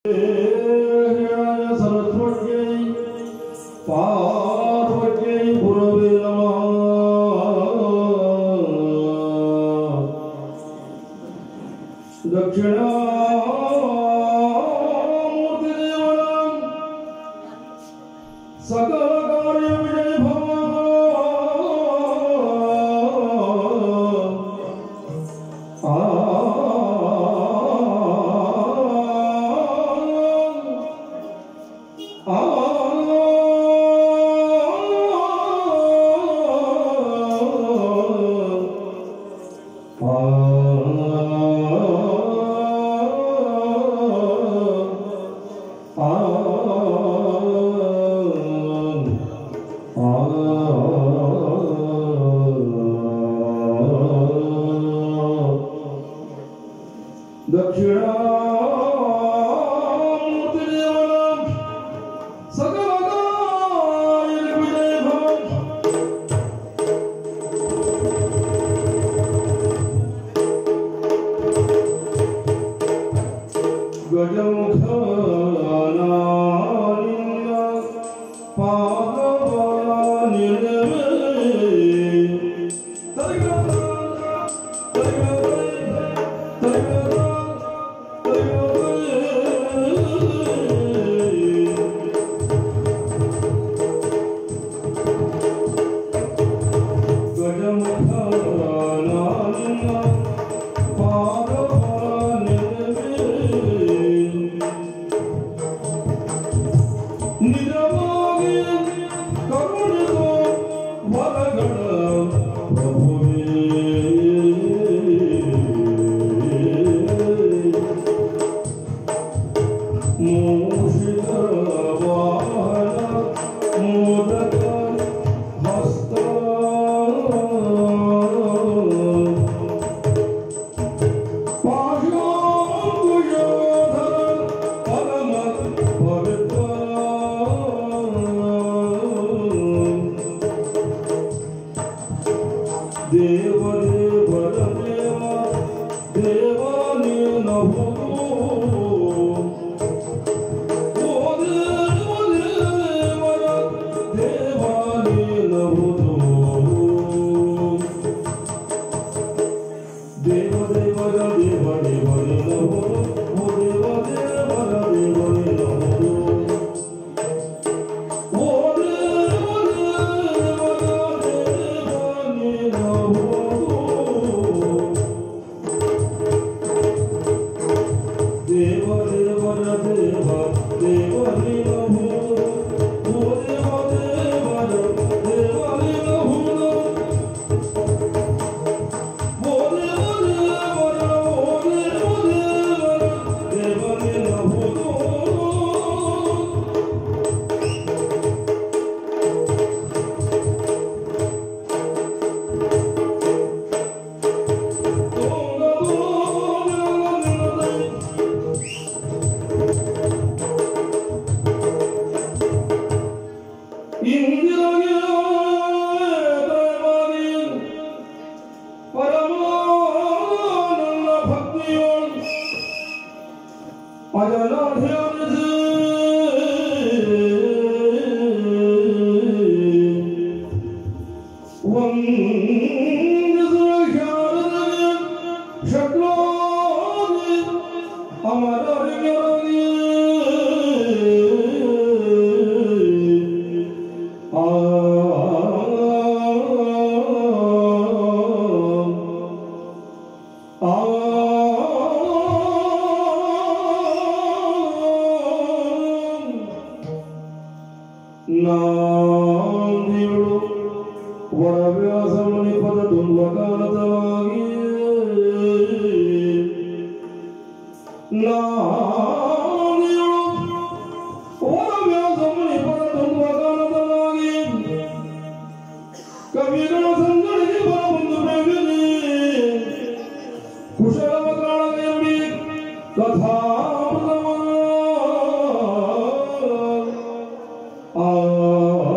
सरस्वत्यै पार्वत्यै गुरवे नमः दक्षिणामूर्तिदेवनां सकलकार्यविजय भव दक्षिणामूर्तिदेवनां सकलकार्यविजय भव ಗಜಮುಖನಾನಿನ್ನ ಪಾದ ನಿಜವಾಗಿ ಕರುಣಿಸೋ ವರಗಳ ಪ್ರಭುವೇ ಮೂಷಿಕ ವಾಹನ ಮೋದಕ ಹಸ್ತ ದೇವ ದೇವರ ದೇವ ದೇವಾನಿ ನಭೋ ಓ ದೇವ ದೇವರ ದೇವಾನಿ ನಭೋ ದೇವ ದೇವರ ದೇವ ದೇವರೇ ನಮೋ ಓ ದೇವ ದೇವರ ದೇವರೇ ನಮೋ ಓ ದೇವ ದೇವರ ದೇವನೇ ನಮೋ ದೇವ ದೇವರ ದೇವ ದೇವನೇ ನಮೋ ಓ ದೇವ ದೇವರ ದೇವನೇ ನಮೋ ಇಂದಿರಾಗಿ ಪರಮಾನಂದ ಭಕ್ತಿಯೋಳು ಅಜನಾಧ್ಯಾನಿಸಿ ವಂದಿಸುವ ಖ್ಯಾನದಲ್ಲಿ ಶಕ್ಲಾದಿ ಅಮರರಿಗಾಗಿ ಆ ನಾಂದಿಗಳು ವರವ್ಯಾಸ ಮುನಿಪದ ದುರ್ವಕಾಲತವಾಗಿ ನಾಂದಿಗಳು ವರವ್ಯಾಸ ಮುನಿಪದ ದುರ್ವಕಾಲತವಾಗಿ ಕವಿಗಳ ಸಂಗಡಿಗೆ ಬರಬಂದು ಬೇಗನೆ ಕುಶಲವ ಕಾಳಗೆಯಡಿ ಕಥಾಮೃತವ ಆ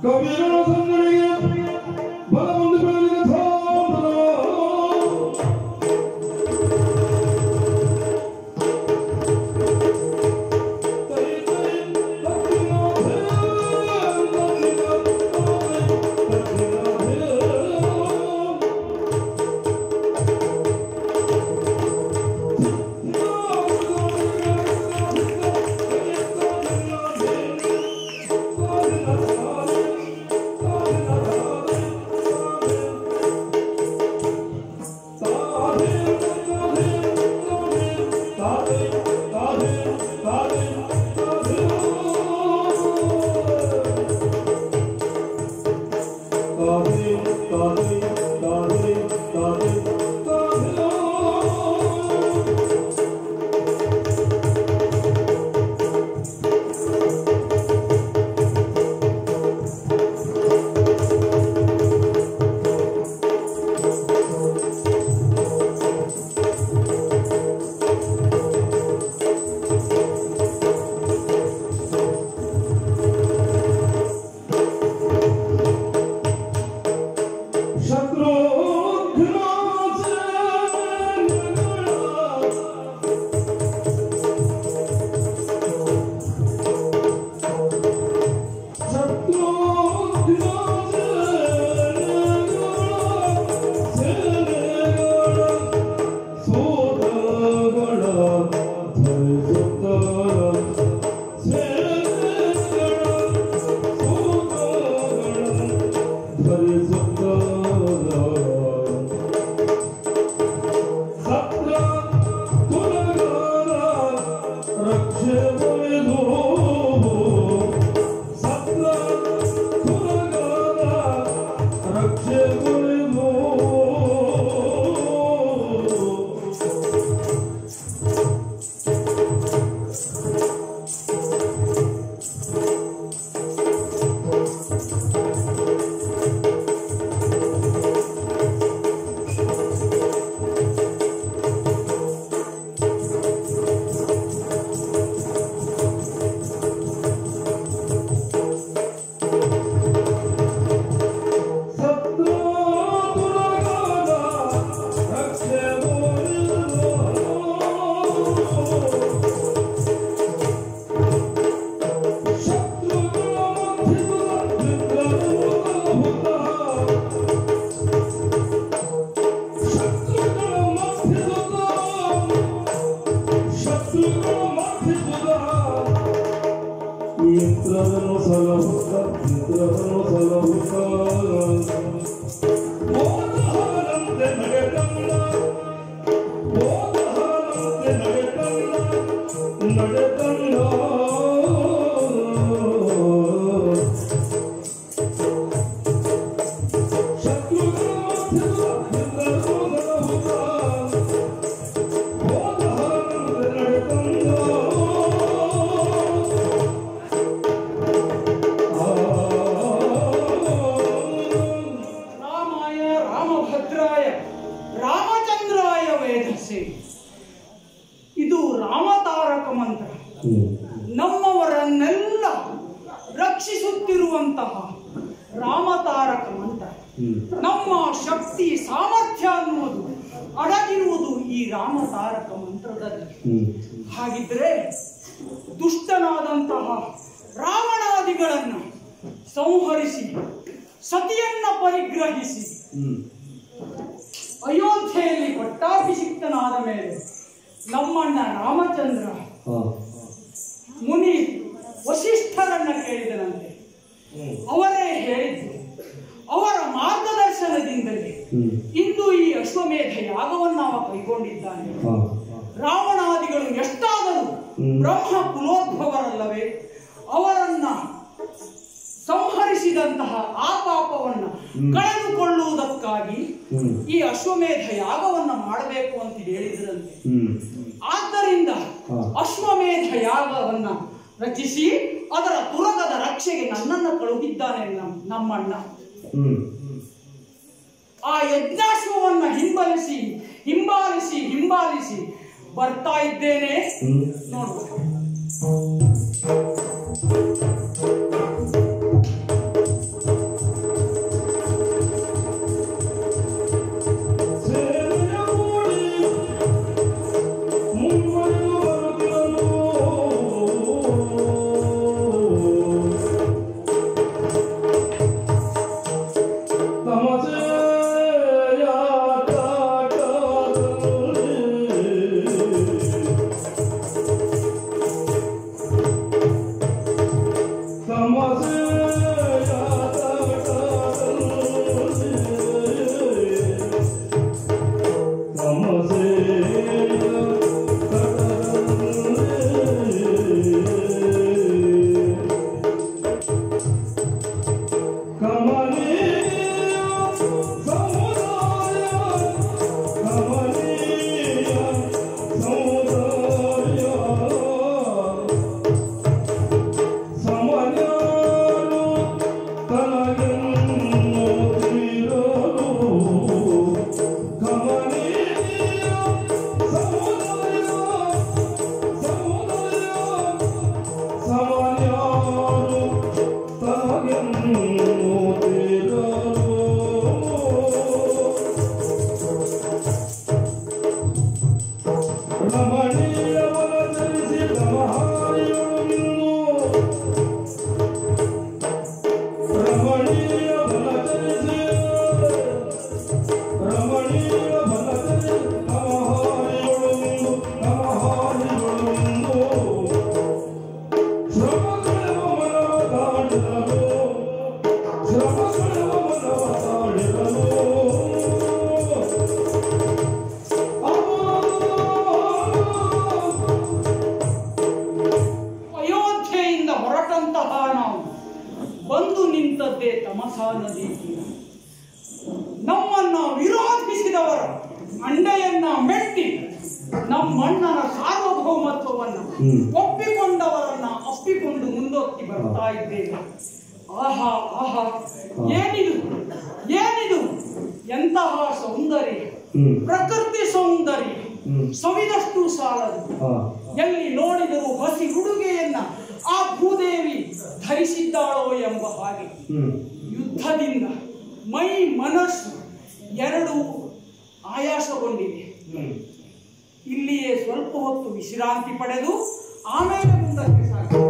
ಕವಿಗಳ ಸಂಗಡಿಗೆ ಬಲವೊಂದು ಬೆಳಲಿಗೆ ಥಾಪನ. ತೈ ತೈ ಲಕ್ಷ್ಮೀನಾಥೇ, ಲಕ್ಷ್ಮೀನಾಥೇ, ಲಕ್ಷ್ಮೀನಾಥೇ. ಮಿತ್ರರನ್ನು ಸಲಹುತ್ತ ಮಿತ್ರರನ್ನು ಸಲಹುತ್ತ ಮೋದಹರಂತೆ ನಡೆತಲ್ಲ ಮೋದಹರಂತೆ ನಡೆತಲ್ಲ ನಡೆತಲ್ಲ ಶತ್ರುಗಳ ಮಧ್ಯದ ಮಿತ್ರರನ್ನು ಸಲಹುತ್ತ ಮೋದಹರಂತೆ ನಡೆತಲ್ಲ ರಾಮಾಯ ರಾಮಭದ್ರಾಯ ರಾಮಚಂದ್ರಾಯ ವೇದಸೆ ಇದು ರಾಮತಾರಕ ಮಂತ್ರ ನಮ್ಮವರನ್ನೆಲ್ಲ ರಕ್ಷಿಸುತ್ತಿರುವಂತಹ ರಾಮತಾರಕ ಮಂತ್ರ ನಮ್ಮ ಶಕ್ತಿ ಸಾಮರ್ಥ್ಯ ಅನ್ನುವುದು ಅಡಗಿರುವುದು ಈ ರಾಮತಾರಕ ಮಂತ್ರದಲ್ಲಿ ಹಾಗಿದ್ರೆ ದುಷ್ಟನಾದಂತಹ ರಾವಣಾದಿಗಳನ್ನು ಸಂಹರಿಸಿ ಸತಿಯನ್ನ ಪರಿಗ್ರಹಿಸಿ ಅಯೋಧ್ಯೆಯಲ್ಲಿ ಪಟ್ಟಾಭಿಷಿಕ್ತನಾದ ಮೇಲೆ ನಮ್ಮಣ್ಣ ರಾಮಚಂದ್ರ ಮುನಿ ವಸಿಷ್ಠರನ್ನ ಕೇಳಿದನಂತೆ ಅವರೇ ಹೇಳಿದ್ದು ಅವರ ಮಾರ್ಗದರ್ಶನದಿಂದಲೇ ಇಂದು ಈ ಅಶ್ವಮೇಧ ಯಾಗವನ್ನು ಅವ ಕೈಗೊಂಡಿದ್ದಾನೆ ರಾವಣಾದಿಗಳು ಎಷ್ಟಾದರೂ ಹ್ಮ್. ಬ್ರಹ್ಮ ಕುಲೋದ್ಭವರಲ್ಲವೇ ಅವರನ್ನ ಸಂಹರಿಸಿದಂತಹ ಆ ಪಾಪವನ್ನ ಹ್ಮ್. ಕಳೆದುಕೊಳ್ಳುವುದಕ್ಕಾಗಿ ಹ್ಮ್. ಈ ಅಶ್ವಮೇಧ ಯಾಗವನ್ನ ಮಾಡಬೇಕು ಅಂತ ಹೇಳಿದ್ರಂತೆ ಆದ್ದರಿಂದ ಹಾ. ಅಶ್ವಮೇಧ ಯಾಗವನ್ನ ರಚಿಸಿ ಅದರ ತುರಗದ ರಕ್ಷೆಗೆ ನನ್ನನ್ನು ಕಳುಹಿದ್ದಾನೆ ನಮ್- ನಮ್ಮಣ್ಣ ಆ ಯಜ್ಞಾಶ್ವವನ್ನ ಹಿಂಬಲಿಸಿ ಹಿಂಬಾಲಿಸಿ ಹಿಂಬಾಲಿಸಿ ಬರ್ತಾ ಇದ್ದೇನೆ ನೋಡ್ಬೇಕು ಅಯೋಧ್ಯೆಯಿಂದ ಹೊರಟಂತಹ ನಾವು ಬಂದು ನಿಂತದ್ದೇ ತಮಸಾ ನದಿ ತೀರ ನಮ್ಮನ್ನ ವಿರೋಧಿಸಿದವರ ಅಂಡೆಯನ್ನ ಮೆಟ್ಟಿ ನಮ್ಮಣ್ಣನ ಸಾರ್ವಭೌಮತ್ವವನ್ನ ಹ್ಮ್. ಒಪ್ಪಿಕೊಂಡವರನ್ನ ಅಪ್ಪಿಕೊಂಡು ಮುಂದೋಗ್ತಿ ಬರ್ತಾ ಇದ್ದೇವೆ ಆಹಾ ಆಹಾ ಏನಿದು ಏನಿದು ಎಂತಹ ಸೌಂದರ್ಯ ಹ್ಮ್ ಪ್ರಕೃತಿ ಸೌಂದರ್ಯ ಹ್ಮ್. ಸವಿದಷ್ಟು ಸಾಲದು ಹಾ ಎಲ್ಲಿ ನೋಡಿದರೂ ಹಸಿ ಉಡುಗೆಯನ್ನ ಆ ಭೂದೇವಿ ಧರಿಸಿದ್ದಾಳೋ ಎಂಬ ಹಾಗೆ ಹ್ಮ್ ಯುದ್ಧದಿಂದ ಮೈ ಮನಸ್ಸು ಎರಡು ಆಯಾಸಗೊಂಡಿವೆ ಹ್ಮ್ ಇಲ್ಲಿಯೇ ಸ್ವಲ್ಪ ಹೊತ್ತು ವಿಶ್ರಾಂತಿ ಪಡೆದು ಆಮೇಲೆ ಮುಂದಕ್ಕೆ ಸಾಗಿ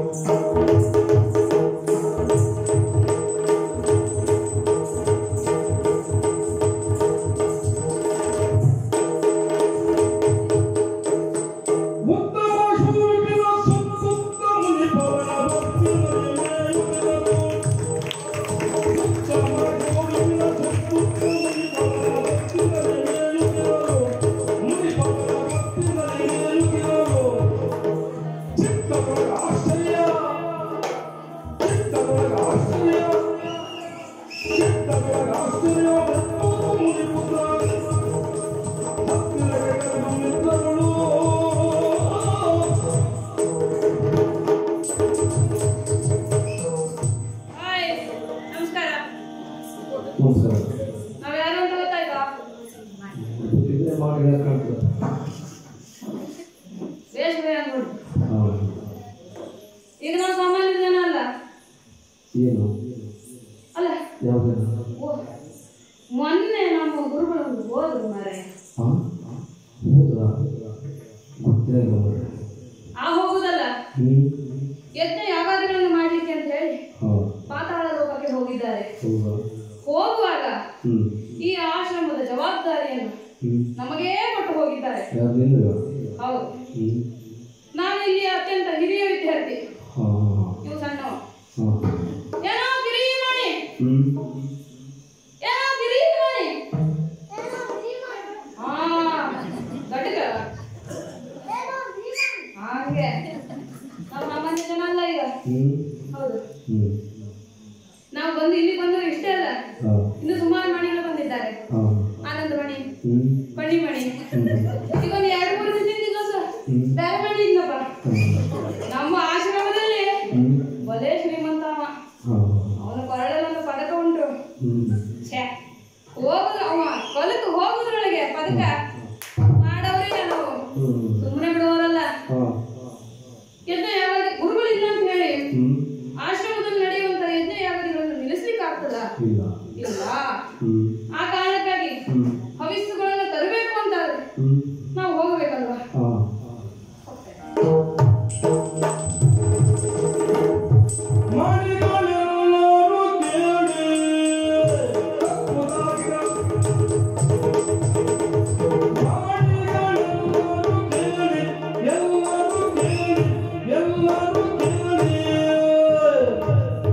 ಹಾಯ್ ನಮಸ್ಕಾರ ನಮಸ್ಕಾರ ನಾವ್ ಯಾರು ಅಂತ ಗೊತ್ತಾಯ್ತಾ ಗೊತ್ತಿದ್ರೆ ಮಾಡಿ ಯಾಕಾಗ್ತದೆ ಬೇಸ್ ಬೇರೆ ಅಂದ್ಬಿಡು ಹೌದು ಈಗ ನಾವು ಸಾಮಾನ್ಯ ಜನ ಅಲ್ಲ ಏನು ಅಲ್ಲ ಯಾವುದೇನು ಓ, ಮೊನ್ನೆ ನಮ್ಮ ಗುರುಗಳು ಹೋದ್ರು ಮಾರೆ ಹಾಂ ಹೌದಾ ಗೊತ್ತೇ ಇಲ್ಲ ಮಾರ್ರೆ. ಆ ಹೋಗುದಲ್ಲ ಹ್ಞೂ ಯಜ್ಞ ಯಾಗಾದಿಗಳನ್ನು ಮಾಡ್ಲಿಕ್ಕೆ ಅಂತ ಹೇಳಿ ಹಾಂ ಪಾತಾಳ ಲೋಕಕ್ಕೆ ಹೋಗಿದ್ದಾರೆ ಹೌದಾ ಹೋಗುವಾಗ ಹ್ಞೂ ಈ ಆಶ್ರಮದ ಜವಾಬ್ದಾರಿಯನ್ನು ಹ್ಞೂ ನಮಗೇ ಕೊಟ್ಟು ಹೋಗಿದ್ದಾರೆ ಯಾರು ನಿನಗ ಹೌದು ಹ್ಞೂ ನಾನು ಇಲ್ಲಿ ಅತ್ಯಂತ ಹಿರಿಯ ವಿದ್ಯಾರ್ಥಿ ಹಾಂ ಹಾಂ ಇವು ಸಣ್ಣವ ಹಾಂ ಏನೋ ಗಿರಿ ಮಾಡಿ ಹ್ಞೂ ಏನೋ ಗಿರಿ ಮಾಡಿ ಹಾ ಗಟ್ಟಿಗ ಹಾಗೆ ನಾವು ಸಾಮಾನ್ಯ ಜನ ಅಲ್ಲ ಈಗ ಹ್ಞೂ ಹೌದು ಹ್ಞೂ ನಾವು ಬಂದು ಇಲ್ಲಿ ಬಂದ್ರೆ ಇಷ್ಟೇ ಅಲ್ಲ ಹಾಂ ಇನ್ನು ಸುಮಾರು ಮಣಿಗಳು ಬಂದಿದ್ದಾರೆ ಹಾಂ ಆನಂದ ಮಣಿ ಹ್ಞೂ ಬಳ್ಳಿ ಮಣಿ ಈಗ ಒಂದು ಎರಡು ಮೂರು ದಿನದಿಂದ ಸಹ ಹ್ಮ್. ಬೇರೆ ಮಣಿ ಇಲ್ಲಪ್ಪ ಹ್ಞೂ ನಮ್ಮ ಆಶ್ರಮದಲ್ಲಿ ಹ್ಞೂ ಬಲೇ ಶ್ರೀಮಂತ ಅವ ಹಾಂ ಅವನ ಕೊರಳಲ್ಲಿ ಒಂದು ಪದಕ ಉಂಟು ಹ್ಞೂ ಛೇ ಹೋಗುದು ಅವ ಕಲಿತು ಹೋಗುದ್ರೊಳಗೆ ಪದಕ ಮಾಡವ್ರಿಲ್ಲ ನಾವು ಹ್ಞೂ ಸುಮ್ಮನೆ ಬಿಡುವವರಲ್ಲ ಹಾಂ ಯಜ್ಞ ಯಾವಾಗ ಗುರುಗಳಿಲ್ಲ ಅಂತ ಹೇಳಿ ಹ್ಞೂ ಆಶ್ರಮದಲ್ಲಿ ನಡೆಯುವಂತ ಯಜ್ಞ ಯಾಗಗಳನ್ನು ನಿಲ್ಲಿಸ್ಲಿಕ್ಕೆ ಆಗ್ತದ ಇಲ್ಲ ಇಲ್ಲ ಹ್ಞೂ ಆ ಕಾರಣಕ್ಕಾಗಿ ಹ್ಞೂ ಹವಿಸ್ಸುಗಳನ್ನ ತರಬೇಕು ಅಂತ ಹ್ಞೂ ನಾವು ಹೋಗಬೇಕಲ್ವಾ ಹಾಂ ಮಣಿಗಳೆಲ್ಲರೂ ಕೇಳಿ ತಪ್ಪುದಾಗಿರ ಮಣಿಗಳೆಲ್ಲರೂ ಕೇಳಿ ಎಲ್ಲರೂ ಕೇಳಿ ಎಲ್ಲರೂ ಕೇಳಿ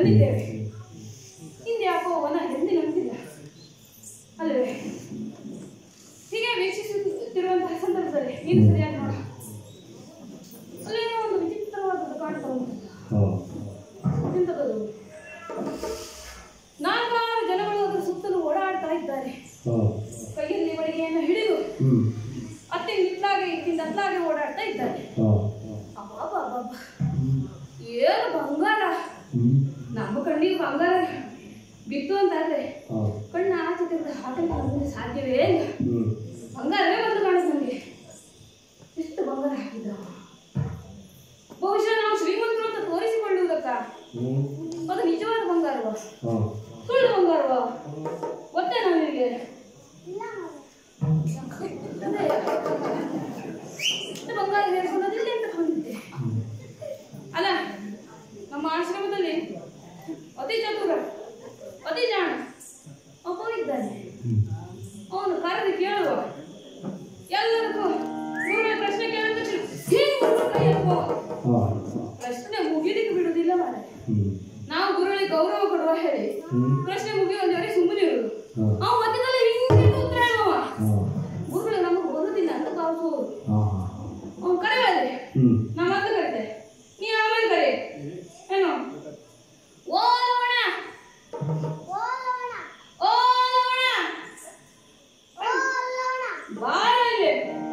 ಬಂದಿದ್ದೇವೆ ಹಿಂದೆ ಯಾಕೋ ವನ ಎಂದಿನಂತಿಲ್ಲ ಅಲ್ಲವೇ ಹೀಗೆ ವೀಕ್ಷಿಸುತ್ತಿರುವಂತಹ ಸಂದರ್ಭದಲ್ಲಿ ನೀನು ಸರಿಯಾಗಿ ನೋಡ ಅಲ್ಲೇನೋ ಒಂದು ವಿಚಿತ್ರವಾದದ್ದು ಕಾಣ್ತಾ ಉಂಟು ಎಂತದದು ನಾಲ್ಕಾರು ಜನಗಳು ಅದರ ಸುತ್ತಲೂ ಓಡಾಡ್ತಾ ಇದ್ದಾರೆ ಕೈಯಲ್ಲಿ ಬಡಿಗೆಯನ್ನು ಹಿಡಿದು ಅತ್ತೆ ಇತ್ಲಾಗೆ ಇತ್ತಿಂದ ಅತ್ಲಾಗೆ ಓಡಾಡ್ತಾ ಇದ್ದಾರೆ ಅಬ್ಬಬ್ಬಬ್ಬಬ್ಬ. ಏನು ಬಂಗಾರ ನಮ್ಮ ಕಣ್ಣಿಗೆ ಬಂಗಾರ ಬಿತ್ತು ಅಂತಾದ್ರೆ ಕಣ್ಣು ಆಚೆ ತೆಗೆದು ಹಾಕಲಿಕ್ಕೆ ನಮಗೆ ಸಾಧ್ಯವೇ ಇಲ್ಲ ಬಂಗಾರವೇ ಬಂದು ಕಾಣುತ್ತೆ ನಮಗೆ ಎಷ್ಟು ಬಂಗಾರ ಹಾಕಿದ್ರು ಬಹುಶಃ ನಾವು ಶ್ರೀಮಂತರು ಅಂತ ತೋರಿಸಿಕೊಳ್ಳುವುದಕ್ಕ ಅದು ನಿಜವಾದ ಬಂಗಾರವ ಸುಳ್ಳು ಬಂಗಾರವ ಗೊತ್ತೇ ನಮಗೆ ಎಷ್ಟು ಬಂಗಾರ ಹೇಳ್ಕೊಂಡದಿಲ್ಲ ಅಂತ ಬಂದಿದ್ದೆ ಅಲ್ಲ ನಮ್ಮ ಆಶ್ರಮದಲ್ಲಿ ಅತಿ ಚತುರ ಅತಿ ಜಾಣ ಒಬ್ಬ ಇದ್ದಾನೆ ಅವನು ಕರೆದು ಕೇಳುವ ಎಲ್ಲರಿಗೂ ಮೂರನೇ ಪ್ರಶ್ನೆ ಕೇಳಿದ್ರೆ ಹೀಗೆ ಮುಟ್ಟು ಕೈ ಎತ್ತುವ. ಪ್ರಶ್ನೆ ಮುಗಿಲಿಕ್ಕೆ ಬಿಡುವುದಿಲ್ಲ ಮಾರೆ ನಾವು ಗುರುಗಳಿಗೆ ಗೌರವ ಕೊಡುವ ಹೇಳಿ ಪ್ರಶ್ನೆ ಮುಗಿಯುವವರೆಗೆ ಸುಮ್ಮನೆ ಇರುವುದು ಅವ ಮಧ್ಯದಲ್ಲಿ ಹಿಂಗೆ ಉತ್ತರ ಹೇಳುವ ಗುರುಗಳು ನಮಗೆ ಬರುವುದಿಲ್ಲ ಅಂತ ಭಾವಿಸುವುದು ಅವ್ನು ಕರೆಯಲ್ಲ ನಮ್ಮ ಅಂತ ಕರೀತೆ ನೀ ಆಮೇಲೆ ಕರೆ ಏನು ಓ ಲವಣ ಓ ಲವಣ ಬಾರ ಇಲ್ಲಿ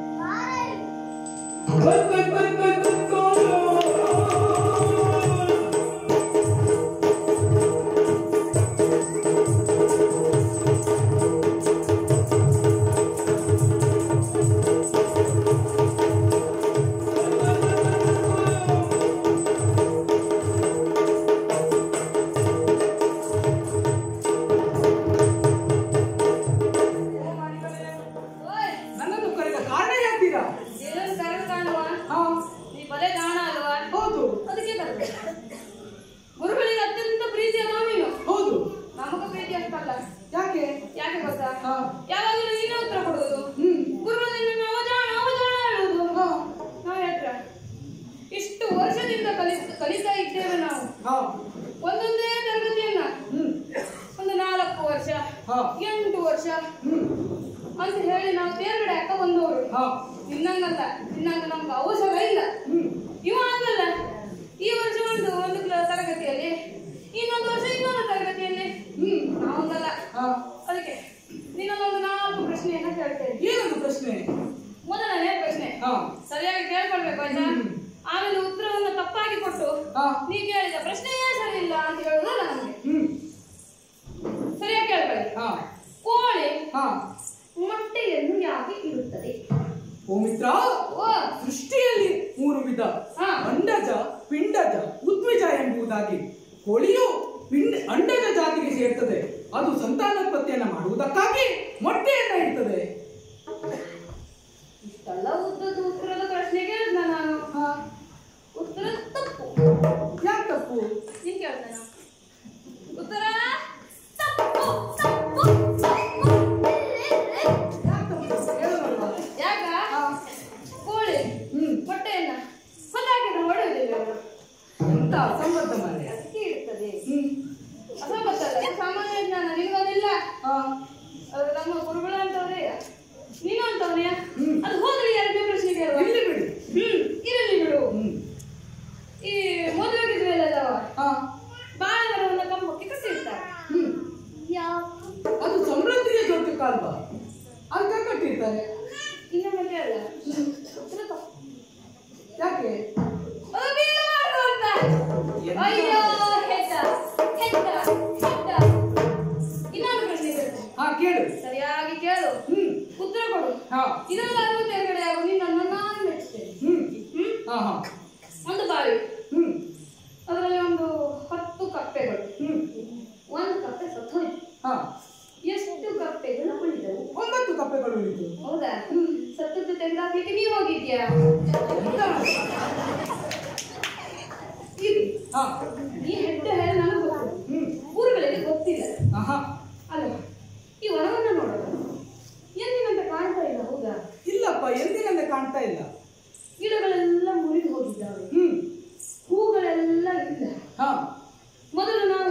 ಓಯ್ ನನ್ನನ್ನು ಕರೆದ ಕಾರಣ ಯಾಕ್ತೀರಾ ಏನನ್ನು ಕರೆದು ಕಾಣುವ ಹಾ ನೀ ಬಲೆ ಜಾಣ ಅಲ್ವಾ ಹೌದು ಅದಕ್ಕೆ ಕರೆದೆ ಗುರುಗಳಿಗೆ ಅತ್ಯಂತ ಪ್ರೀತಿಯ ನೀನು ಹೌದು ನಮಗ ಪ್ರೀತಿ ಅಷ್ಟಲ್ಲ ಯಾಕೆ ಯಾಕೆ ಗೊತ್ತಾ ಹಾ ಯಾವಾಗಲೂ ನೀನು ಉತ್ತರ ಕೊಡುವುದು ಹ್ಮ್ ಗುರುಗಳು ನಿನ್ನನ್ನು ಅವಜಾಣ ಅವಜಾಣ ಹೇಳುವುದು ಹಾ ನಾವು ಹೇಳ್ರ ಇಷ್ಟು ವರ್ಷದಿಂದ ಕಲಿ ಕಲಿತಾ ಇದ್ದೇವೆ ನಾವು ಹಾ ಒಂದೊಂದೇ ತರಗತಿಯನ್ನ ಹ್ಮ್ ಒಂದು ನಾಲ್ಕು ವರ್ಷ ಹಾ ಎಂಟು ವರ್ಷ ಹ್ಮ್ ಅಂತ ಹೇಳಿ ನಾವು ತೇರ್ಗಡೆ ಹಾಕ ಬಂದವರು ಹಾ ನಿನ್ನಂಗಲ್ಲ ನಿನ್ನಂಗ ನಮ್ಗೆ ಅವಸರ ಇಲ್ಲ ಹ್ಮ್ ಇವ ಹಂಗಲ್ಲ ಈ ವರ್ಷ ಒಂದು ಒಂದು ಕ್ಲ- ತರಗತಿಯಲ್ಲಿ ಇನ್ನೊಂದು ವರ್ಷ ಇನ್ನೊಂದು ತರಗತಿಯಲ್ಲಿ ಹ್ಮ್ ನಾವಂಗಲ್ಲ ಹಾ ಅದಕ್ಕೆ ನಿನ್ನೊಂದು ನಾಲ್ಕು ಪ್ರಶ್ನೆಯನ್ನ ಕೇಳ್ತೇನೆ ಏನದು ಪ್ರಶ್ನೆ ಮೊದಲನೇ ಪ್ರಶ್ನೆ ಹಾ ಸರಿಯಾಗಿ ಕೇಳ್ಕೊಳ್ಬೇಕು ಆಯ್ತಾ ಆಮೇಲೆ ಉತ್ತರವನ್ನು ತಪ್ಪಾಗಿ ಕೊಟ್ಟು ಹಾ ನೀ ಕೇಳಿದ ಪ್ರಶ್ನೆಯೇ ಸರಿ ಇಲ್ಲ ಅಂತ ಹೇಳುದಲ್ಲ ನಮಗೆ ಹ್ಮ್ ಸರಿಯಾಗಿ ಕೇಳ್ಕೊಳ್ಳಿ ಹಾ ಕೋಳಿ ಹಾ ಮೊಟ್ಟೆಯನ್ನು ಯಾಕೆ ಇಡುತ್ತದೆ ಓ ಮಿತ್ರ ಓ ಸೃಷ್ಟಿಯಲ್ಲಿ ಮೂರು ವಿಧ ಹಾ. ಅಂಡಜ ಪಿಂಡಜ ಉದ್ವಿಜ ಎಂಬುದಾಗಿ ಕೋಳಿಯು ಪಿಂಡ ಅಂಡಜ ಜಾತಿಗೆ ಸೇರ್ತದೆ ಅದು ಸಂತಾನೋತ್ಪತ್ತಿಯನ್ನ ಮಾಡುವುದಕ್ಕಾಗಿ ಮೊಟ್ಟೆಯನ್ನ ಇಡ್ತದೆ ಇಷ್ಟೆಲ್ಲ ಉದ್ದದ ಉತ್ತರದ ಪ್ರಶ್ನೆ ಕೇಳಿದ ನಾನು ಹಾ ಉತ್ತರ ತಪ್ಪು ಯಾಕೆ ತಪ್ಪು ನೀನ್ ಕೇಳ್ತಾನ ಉತ್ತರ ತಪ್ಪು ತಪ್ಪು ತಪ್ಪು ಯಾಕೆ ತಪ್ಪು ಹೇಳೋದಲ್ವಾ? ಯಾಕ ಹಾ. ಕೋಳಿ ಹ್ಮ್ ಮೊಟ್ಟೆಯನ್ನ ಹೊಂದಾಕಿದ್ರೆ ಹೊಡೆಯುವುದಿಲ್ಲ ಅವರು ಎಂತ ಅಸಂಬದ್ಧ ಮಾರ್ರೆ. ಅದಕ್ಕೆ ಇರ್ತದೆ ಹ್ಮ್ ಅಸಂಬದ್ಧ ಅಲ್ಲ ಇದು ಸಾಮಾನ್ಯ ಜ್ಞಾನ ನಿನಗದಿಲ್ಲ ಹಾ ಅದು ನಮ್ಮ ಗುರುಗಳು ಅಂತವ್ರೆ ನೀನು ಅಂತವ್ರೆ ಹ್ಮ್. ಅದು ಹೋಗ್ಲಿ ಎರಡನೇ ಪ್ರಶ್ನೆ ಕೇಳುವ ಇಲ್ಲಿ ಬಿಡಿ ಹ್ಮ್ ಇರಲಿ ಬಿಡು ಹ್ಮ್ ಈ ಮದುವೆಗೆ ಅಲ್ಲವ ಹಾ ಬಾಳೆ ಮರವನ್ನ ಕಂಬಕ್ಕೆ ಕಟ್ಟಿರ್ತಾರೆ ಹ್ಮ್ ಯಾಕೆ ಅದು ಸಮೃದ್ಧಿಯ ಜೋತಕ ಅಲ್ವಾ ಅದಕ್ಕೆ ಕಟ್ಟಿರ್ತಾರೆ ಇನ್ನೊಮ್ಮೆ ಕೇಳ ಉತ್ತರ ತಪ್ಪು. ಯಾಕೆ ಅದು ಬೀಳಬಾರ್ದು ಅಂತ ಎಂತ? ಅಯ್ಯೋ ಹೆಡ್ಡ ಹೆಡ್ಡ ಹೆಡ್ಡ ಇನ್ನೊಂದು ಪ್ರಶ್ನೆ ಕೇಳ್ತೇನೆ ಹಾ ಕೇಳು ಸರಿಯಾಗಿ ಕೇಳು ಹ್ಮ್ ಉತ್ತರ ಕೊಡು ಹಾ ಇದೆಲ್ಲರೂ ತೆರಗಡೆ ಆಗು ನಿನ್ನನ್ನು ನಾನು ಮೆಚ್ಚಿಸ್ತೇನೆ ಹ್ಮ್ ಹ್ಮ್ ಹಾ ಹಾ ಒಂದು ಬಾವಿ ಹ್ಮ್ ಅದರಲ್ಲಿ ಒಂದು ಹತ್ತು ಕಪ್ಪೆಗಳು ಹ್ಮ್ ಒಂದು ಕಪ್ಪೆ ಸತ್ತು ಹೋಯ್ತು ಹಾ ಎಷ್ಟು ಕಪ್ಪೆಗಳು ಉಳಿದವು ಒಂಬತ್ತು ಕಪ್ಪೆಗಳು ಉಳಿತು ಹೌದಾ ಸತ್ತದ್ದು ತೆಗೆದಾಕ್ಲಿಕ್ಕೆ ನೀವು ಹೋಗಿದ್ಯಾ ಎಂತ? ಇರಿ ಹಾ ಈ ಹೆಡ್ಡ ಹೇಳಿ ನನಗೆ ಗೊತ್ತು ಹ್ಮ್ ಊರುಗಳಿಗೆ ಗೊತ್ತಿಲ್ಲ ಆಹಾ ಅಲ್ಲ ಈ ವನವನ್ನು ನೋಡೋದು ಎಂದಿನಂತೆ ಕಾಣ್ತಾ ಇಲ್ಲ ಹೌದಾ ಇಲ್ಲಪ್ಪ ಎಂದಿನಂತೆ ಕಾಣ್ತಾ ಇಲ್ಲ ಗಿಡಗಳೆಲ್ಲ ಮುರಿದು ಹೋಗಿದ್ದಾವೆ ಹ್ಮ್ ಹೂಗಳೆಲ್ಲ ಇಲ್ಲ ಹಾ ಮೊದಲು ನಾವು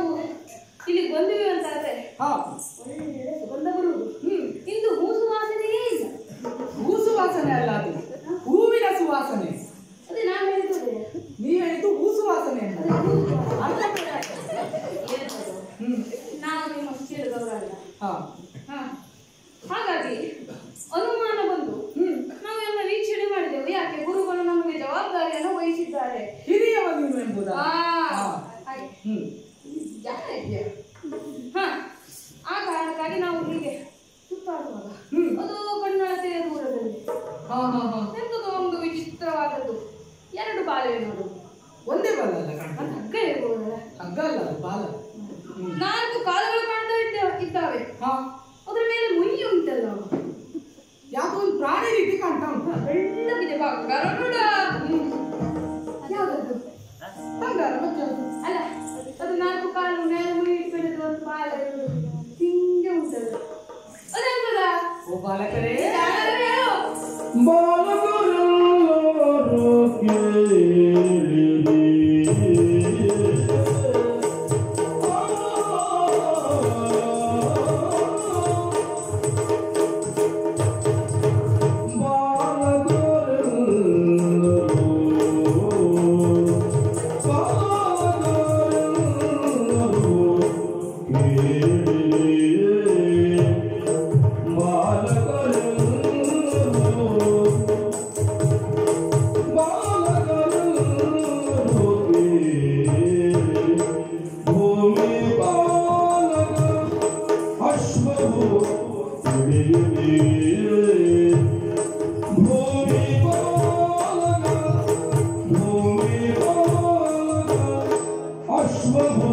ಹಾ ಒಳ್ಳೆ ಸುಗಂಧ ಬರುವುದು ಹ್ಮ್ ಇಂದು ಹೂ ಸುವಾಸನೆಯೇ ಇಲ್ಲ ಹೂ ಸುವಾಸನೆ ಅಲ್ಲ ಅದು ಹೂವಿನ ಸುವಾಸನೆ ಅದೇ ನಾನು ಹೇಳ್ತದೆ ನೀವ್ ಹೇಳಿದ್ದು ಹೂ ಸುವಾಸನೆ ಅಂತ ಅದೇ ಹೂ ಸುವಾಸನೆ. ಅರ್ಥ ಗೊತ್ತಾಯ್ತು. ಏನದು? ಹ್ಮ್ ನಾವು ನಿಮ್ಮ ಕೇಳಿದವರಲ್ಲ ಹಾ ಹಾ ಹಾಗಾಗಿ ಅನುಮಾನ ಬಂದು ಹ್ಮ್ ನಾವೆಲ್ಲ ವೀಕ್ಷಣೆ ಮಾಡಿದೆವು ಯಾಕೆ ಗುರುಗಳು ನಮಗೆ ಜವಾಬ್ದಾರಿಯನ್ನು ವಹಿಸಿದ್ದಾರೆ ಹಿರಿಯವ ನೀನು ಎಂಬುದಾ ಆ, ಹಾ. ಹಾಗೆ ಹ್ಮ್ ಜಾಣ ಇದೆಯಾ ಹಾ ಆ ಕಾರಣಕ್ಕಾಗಿ ನಾವು ಹೀಗೆ ಸುತ್ತಾಡುವಾಗ ಹ್ಮ್. ಅದು ಕಣ್ಣಳತೆಯ ದೂರದಲ್ಲಿ ಹಾ ಹಾ ಹಾ ಎಂತದೋ ಒಂದು ವಿಚಿತ್ರವಾದದ್ದು ಎರಡು ಬಾಲೆಗಳು ಒಂದೇ ಬಾಲ ಅಲ್ಲ ಕಾಣ್ತದೆ ಅದು ಹಗ್ಗ ಇರ್ಬೋದಲ್ಲ ಹಗ್ಗ ಅಲ್ಲ ಅದು ಬಾಲ ಹ್ಮ್. ನಾಲ್ಕು ಕಾಲುಗಳು ಕಾಣ್ತಾ ಇದ್ದ- ಇದ್ದಾವೆ ಹಾ ಅದ್ರ ಮೇಲೆ ಮುಯ್ಯಿ ಉಂಟಲ್ಲ ಯಾಕೋ ಒಂದು ಪ್ರಾಣಿ ರೀತಿ ಕಾಣ್ತಾ ಉಂಟು ಬೆಳ್ಳಗಿದೆ ಬಂಗಾರ ನೋಡ ಯಾವ್ದದ್ದು ಬಂಗಾರ ಮತ್ತೆ ಅದು. ಅಲ್ಲ ಅದು ನಾಲ್ಕು ಕಾಲು ಮೇಲೆ ಮುಯಿ ಬೆಳೆದು ಒಂದು ಬಾಲ ಇರುವುದು. ಹಿಂಗೆ ಉಂಟದು ಅದೆಂತದ ಓ ಬಾಲಕರೇ ಯಾರು ಹೇಳು ಬಾಲಕರೆಲ್ಲರೂ ಕೇಳಿರಿ. ಭೂಮಿ ಬಾಲಕ ಅಶ್ವವು ಭೂಮಿ ಬಾಲಕ ಭೂಮಿ ಬಾಲಕ ಅಶ್ವವು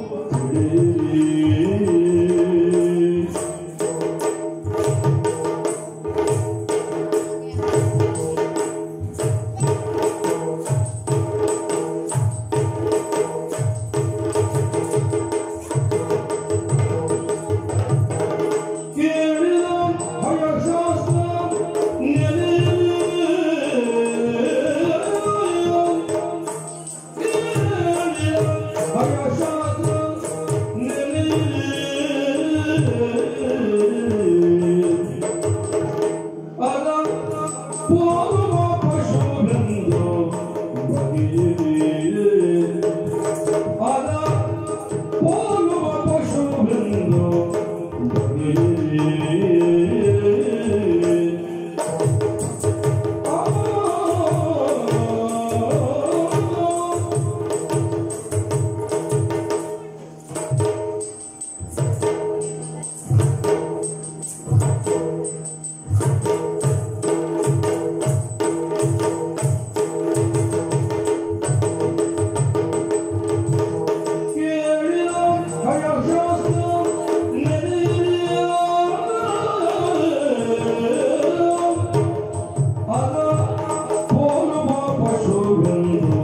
ಕೇಳಿದ ಭಯಶಾಸ್ತ್ರ ಅದ ಪೋಲುವ ಪಶುವೆಂದು ಬಗೆಯಿರಿ ಅದ ಪೋಲುವ ಪಶುವೆಂದು ಬಗೆಯಿರಿ ಆ ಕೇಳಿದ ಭಯಶಾಸ್ತ್ರ ಅದ ಪೋಲುವ ಪಶುವೆಂದು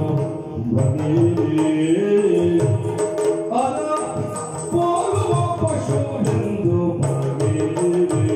ಬಗೆಯಿರಿ ಅದ ಪೋಲುವ ಪಶುವೆಂದು ಬಗೆಯಿರಿ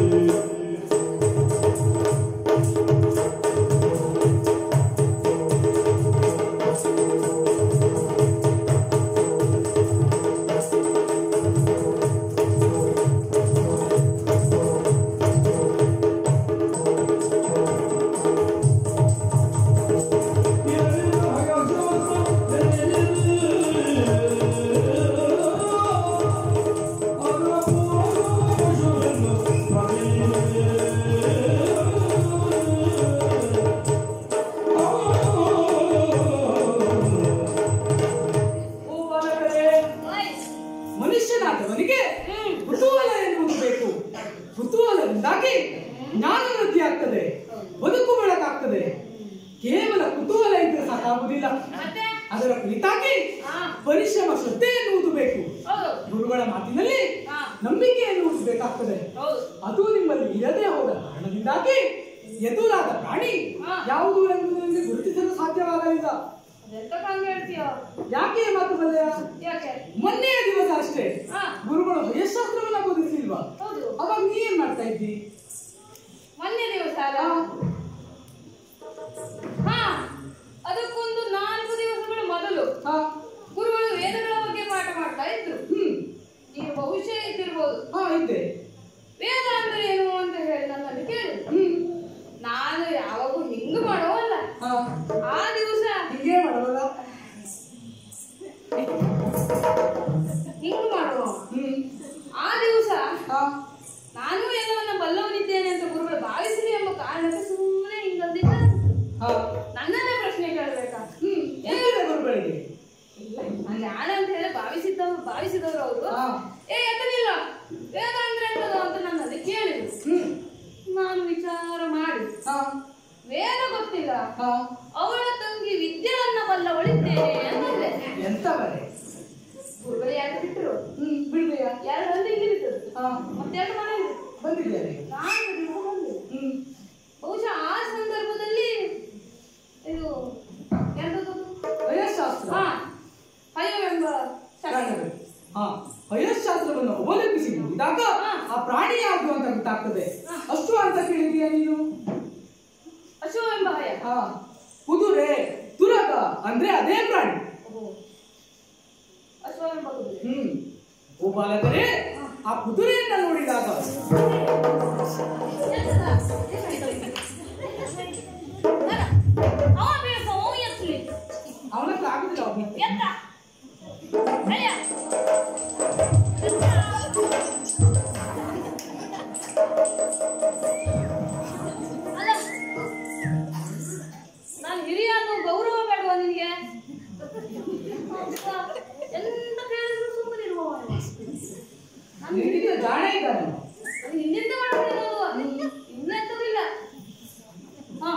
ಓ ಬಾಲಕರೇ ಮನುಷ್ಯನಾದವನಿಗೆ ಕುತೂಹಲ ಎನ್ನುವುದು ಬೇಕು ಕುತೂಹಲದಿಂದಾಗಿ ಜ್ಞಾನ ವೃದ್ಧಿ ಆಗ್ತದೆ ಬದುಕು ಬೆಳಕಾಗ್ತದೆ ಕೇವಲ ಕುತೂಹಲ ಇದ್ರೆ ಸಾಕಾಗುವುದಿಲ್ಲ ಮತ್ತೆ ಅದರ ಕುರಿತಾಗಿ ಹಾ ಪರಿಶ್ರಮ ಶ್ರದ್ಧೆ ಎನ್ನುವುದು ಬೇಕು ಹೌದು ಗುರುಗಳ ಮಾತಿನಲ್ಲಿ ಹಾ ನಂಬಿಕೆ ಎನ್ನುವುದು ಬೇಕಾಗ್ತದೆ ಹೌದು ಅದು ನಿಮ್ಮಲ್ಲಿ ಇರದೇ ಹೋದ ಕಾರಣದಿಂದಾಗಿ ಎದುರಾದ ಪ್ರಾಣಿ ಹಾ. ಯಾವುದು ಎಂಬುದು ನಿಮಗೆ ಗುರುತಿಸಲು ಸಾಧ್ಯವಾಗಲಿಲ್ಲ ಅದೆಂತ ಕಂಡು ಹೇಳ್ತೀಯ ಯಾಕೆ ಈ ಮಾತು ಬಲ್ಲೆಯ ಯಾಕೆ ಮೊನ್ನೆಯ ದಿವಸ ಅಷ್ಟೇ ಹಾ ಗುರುಗಳು ವಯಸ್ಸಾಸ್ತ್ರವನ್ನ ಬೋಧಿಸಿಲ್ವಾ ಹೌದು ಅವಾಗ ನೀ ಏನ್ ಮಾಡ್ತಾ ಇದ್ದಿ ಮೊನ್ನೆ ದಿವಸ ಅಲ್ಲ ಹಾ ಅದಕ್ಕೊಂದು ನಾಲ್ಕು ದಿವಸಗಳ ಮೊದಲು ಹಾ ಗುರುಗಳು ವೇದಗಳ ಬಗ್ಗೆ ಪಾಠ ಮಾಡ್ತಾ ಇದ್ರು ಹ್ಮ್ ನೀವು ಬಹುಶಃ ಭಾವಿಸಿದವರು ಅವರು ಹಾ. ಏ ಎಂತದಿಲ್ಲ ವೇದ ಅಂದ್ರೆ ಎಂತದು ಅಂತ ನನ್ನಲ್ಲಿ ಕೇಳಿದ್ರು ಹ್ಮ್ ನಾನು ವಿಚಾರ ಮಾಡಿ ಹಾ ವೇದ ಗೊತ್ತಿಲ್ಲ ಹಾ ಅವಳ ತಂಗಿ ವಿದ್ಯೆಯನ್ನ ಬಲ್ಲವಳಿದ್ದೇನೆ ಅಂತಂದ್ರೆ ಎಂತ ಬರೆ ಗುರುಗಳು ಯಾರು ಬಿಟ್ಟರು ಹ್ಮ್ ಬಿಡ್ಬೇಯಾ ಎರಡು ಹಂದಿ ಇಲ್ಲಿ ಬಿಟ್ಟರು ಹಾ ಮತ್ತೆ ಎರಡು ಮನೆ ಇದೆ. ಬಂದಿದ್ದೇನೆ ನಾನು ಬಿಟ್ಟು ಬಂದೆ ಹ್ಮ್ ಬಹುಶಃ ಆ ಸಂದರ್ಭದಲ್ಲಿ ಇದು ಎಂತದ್ದು ವಯಸ್ಸಾಸ್ತ್ರ ಹಾ ಹಯವೆಂಬ ಶಾಸ್ತ್ರ. ಹಾ ವಯಸ್ಸಾಸ್ತ್ರವನ್ನು ಅವಲಂಬಿಸಿ ನೋಡಿದಾಗ ಆ ಪ್ರಾಣಿ ಯಾವುದು ಅಂತ ಗೊತ್ತಾಗ್ತದೆ ಅಷ್ಟು ಅಂತ ಕೇಳಿದೀಯ ನೀನು ಅಶುವೆಂಬ ಹಯ ಹಾ ಕುದುರೆ ತುರಗ ಅಂದ್ರೆ ಅದೇ ಪ್ರಾಣಿ ಓಹೋ. ಅಶ್ವವೆಂಬ ಕುದುರೆ ಹ್ಮ್ ಓ ಬಾಲಕರೇ ಆ ಕುದುರೆಯನ್ನ ನೋಡಿದಾಗ ಅವ ಬೇಕು ಅವ ಎತ್ತಲಿ ಅವನ ಹತ್ರ ಆಗುದಿಲ್ಲ ಅವನು ಎತ್ತ ಅಯ್ಯ ಅಲ್ಲ ನಾನು ಹಿರಿಯ ಅನ್ನೋ ಗೌರವ ಬೇಡವಾ ನಿನಗೆ ಎಂತ ಕೇಳಿದ್ರು ಸುಮ್ಮನಿರುವ ನಾನು ನಿನಗಿಂತ ಜಾಣ ಇದ್ದಾನೆ ಅದು ಹಿಂದಿಂದ ಮಾಡ್ಕೊಂಡಿರೋದು ಇನ್ನೆಂತದಿಲ್ಲ ಹಾ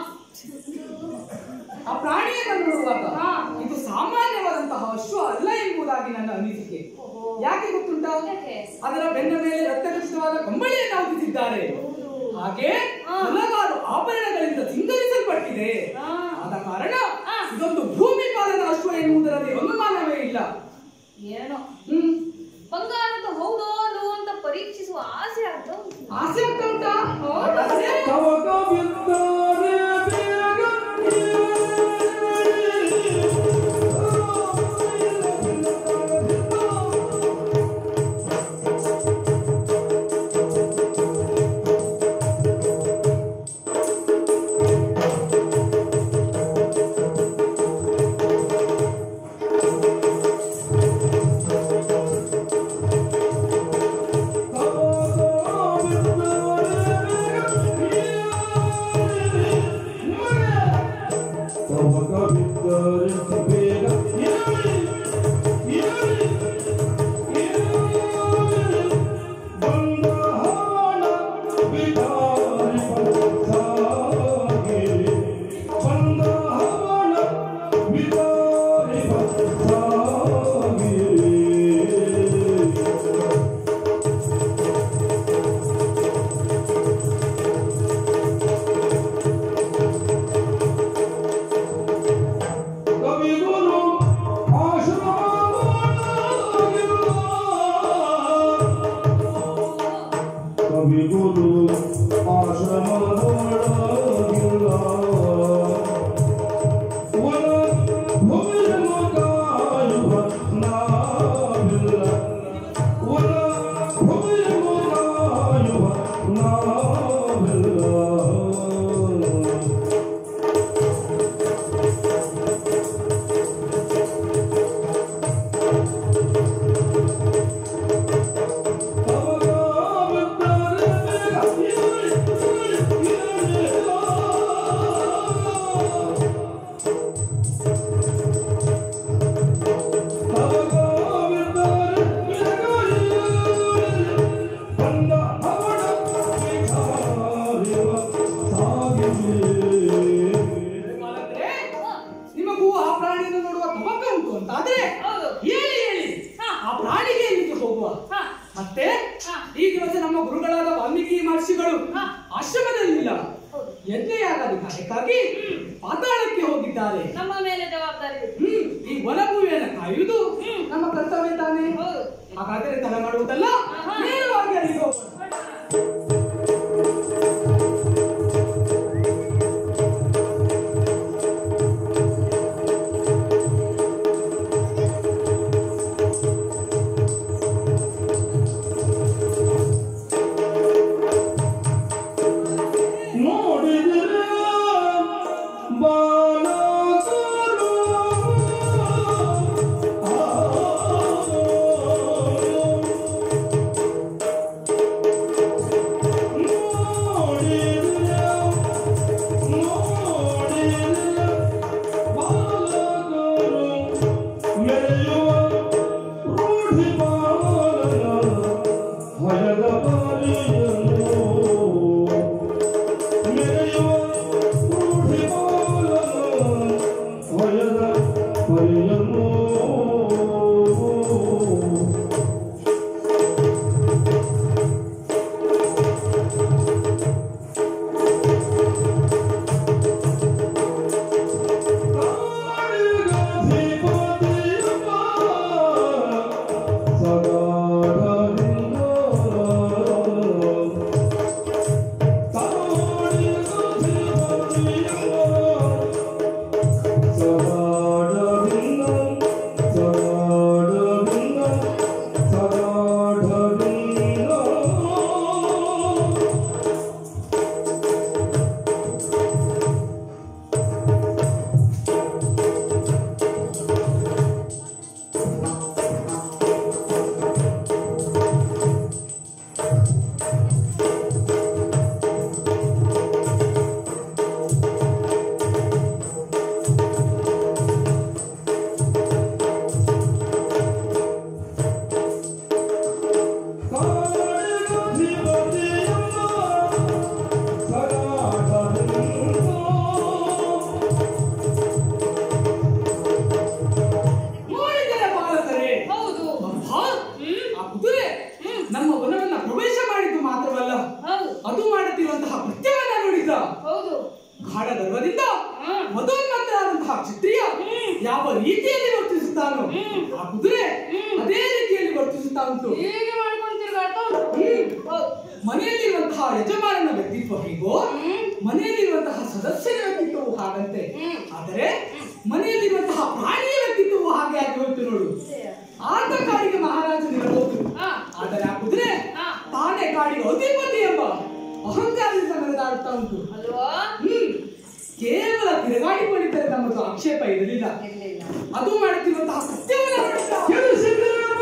ಆ ಪ್ರಾಣಿಯನ್ನ ನೋಡುವಾಗ ಹಾ. ಇದು ಸಾಮಾನ್ಯವಾದಂತಹ ಅಶ್ವ ಅಲ್ಲ ಎಂಬುದಾಗಿ ನನ್ನ ಅನಿಸಿಕೆ ಓಹೋ. ಯಾಕೆ ಗೊತ್ತುಂಟಾ ಯಾಕೆ? ಅದರ ಬೆನ್ನ ಮೇಲೆ ರಕ್ತಖಚಿತವಾದ ಕಂಬಳಿಯನ್ನು ಹೊದಿಸಿದ್ದಾರೆ ಹಾಗೆ ಹಾ. ಹಲವಾರು ಆಭರಣಗಳಿಂದ ಸಿಂಗರಿಸಲ್ಪಟ್ಟಿದೆ ಹಾ. ಆದ ಕಾರಣ ಹಾ. ಇದೊಂದು ಭೂಮಿ ಪಾಲದ ಅಶ್ವ ಎನ್ನುವುದರಲ್ಲಿ ಅನುಮಾನವೇ ಇಲ್ಲ ಏನೋ ಹ್ಮ್ ಬಂಗಾರದ ಹೌದೋ ಅಲ್ಲೋ ಅಂತ ಪರೀಕ್ಷಿಸುವ ಆಸೆ ಆಗ್ತಾ ಉಂಟು. ಆಸೆ ಆಗ್ತಾ ಉಂಟಾ ಹೌದು. ಹಾಗಾದ್ರೆ ಕವಿಗುರು ಆಶ್ರಮ ಕವಿಗುರು ಆಶ್ರಮದೊಳಗಿಲ್ಲ ಒಳ ಭುವಿಯನ್ನು ಕಾಯುವ ನಾವಿಲ್ಲ ಒಳ ಭುವಿಯನ್ನು ಕಾಯುವ ನಾವಿಲ್ಲ ಬಾಲಕರೇ, ನಿಮಗೂ ಆ ಪ್ರಾಣಿಯನ್ನು ನೋಡುವ ತವಕ ಉಂಟು ಅಂತ ಆದ್ರೆ ಹೌದು. ಹೇಳಿ ಹೇಳಿ ಹಾ. ಆ ಪ್ರಾಣಿಗೆ ಎಲ್ಲಿಗೆ ಹೋಗುವ ಹಾ. ಮತ್ತೆ ಹಾ. ಈ ದಿವಸ ನಮ್ಮ ಗುರುಗಳಾದ ವಾಲ್ಮೀಕಿ ಮಹರ್ಷಿಗಳು ಹಾ. ಆಶ್ರಮದಲ್ಲಿಲ್ಲ ಹೌದು. ಯಜ್ಞಯಾಗದ ಕಾರ್ಯಕ್ಕಾಗಿ ಪಾತಾಳಕ್ಕೆ ಹೋಗಿದ್ದಾರೆ ನಮ್ಮ ಮೇಲೆ ಜವಾಬ್ದಾರಿ ಇದೆ. ಹ್ಮ್ ಈ ವನಭೂಮಿಯನ್ನು ಕಾಯುವುದು ಹ್ಮ್. ನಮ್ಮ ಕರ್ತವ್ಯ ತಾನೇ ಹೌದು ಹಾಗಾದರೆ ತಲೆ ಮಾಡುವುದಲ್ಲ ಆಹಾ. ನೇರವಾಗಿ ಅಲ್ಲಿಗೆ ಹೋಗೋಣ. ನೋಡಿದರೆ ಬಾಲಕರು ಮೆರೆಯುವ ರೂಢಿ ಗರ್ವದಿಂದ ಹ್ಮ್. ಮದೋನ್ಮತ್ತನಾದಂತಹ ಕ್ಷತ್ರಿಯ ಯಾವ ರೀತಿಯಲ್ಲಿ ವರ್ತಿಸುತ್ತಾನೋ ಆ ಕುದುರೆ ಅದೇ ರೀತಿಯಲ್ಲಿ ವರ್ತಿಸುತ್ತಾ ಉಂಟು ಹೀಗೆ ಮಾಡ್ಕೊಂಡು ತಿರುಗಾಡ್ತಾ ಉಂಟು ಹ್ಮ್. ಹೌದು ಮನೆಯಲ್ಲಿರುವಂತಹ ಯಜಮಾನನ ವ್ಯಕ್ತಿತ್ವ ಹೇಗೋ ಹ್ಮ್. ಮನೆಯಲ್ಲಿರುವಂತಹ ಸದಸ್ಯನ ವ್ಯಕ್ತಿತ್ವವು ಹಾಗಂತೆ ಹ್ಮ್. ಆದರೆ ಮನೆಯಲ್ಲಿರುವಂತಹ ಪ್ರಾಣಿಯ ವ್ಯಕ್ತಿತ್ವವು ಹಾಗೆ ಆಗಿ ಹೋಯ್ತು ನೋಡು ಆತ ಕಾಡಿಗೆ ಮಹಾರಾಜನಿರಬಹುದು ಹಾ. ಆದರೆ ಆ ಕುದುರೆ ಹಾ. ತಾನೇ ಕಾಡಿಗೆ ಅಧಿಪತಿ ಎಂಬ ಅಹಂಕಾರದಿಂದ ಮೆರೆದಾಡುತ್ತಾ ಉಂಟು ಅಲ್ವಾ ಹ್ಮ್ ಕೇವಲ ತಿರುಗಾಡಿಕೊಂಡಿದ್ದರೆ ನಮ್ಮದು ಆಕ್ಷೇಪ ಇರಲಿಲ್ಲ ಇರ್ಲಿಲ್ಲ ಅದು ಮಾಡುತ್ತಿರುವಂತಹ ಸತ್ಯವನ್ನ ನೋಡುತ್ತಾ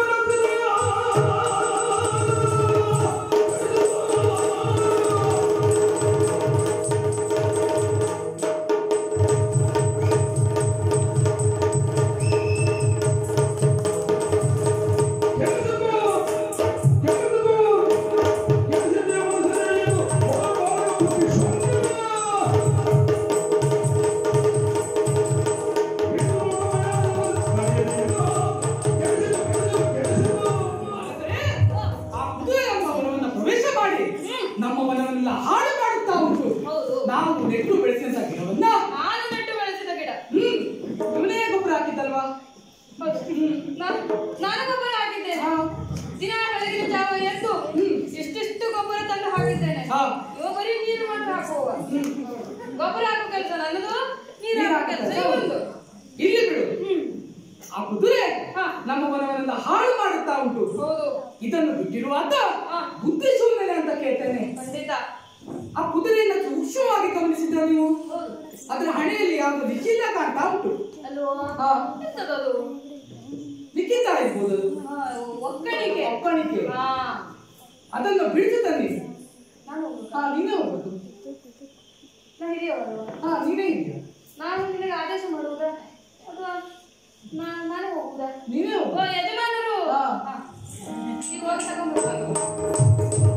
ಆದರೆ ಆ ಕುದುರೆ ನಮ್ಮ ವನವನ್ನ ಪ್ರವೇಶ ಮಾಡಿ ನಮ್ಮ ವನವನ್ನೆಲ್ಲ ಹಾಳು ಮಾಡುತ್ತಾ ಉಂಟು ಹೌದು. ನಾವು ನೆಟ್ಟು ಬೆಳೆಸಿದಂತ ಗಿಡವನ್ನ ನಾನು ನೆಟ್ಟು ಬೆಳೆಸಿದ ಗಿಡ ಹ್ಮ್ ಇವನೇ ಗೊಬ್ಬರ ಹಾಕಿದ್ದಲ್ವಾ ಹೌದು ನಾನು ನಾನು ಗೊಬ್ಬರ ಹಾಕಿದ್ದೇನೆ ಹಾ. ದಿನ ಬೆಳಗಿನ ಜಾವ ಎದ್ದು ಇಷ್ಟಿಷ್ಟು ಗೊಬ್ಬರ ತಂದು ಹಾಕಿದ್ದೇನೆ ಹಾ. ಇವ ಬರೀ ನೀರು ಮಾತ್ರ ಹಾಕುವ ಗೊಬ್ಬರ ಹಾಕೋ ಕೆಲಸ ನನ್ನದು ನೀರು ನೀರು ಹಾಕೋ ಹಾಕೋ ಕೆಲಸ ಕೆಲ್ಸ ಇವಂದು ಇಲ್ಲಿ ಬಿಡು ಹ್ಮ್ ಆ ಕುದುರೆ ಹಾ. ನಮ್ಮ ವನವನ್ನೆಲ್ಲ ಹಾಳು ಮಾಡುತ್ತಾ ಉಂಟು ಹೌದು ಇದನ್ನು ಬಿಟ್ಟಿರುವಾಗ ಹಾ. ಬುದ್ಧಿ ಸುಮ್ಮನೆ ಅಂತ ಕೇಳ್ತೇನೆ ಖಂಡಿತ ಆ ಕುದುರೆಯನ್ನ ಸೂಕ್ಷ್ಮವಾಗಿ ಗಮನಿಸಿದ್ರ ನೀವು ಹೌದು ಅದರ ಹಣೆಯಲ್ಲಿ ಯಾವುದು ಲಿಖಿತ ಕಾಣ್ತಾ ಉಂಟು ಅಲ್ವಾ ಹಾ. ಎಂತದದು ಲಿಖಿತ ಇರ್ಬೋದು ಅದು ಹಾ, ಒಕ್ಕಣಿಕೆ ಒಕ್ಕಣಿಕೆ ಹಾ ಅದನ್ನು ಬಿಡಿಸು ತನ್ನಿ ನಾನು ಹೋಗುದಾ? ಹಾ ನೀನೇ ಹೋಗ್ಬೋದು ನಾ ಹಿರಿಯವರಲ್ವಾ ಹಾ ನೀನೇ ಇದೆಯಾ ನಾನು ನಿನಗೆ ಆದೇಶ ಮಾಡುವುದಾ ಅಥವಾ ನಾ- ನಾನೇ ಹೋಗುದಾ ನೀನೇ ಓ ಹೋಗು ಯಜಮಾನರು ಹಾ. ಹಾ. ಈಗ ಹೋಗಿ ತಗೊಂಡ್ಬರ್ಬೇಕು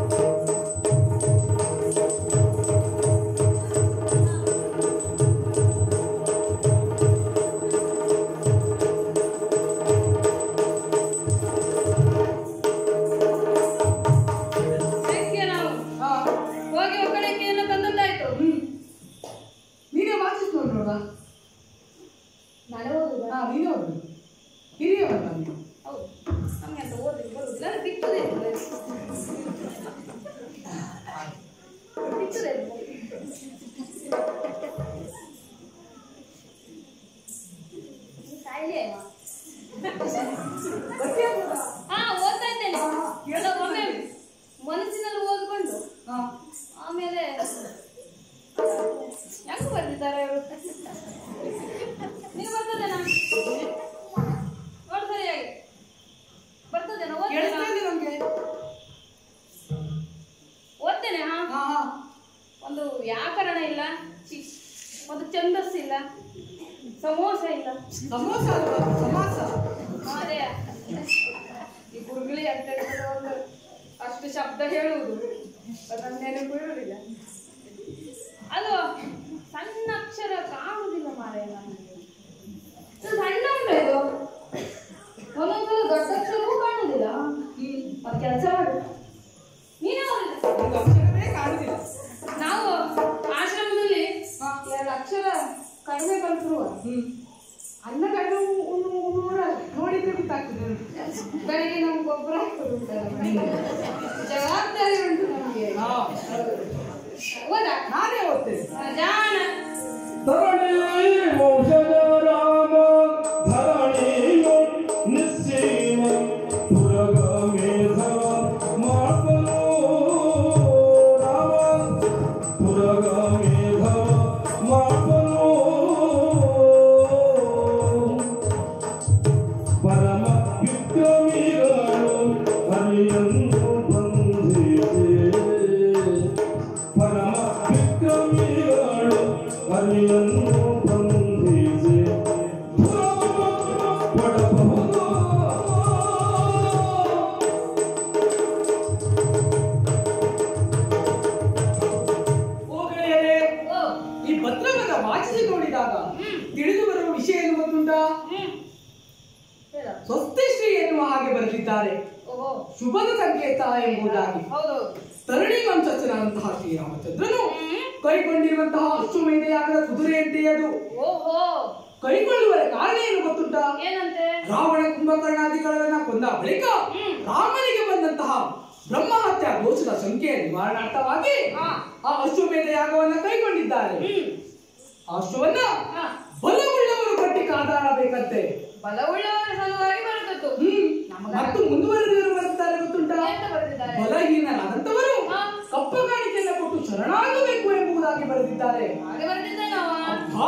ಬೆಂಕಿಯ ನಾವು ಹಾ ಹೋಗಿ ಒಕ್ಕಣಿಕೆಯನ್ನು ತಂದದ್ದಾಯ್ತು ಹ್ಮ್ ನೀನೇ ವಾಚಿಸ್ ನೋಡು ನೋಡ ನಾನೇ ಓದುದಾ ಹಾ ನೀನೇ ಹೋಗ್ಬೋದು ಹಿರಿಯವಲ್ಲ ನೀನು ಹೌದು ನಮ್ಗೆ ಅಂತ ಓದ್ಲಿಕ್ಕೆ ಬರುದಿಲ್ಲ ಅದು ಬಿಟ್ಟದೆ ಬಿಟ್ಟದೆ ಸಾಯಿಲೆ ಗೊತ್ತಾಗ್ತದಾ? ಹಾ ಓದ್ತಾ ಇದ್ದೇನೆ ಎಲ್ಲ ಒಮ್ಮೆ ಮನಸ್ಸಿನಲ್ಲಿ ಓದ್ಕೊಂಡು ಹಾ ಆಮೇಲೆ ಹೆಂಗ್ ಬರ್ತಿದ್ದಾರೆ ಇವರು ನೀವು ಬರ್ತದೇನಾ ನೋಡ್ ಸರಿಯಾಗಿ ಬರ್ತದೇನಾ ಕೇಳಿಸ್ತಾ ಓದ್ತೇನಾ ಇದೆ ನಮ್ಗೆ ಓದ್ತೇನೆ ಹಾ ಹಾ ಹಾ ಒಂದು ವ್ಯಾಕರಣ ಇಲ್ಲ ಛೀ, ಒಂದು ಛಂದಸ್ಸು ಇಲ್ಲ ಸಮೋಸ ಇಲ್ಲ ಸಮೋಸ ಅಲ್ವಾ ಅದು ಸಮಾಸ ಅದೇ ಈ ಗುರುಗಳಿ ಅಂತ ಹೇಳಿದ್ರೆ ಒಂದು ಅಷ್ಟು ಶಬ್ದ ಹೇಳುವುದು ಅದನ್ನ ನೆನಪು ಇರುವುದಿಲ್ಲ ಅದು ಸಣ್ಣ ಅಕ್ಷರ ಕಾಣುವುದಿಲ್ಲ ಮಾರೆ ನನಗೆ ಇದು ಸಣ್ಣ ಉಂಟು ಇದು ಒಂದೊಂದ್ಸಲ ದೊಡ್ಡ ಅಕ್ಷರವೂ ಕಾಣುವುದಿಲ್ಲ ಮತ್ತೆ ಕೆಲಸ ಮಾಡು ನೀನೇ ಓದಿದೆ ಒಂದು ಅಕ್ಷರವೇ ಕಾಣುದಿಲ್ಲ ನಾವು ಆಶ್ರಮದಲ್ಲಿ ಹಾ. ಎರಡು ಅಕ್ಷರ ಕಡಿಮೆ ಕಲ್ತರು ಹ್ಮ್ ಅನ್ನ ಕಡಿಮೆ ನೋಡಲ್ಲ ನೋಡಿದ್ರೆ ಗೊತ್ತಾಗ್ತದೆ ಬೆಳಿಗ್ಗೆ ನಮ್ಗೆ ಗೊಬ್ಬರ ಹಾಕೋದು ಉಂಟಲ್ಲ ಮನೆಗೆ. ಜವಾಬ್ದಾರಿ ಉಂಟು ನಮಗೆ ಹಾ ಹೌದಾ ನಾನೇ ಓದ್ತೇನೆ ಜಾಣ ಧರಣಿ ಮೌಷಧ ರಾಮ ಧರಣಿ ನಿಶ್ಚೀಮ ಪುರಗ ಮೇಧ ಮಾರ್ಪನು ರಾಮ ಪುರಗ ಮೇಧ ಮಾರ್ಪನು ಪರಮ ವಿಕ್ರಮಿಗಳು ಹರಿಯನ್ನು ಬಂಧಿಸಿ ಪರಮ ವಿಕ್ರಮಿಗಳು ಹರಿಯನ್ನು ಬಂಧಿಸಿ ಪಡಬಹುದು ಓ ಗೆಳೆಯರೇ ಓ ಈ ಪತ್ರವನ್ನ ವಾಚಿಸಿ ನೋಡಿದಾಗ ತಿಳಿದು ಬರುವ ವಿಷಯ ಏನು ಗೊತ್ತುಂಟಾ ಹ್ಮ್ ಹೇಳ ಸ್ವಸ್ತಿಶ್ರೀ ಎನ್ನುವ ಹಾಗೆ ಬರೆದಿದ್ದಾರೆ ಓಹೋ ಶುಭದ ಸಂಕೇತ ಎಂಬುದಾಗಿ ಹೌದೌದು ತರಣಿ ವಂಶಸ್ಥನಾದಂತಹ ಶ್ರೀರಾಮಚಂದ್ರನು ಕೈಗೊಂಡಿರುವಂತಹ ಅಶ್ವಮೇಧ ಯಾಗದ ಕುದುರೆಯಂತೆ ಅದು ಓಹೋ ಕೈಗೊಳ್ಳುವ ಕಾರಣ ಏನು ಗೊತ್ತುಂಟಾ ಏನಂತೆ ರಾವಣ ಕುಂಭಕರ್ಣಾದಿಗಳನ್ನ ಕೊಂದ ಬಳಿಕ ಹ್ಮ್. ರಾಮನಿಗೆ ಬಂದಂತಹ ಬ್ರಹ್ಮಹತ್ಯ ದೋಷದ ಸಂಖ್ಯೆಯ ನಿವಾರಣಾರ್ಥವಾಗಿ ಹಾ. ಆ ಅಶ್ವಮೇಧ ಯಾಗವನ್ನ ಕೈಗೊಂಡಿದ್ದಾರೆ ಹ್ಮ್ ಆ ಅಶ್ವವನ್ನ ಹಾ. ಬಲವುಳ್ಳವರು ಕಟ್ಟಿ ಕಾದಾಡಬೇಕಂತೆ ಬಲವುಳ್ಳವರ ಸಲುವಾಗಿ ಬರುತ್ತದ್ದು ಹ್ಮ್ ನಮಗ- ಮತ್ತು ಮುಂದುವರೆದವರು ಬರುತ್ತಾರೆ ಗೊತ್ತುಂಟಾ ಎಂತ ಬರೆದಿದ್ದಾರೆ ಬಲಹೀನರಾದಂತವರು ಹಾ. ಕಪ್ಪ ಕಾಣಿಕೆಯನ್ನು ಕೊಟ್ಟು ಶರಣಾಗಬೇಕು ಎಂಬುದಾಗಿ ಬರೆದಿದ್ದಾರೆ ಹಾಗೆ ಬರೆದಿದ್ದಾನವ ಹಾ,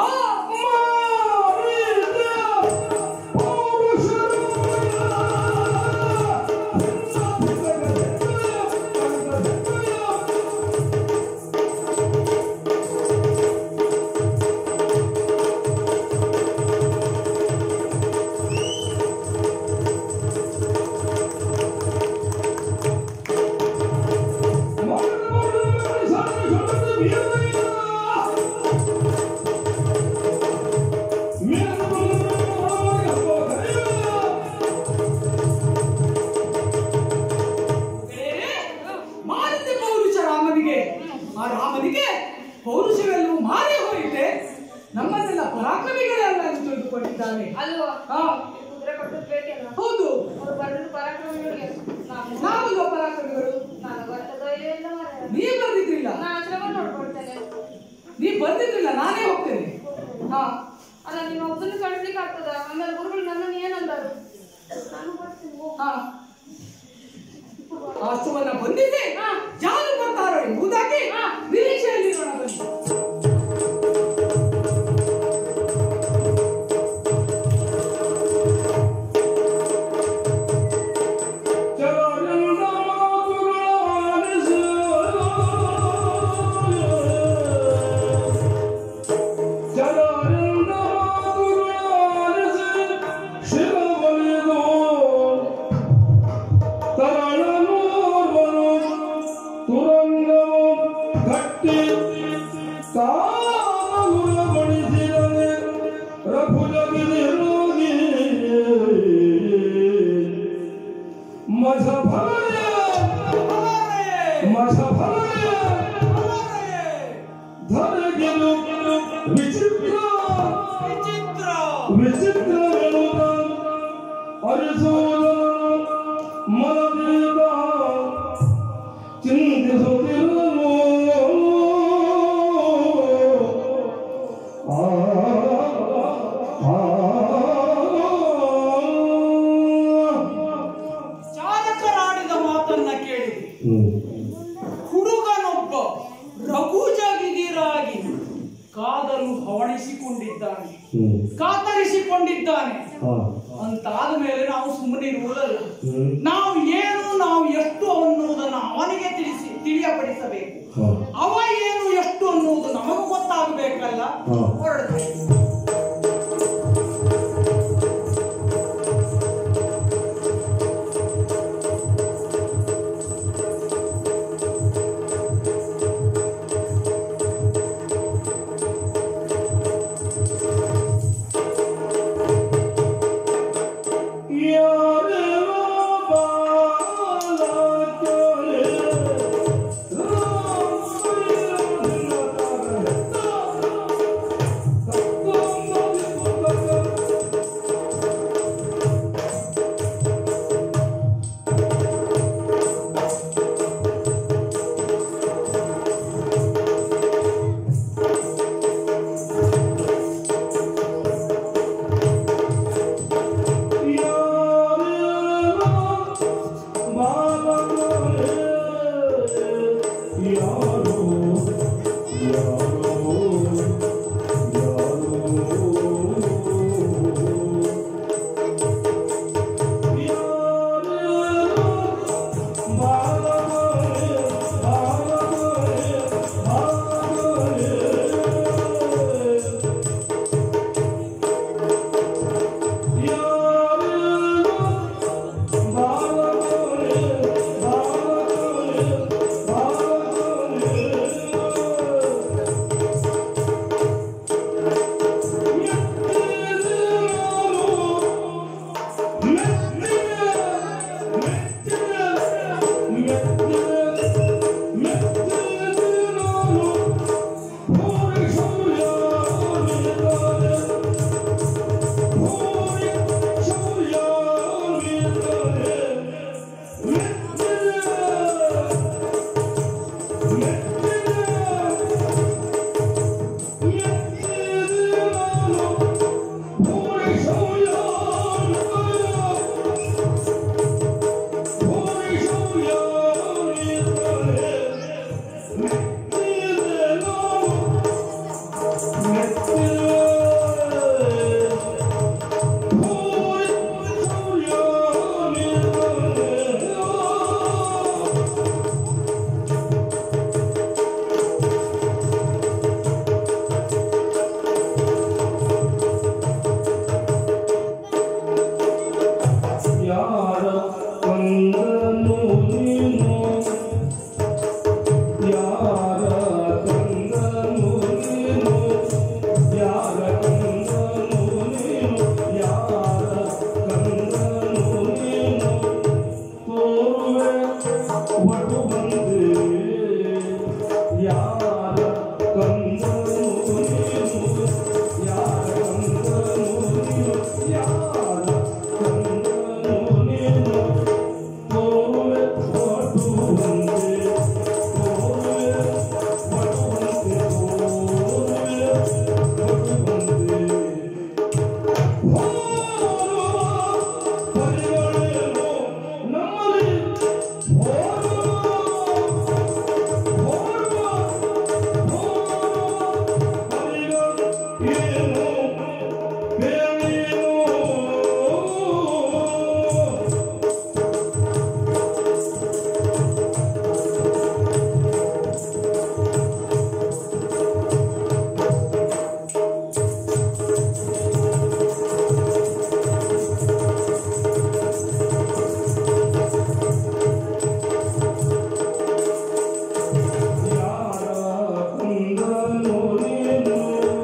ಮಾರುತಿ ಪೌರುಷ ರಾಮನಿಗೆ ಆ ರಾಮನಿಗೆ ಪೌರುಷವೆಲ್ಲವೂ ಮಾರಿ ಹೋಯಿತೆ ನಮ್ಮನ್ನೆಲ್ಲ ಪರಾಕ್ರಮಿಗಳೆಲ್ಲ ಎಂದು ತಿಳಿದುಕೊಂಡಿದ್ದಾನೆ ಅಲ್ವಾ ಹಾ ಕುದುರೆ ಕೊಟ್ಟದ್ದು ಬೇಕಲ್ಲ ಹೌದು ಅವ್ರು ಬರೆದು ಪರಾಕ್ರಮಿಗಳಿಗೆ ನಾನು ನಾವು ಪರಾಕ್ರಮಿಗಳು ನಾನು ಬರ್ತದೋ ಇಲ್ಲ ಮಾರ್ರೆ. ನೀ ಬರ್ದಿದ್ರಿಲ್ಲ ನಾನು ಆಶ್ರಮ ನೋಡ್ಕೊಳ್ತೇನೆ ನೀ ಬರ್ದಿದ್ರಿಲ್ಲ ನಾನೇ ಹೋಗ್ತೇನೆ ಹಾ ಅಲ್ಲ ನಿಮ್ಮ ಒಬ್ಬನ ಕಳಿಸ್ಲಿಕ್ಕೆ ಆಗ್ತದ ಆಮೇಲೆ ಗುರುಗಳು ನನ್ನನ್ನು ಏನಂದರು ನಾನು ಬರ್ತೀನಿ ಹೋಗು. ಹಾ ಆ ಅಶ್ವವನ್ನ ಬಂದಿದ್ದೆ ಹಾ. ಯಾರು ಬರ್ತಾರೋ ಎಂಬುದಾಗಿ ಹಾ. ನಿರೀಕ್ಷೆಯಲ್ಲಿ ನೋಡ ಬನ್ನಿ माझा भाया माझा भाया धर गेलो विचित्र ವಿಚಿತ್ರ विचित्र वेणुदा अर्जुन ಮನದಿಂದ ಚಿಂತಿಸುತ್ತಿರುವನು ಆ ಆ, ಚಾಲಕರಾಡಿದ ಮಾತನ್ನ ಕೇಳಿದೆ ಹ್ಮ್. ಹುಡುಗನೊಬ್ಬ ರಘುಜಗಿದಿರಾಗಿ ಕಾದಲು ಹವಣಿಸಿಕೊಂಡಿದ್ದಾನೆ ಹ್ಮ್. ಕಾತರಿಸಿಕೊಂಡಿದ್ದಾನೆ ಹಾ. ಅಂತಾದ ಮೇಲೆ ನಾವು ಸುಮ್ಮನಿರುವುದಲ್ಲ ಹ್ಮ್. ನಾವು ಏನು ನಾವು ಎಷ್ಟು ಅನ್ನುವುದನ್ನು ಅವನಿಗೆ ತಿಳಿಸಿ ತಿಳಿಯಪಡಿಸಬೇಕು ಹಾ. ಅವ ಏನು ಎಷ್ಟು ಅನ್ನುವುದು ನಮಗೂ ಗೊತ್ತಾಗಬೇಕಲ್ಲ ಹಾ. ಹೊರಡ್ಬೇಕು ಯಾರೆಲ್ಲ ಬಾಲಕರೇ, ರಾಮಯ್ಯನ ಕಂದನು ನೀನು ಯಾರ ಕಂದನು ನೀನು ಯಾರ ಕಂದನು ನೀನು ಯಾರ ಕಂದನು ನೀನು ತೋರುವೆ ಒಟ್ಟು ಬಂದೆ ಯಾರ ಕಂದನು ನೀನು ಯಾರ ಕಂದನು ನೀನು ಯಾರ ಕಂದನು ನೀನು ತೋರುವೆ ಒಟ್ಟು ಬಂದೆ ತೋರುವೆ ಒಟ್ಟು ಬಂದೆ ತೋರುವೆ ಒಟ್ಟು ಬಂದೆ ಯಾರ ಕಂದನು ನೀನು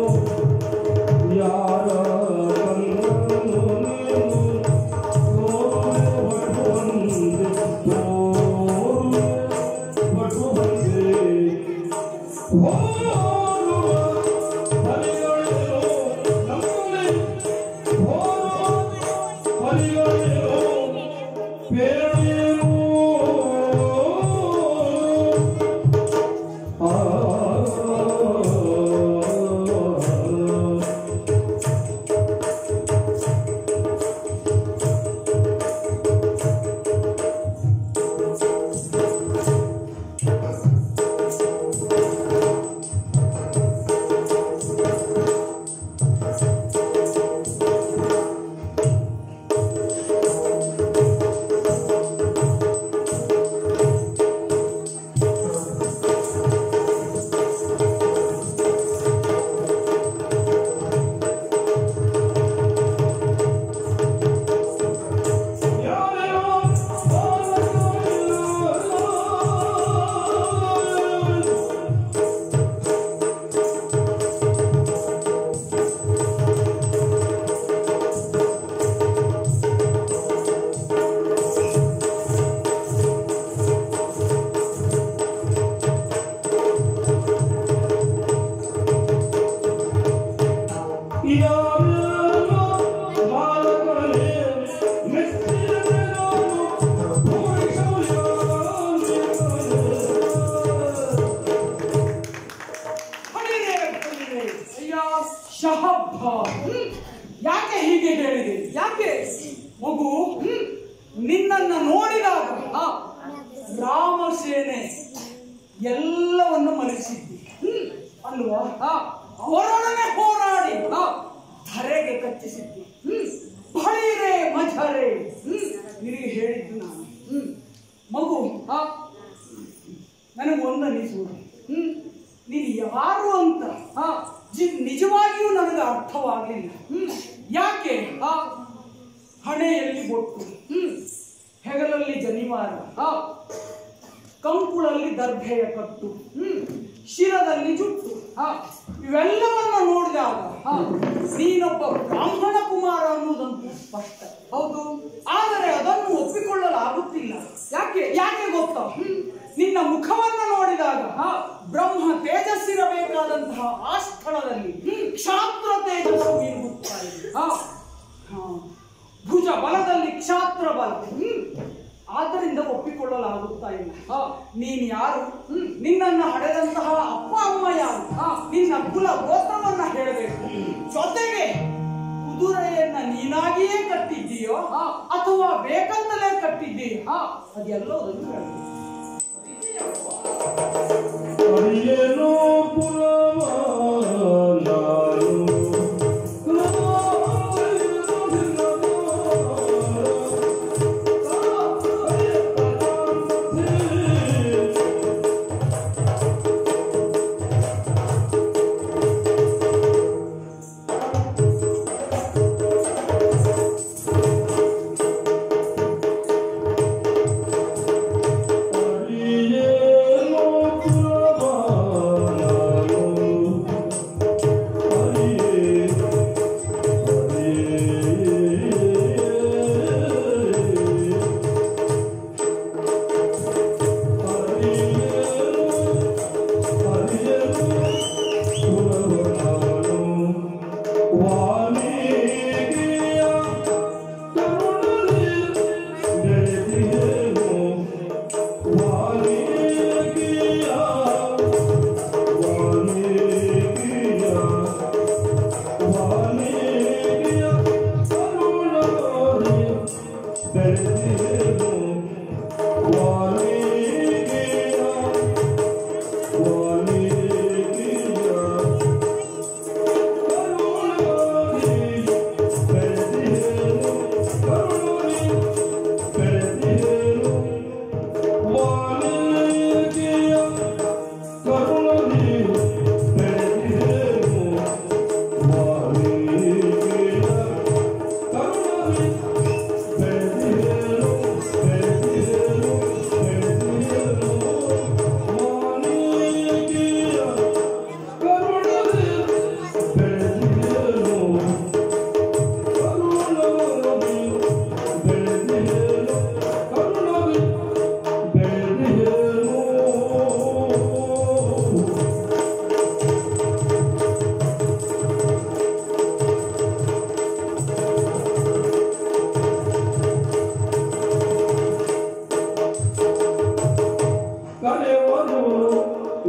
ಯಾರ ಕಂದನು ನೀನು ತೋರುವೆ ಒಟ್ಟು ಬಂದೆ ತೋರುವೆ ಒಟ್ಟು ಬಂದೆ ಹೋರುವ ಹರಿಗಳೇನು ನಮ್ಮಲ್ಲಿ ಹೋರುವ ಹರಿಗಳೇನು ಬೇಡೇನು ಹೊಡಿರೆ, ಹೊಡಿರೆ. ಅಯ್ಯ ಶಹಬ್ಬ ಹ್ಮ್. ಯಾಕೆ ಹೀಗೆ ಹೇಳಿದೆ ಯಾಕೆ ಮಗು ಹ್ಮ್. ನಿನ್ನನ್ನ ನೋಡಿದಾಗ ಆ, ರಾಮಸೇನೆ ಎಲ್ಲವನ್ನು ಮರೆಸಿದ್ದಿ ಹ್ಮ್. ಅಲ್ವಾ ಆ, ಅವರೊಡನೆ ಹೋರಾಡಿ ಆ, ಧರೆಗೆ ಕಚ್ಚಿಸಿದ್ದಿ ಹ್ಮ್ ಬಳಿರೆ ಮಜರೆ ಹ್ಮ್ ನಿನಗೆ ಹೇಳಿದ್ದು ನಾನು ಹ್ಮ್ ಮಗು ಆ ನನಗೆ ಒಂದು ಅನಿಸುವುದು ಹ್ಮ್ ನೀನು ಯಾರು ಅಂತ ಹಾ ಜಿ- ನಿಜವಾಗಿಯೂ ನನಗೆ ಅರ್ಥವಾಗಲಿಲ್ಲ ಹ್ಮ್ ಯಾಕೆ ಆ ಹಣೆಯಲ್ಲಿ ಬೊಟ್ಟು ಹ್ಮ್ ಹೆಗಲಲ್ಲಿ ಜನಿವಾರ ಆ ಕಂಕುಳಲ್ಲಿ ದರ್ಭೆಯ ಕಟ್ಟು ಹ್ಮ್ ಶಿರದಲ್ಲಿ ಜುಟ್ಟು ಆ ಇವೆಲ್ಲವನ್ನ ನೋಡಿದಾಗ ಆ, ನೀನೊಬ್ಬ ಬ್ರಾಹ್ಮಣ ಕುಮಾರ ಅನ್ನುವುದಂತೂ ಸ್ಪಷ್ಟ ಹೌದು ಆದರೆ ಅದನ್ನು ಒಪ್ಪಿಕೊಳ್ಳಲಾಗುತ್ತಿಲ್ಲ ಯಾಕೆ ಯಾಕೆ ಗೊತ್ತಾ ಹ್ಮ್. ನಿನ್ನ ಮುಖವನ್ನ ನೋಡಿದಾಗ ಆ, ಬ್ರಹ್ಮ ತೇಜಸ್ಸಿರಬೇಕಾದಂತಹ ಆ ಸ್ಥಳದಲ್ಲಿ ಹ್ಮ್, ಕ್ಷಾತ್ರ ತೇಜಸ್ಸು ಇರುತ್ತಾ ಇದೆ ಆ, ಹಾ. ಭುಜ ಬಲದಲ್ಲಿ ಕ್ಷಾತ್ರ ಬಲ ಹ್ಮ್. ಆದ್ದರಿಂದ ಒಪ್ಪಿಕೊಳ್ಳಲಾಗುತ್ತಾ ಇಲ್ಲ ಆ, ನೀನ್ ಯಾರು ಹ್ಮ್. ನಿನ್ನನ್ನ ಹಡೆದಂತಹ ಅಪ್ಪ ಅಮ್ಮ ಯಾರು ಆ, ನಿನ್ನ ಕುಲ ಗೋತ್ರವನ್ನ ಹೇಳಬೇಕು ಜೊತೆಗೆ ಕುದುರೆಯನ್ನ ನೀನಾಗಿಯೇ ಕಟ್ಟಿದ್ದೀಯೋ ಆ, ಅಥವಾ ಬೇಕಂತಲೇ ಕಟ್ಟಿದ್ದೀಯೋ ಆ, ಅದೆಲ್ಲದನ್ನು ಹೇಳಬೇಕು ಅರಿಯೇನೋ ಪುರವ ನಾನು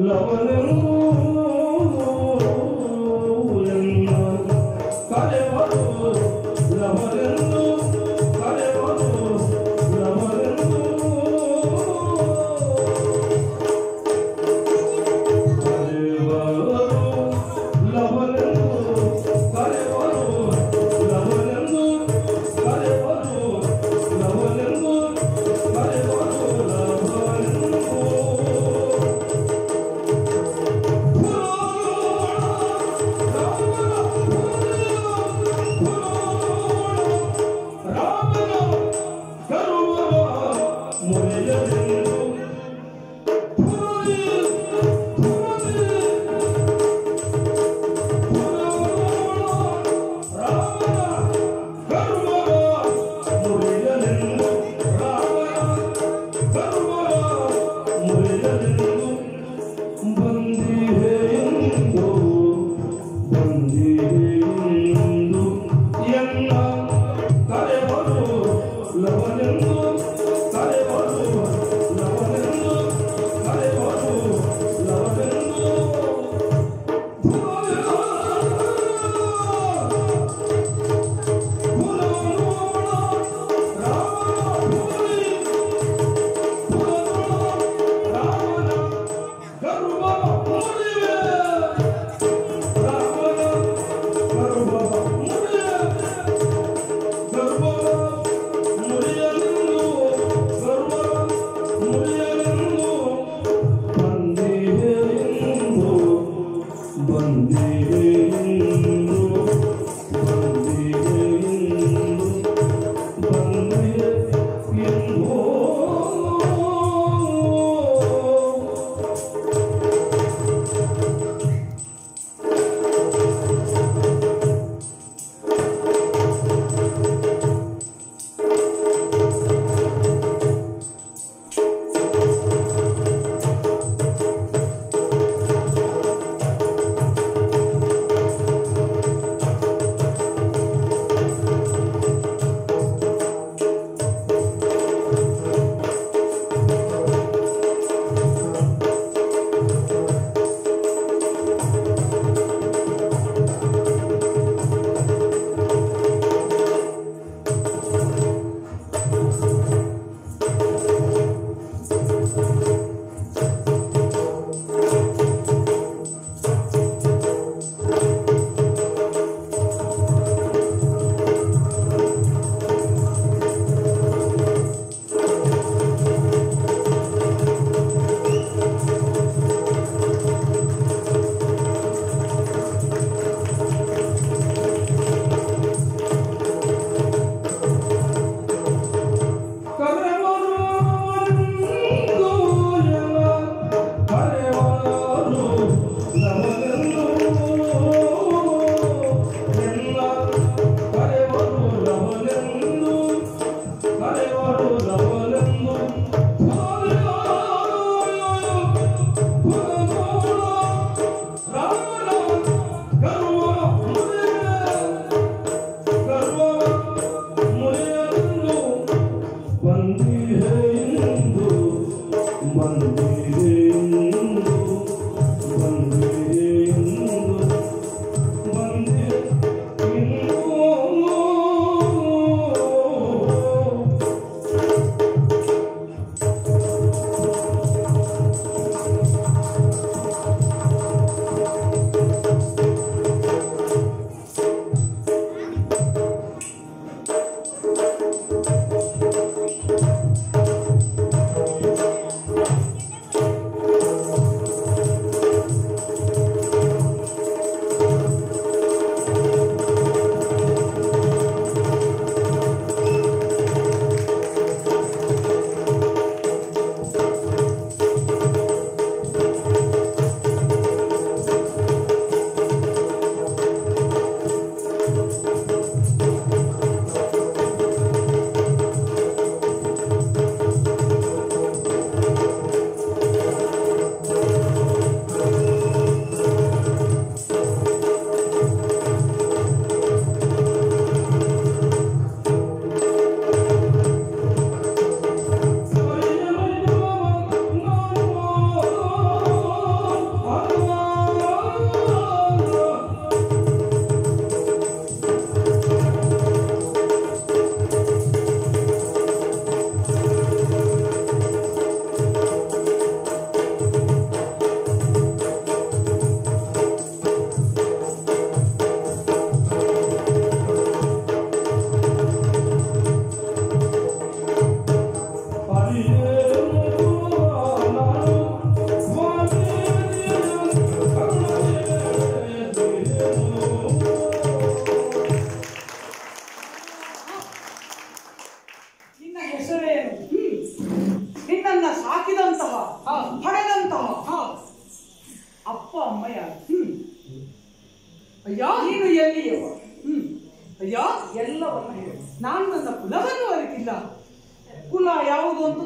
ಿ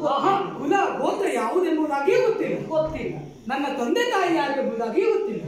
ಆಹಾ, ಕುಲ ಗೋತ್ರ ಯಾವುದೆಂಬುದಾಗಿಯೂ ಗೊತ್ತಿಲ್ಲ ಗೊತ್ತಿಲ್ಲ ನನ್ನ ತಂದೆ ತಾಯಿ ಯಾರೆಂಬುದಾಗಿಯೂ ಗೊತ್ತಿಲ್ಲ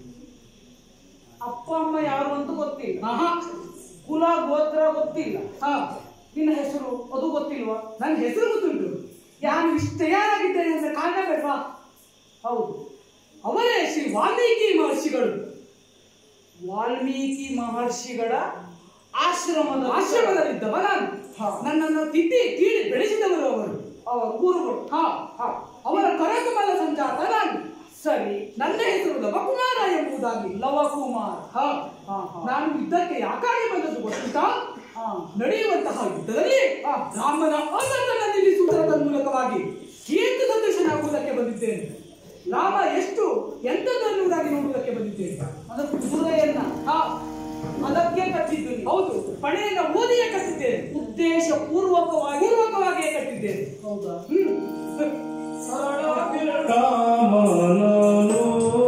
ಅಪ್ಪ ಅಮ್ಮ ಯಾರು ಅಂತ ಗೊತ್ತಿಲ್ಲ ಆಹಾ ಕುಲ ಗೋತ್ರ ಗೊತ್ತಿಲ್ಲ ಹಾ ನಿನ್ನ ಹೆಸರು ಅದು ಗೊತ್ತಿಲ್ವಾ ನನ್ನ ಹೆಸರು ಗೊತ್ತುಂಟು ನಾನು ಇಷ್ಟೇ ಯಾರಾಗಿದ್ದೇನೆ ಅಂತ ಕಾರಣ ಬೇಡ್ವಾ ಹೌದು ಅವರೇ ಶ್ರೀ ವಾಲ್ಮೀಕಿ ಮಹರ್ಷಿಗಳು ವಾಲ್ಮೀಕಿ ಮಹರ್ಷಿಗಳ ಆಶ್ರಮದ ಆಶ್ರಮದಲ್ಲಿದ್ದವ ನಾನು ನನ್ನನ್ನು ತಿದ್ದಿ ತೀಡಿ ಬೆಳೆಸಿದವರು ಅವರು ಅವರ ಗುರುಗಳು ಹಾ ಹಾ ಅವರ ಕರಕಮಲ ಸಂಜಾತ ನಾನು ಸರಿ ನನ್ನ ಹೆಸರು ಲವಕುಮಾರ ಎಂಬುದಾಗಿ ಲವಕುಮಾರ್ ಹಾ ಹಾ ನಾನು ಯುದ್ಧಕ್ಕೆ ಯಾಕಾಗಿ ಬಂದದ್ದು ಗೊತ್ತುಂಟಾ ನಡೆಯುವಂತಹ ಯುದ್ಧದಲ್ಲಿ ರಾಮನ ಅಸತನ ನಿಲ್ಲಿಸುವುದರ ಮೂಲಕವಾಗಿ ಕೀರ್ತಿ ಸಂದೇಶನಾಗುವುದಕ್ಕೆ ಬಂದಿದ್ದೇನೆ ರಾಮ ಎಷ್ಟು ಎಂತದನ್ನುವುದಾಗಿ ನೋಡುವುದಕ್ಕೆ ಬಂದಿದ್ದೇನೆ ಅದಕ್ಕೆ ಕುದುರೆಯನ್ನ ಹಾ ಅದಕ್ಕೆ ಕಟ್ಟಿದ್ದು ಹೌದು ಪಣೆಯನ್ನ ಓದಿಯೇ ಕಟ್ಟಿದ್ದೇನೆ ಉದ್ದೇಶ ಪೂರ್ವಕವಾಗಿ ಪೂರ್ವಕವಾಗಿಯೇ ಕಟ್ಟಿದ್ದೇನೆ ಹೌದಾ ಹ್ಮ್ ರಾಮನನು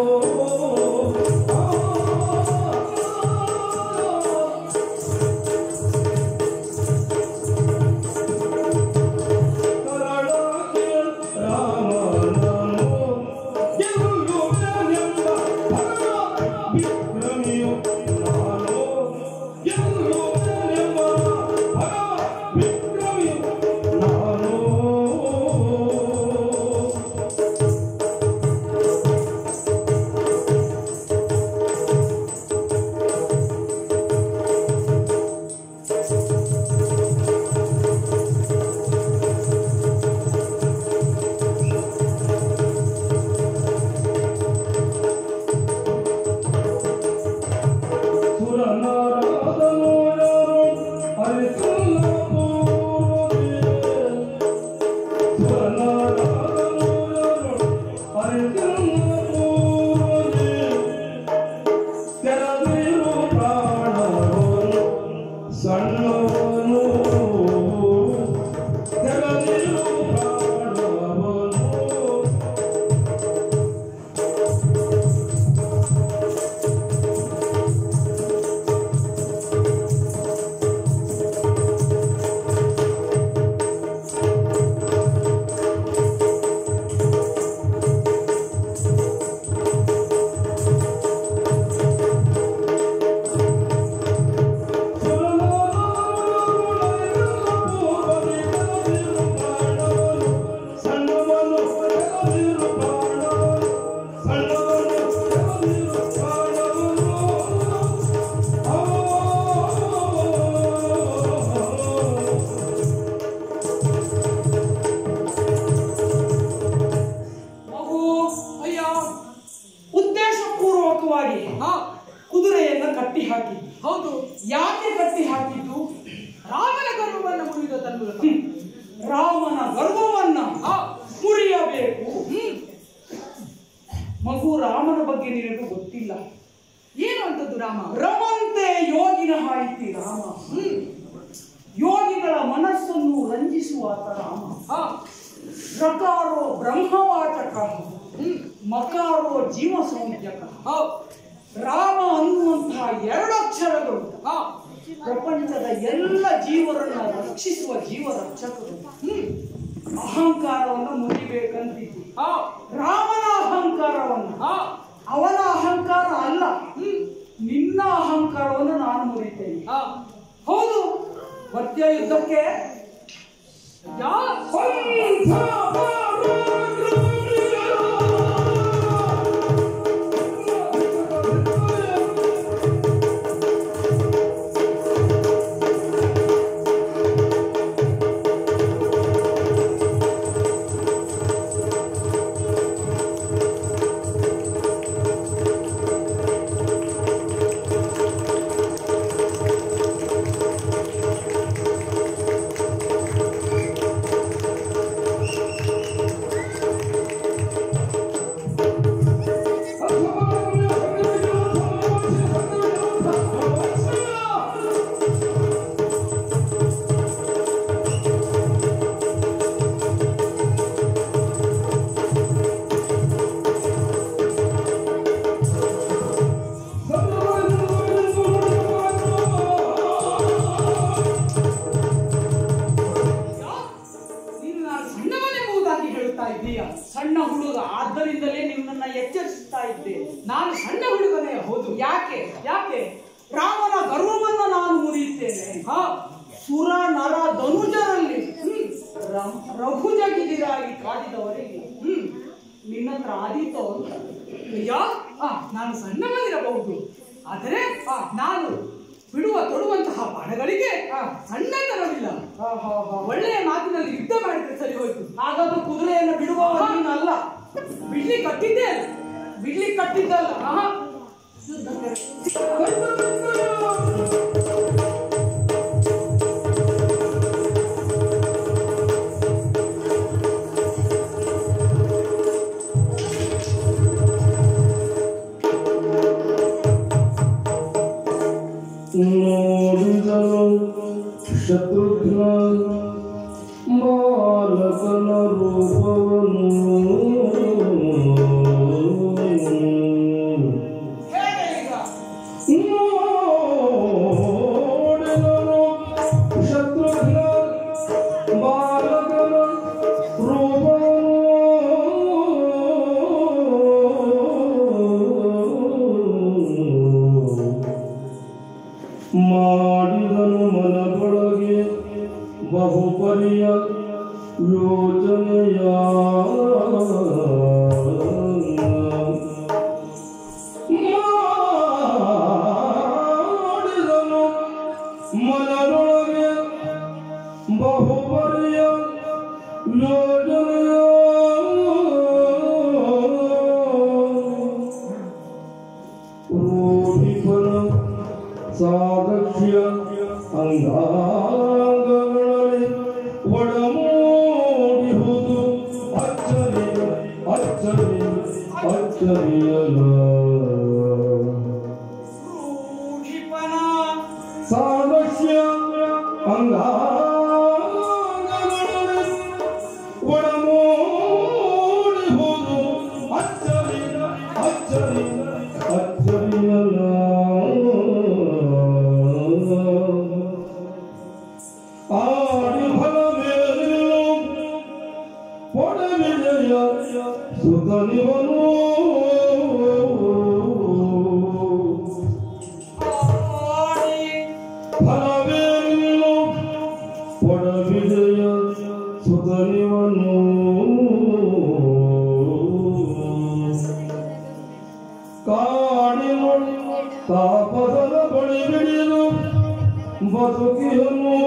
ಕರಳಕ್ಕೆ ರಾಮನನು ಗೆಲ್ಲುವೆನೆಂಬ ವಿಕ್ರಮಿಯು ನಾನು ಗೆಲ್ಲುವೆನೆಂಬ ವಿಕ್ರಮಿಯು ನಾನು ಸಣ್ಣವನು ತೆರೆದಿರು ಪ್ರಾಣವನು ಮಗು ಅಯ್ಯ ಉದ್ದೇಶಪೂರ್ವಕವಾಗಿ ಹಾ ಕುದುರೆಯನ್ನ ಕಟ್ಟಿ ಹಾಕಿ ಹೌದು ಯಾಕೆ ಕಟ್ಟಿ ಹಾಕಿದ್ದು ರಾಮನ ಗರ್ವವನ್ನು ಮುರಿದ ತನ್ನ ರಾಮನ ಗರ್ವವನ್ನ ಹಾ, ಮುರಿಯಬೇಕು ಹ್ಮ್. ಮಗು ರಾಮನ ಬಗ್ಗೆ ನಿನಗೆ ಗೊತ್ತಿಲ್ಲ ಏನು ಅಂತದ್ದು ರಾಮ ರಮಂತೆ ಯೋಗಿನ ಹಾಯಿತಿ ರಾಮ ಹ್ಮ್ ಯೋಗಿಗಳ ಮನಸ್ಸನ್ನು ರಂಜಿಸುವಾತ ರಾಮ ಹಾ ರಕಾರೋ ಬ್ರಹ್ಮವಾಚಕ ಹ್ಮ್. ಮಕಾರೋ ಜೀವ ಸಂಜ್ಞಕ ರಾಮ ಅನ್ನುವಂತಹ ಎರಡು ಅಕ್ಷರಗಳು ಆ, ಪ್ರಪಂಚದ ಎಲ್ಲ ಜೀವರನ್ನ ರಕ್ಷಿಸುವ ಜೀವ ರಕ್ಷಕರು ಹ್ಮ್. ಅಹಂಕಾರವನ್ನು ಮುರಿಬೇಕಂತಿದ್ದು ಆ, ರಾಮನ ಅಹಂಕಾರವನ್ನು ಆ, ಅವನ ಅಹಂಕಾರ ಅಲ್ಲ ಹ್ಮ್. ನಿನ್ನ ಅಹಂಕಾರವನ್ನು ನಾನು ಮುರಿತೇನೆ ಆ, ಹೌದು ಮಧ್ಯ ಯುದ್ಧಕ್ಕೆ ಯಾ ಿ ಇದ್ದೀಯ ಸಣ್ಣ ಹುಡುಗ ಆದ್ದರಿಂದಲೇ ನಿನ್ನನ್ನ ಎಚ್ಚರಿಸುತ್ತಾ ಇದ್ದೆ ನಾನು ಸಣ್ಣ ಹುಡುಗನೇ ಹೌದು ಯಾಕೆ ಯಾಕೆ ರಾಮನ ಗರ್ವವನ್ನ ನಾನು ಮುರಿಯುತ್ತೇನೆ ಹಾ ಸುರ ನರ ಧನುಜರಲ್ಲಿ ಹ್ಮ್, ರ- ರಘುಜಗಿದಿರಾಗಿ ಕಾದಿದವರಿಗೆ ಹ್ಮ್ ನಿನ್ನ ಹತ್ರ ಆದೀತೋ ಅಂತ ಅಯ್ಯೋ ಆ, ನಾನು ಸಣ್ಣವನಿರಬಹುದು ಆದರೆ ಆ, ನಾನು ಬಿಡುವ ತೊಡುವಂತಹ ಬಾಣಗಳಿಗೆ ಆ, ಸಣ್ಣತನವಿಲ್ಲ ಒಳ್ಳೆಯ ಮಾತಿನಲ್ಲಿ ಯುದ್ಧ ಮಾಡಿದ್ರೆ ಸರಿ ಹೋಯ್ತು ಹಾಗಾದ್ರೂ ಕುದುರೆಯನ್ನು ಬಿಡುವ ಅಲ್ಲ ಬಿಡ್ಲಿ ಕಟ್ಟಿದ್ದೆ ಅಲ್ಲ ಬಿಡ್ಲಿ ಕಟ್ಟಿದ್ದಲ್ಲ ಆಹಾ. ನೋಡಿದನು ಶತ್ರುಘ್ನ ಬಾಲಕನ ರೂಪವನ್ನು ಹೇಗೆ ಈಗ ನೋಡಿದನು ಶತ್ರುಘ್ನ ಬಾಲಕನ ರೂಪವನ್ನು ಮಾಡಿದನು ಮನದೊಳಗೆ ಬಹುಪರಿಯ ಯೋಜನೆಯ ಮಾಡಿದನು ಮನದೊಳಗೆ ಬಹುಪರಿಯ ಯೋಜನೆಯ ರೂಢಿಪನ ಸಾದಕ್ಷ್ಯ ಅಂಗಾಂಗಗಳಲ್ಲಿ ಒಡಮೂಡಿಹುದು ಅಚ್ಚರಿಯ ಅಚ್ಚರಿಯ ಅಚ್ಚರಿಯಲ ರೂಢಿಪನ ಸಾದಕ್ಷ್ಯ ಅಂಗಾಂಗಗಳಲ್ಲಿ ಒಡಮೂಡಿಹುದು ಅಚ್ಚರಿಯ ಅಚ್ಚರಿಯ ಅಚ್ಚರಿಯಲ ಆಡಿ ಫಲವೇನು ಪೊಡವಿಜಯ ಸುತನಿವನು ಆಡಿ ಫಲವೇನು ಪೊಡವಿಜಯ ಸುತನಿವನು ಕಾಡಿನು ತಾಪಸದ ಬಳಿ ಬಿಡಿದು ಬದುಕಿಯನು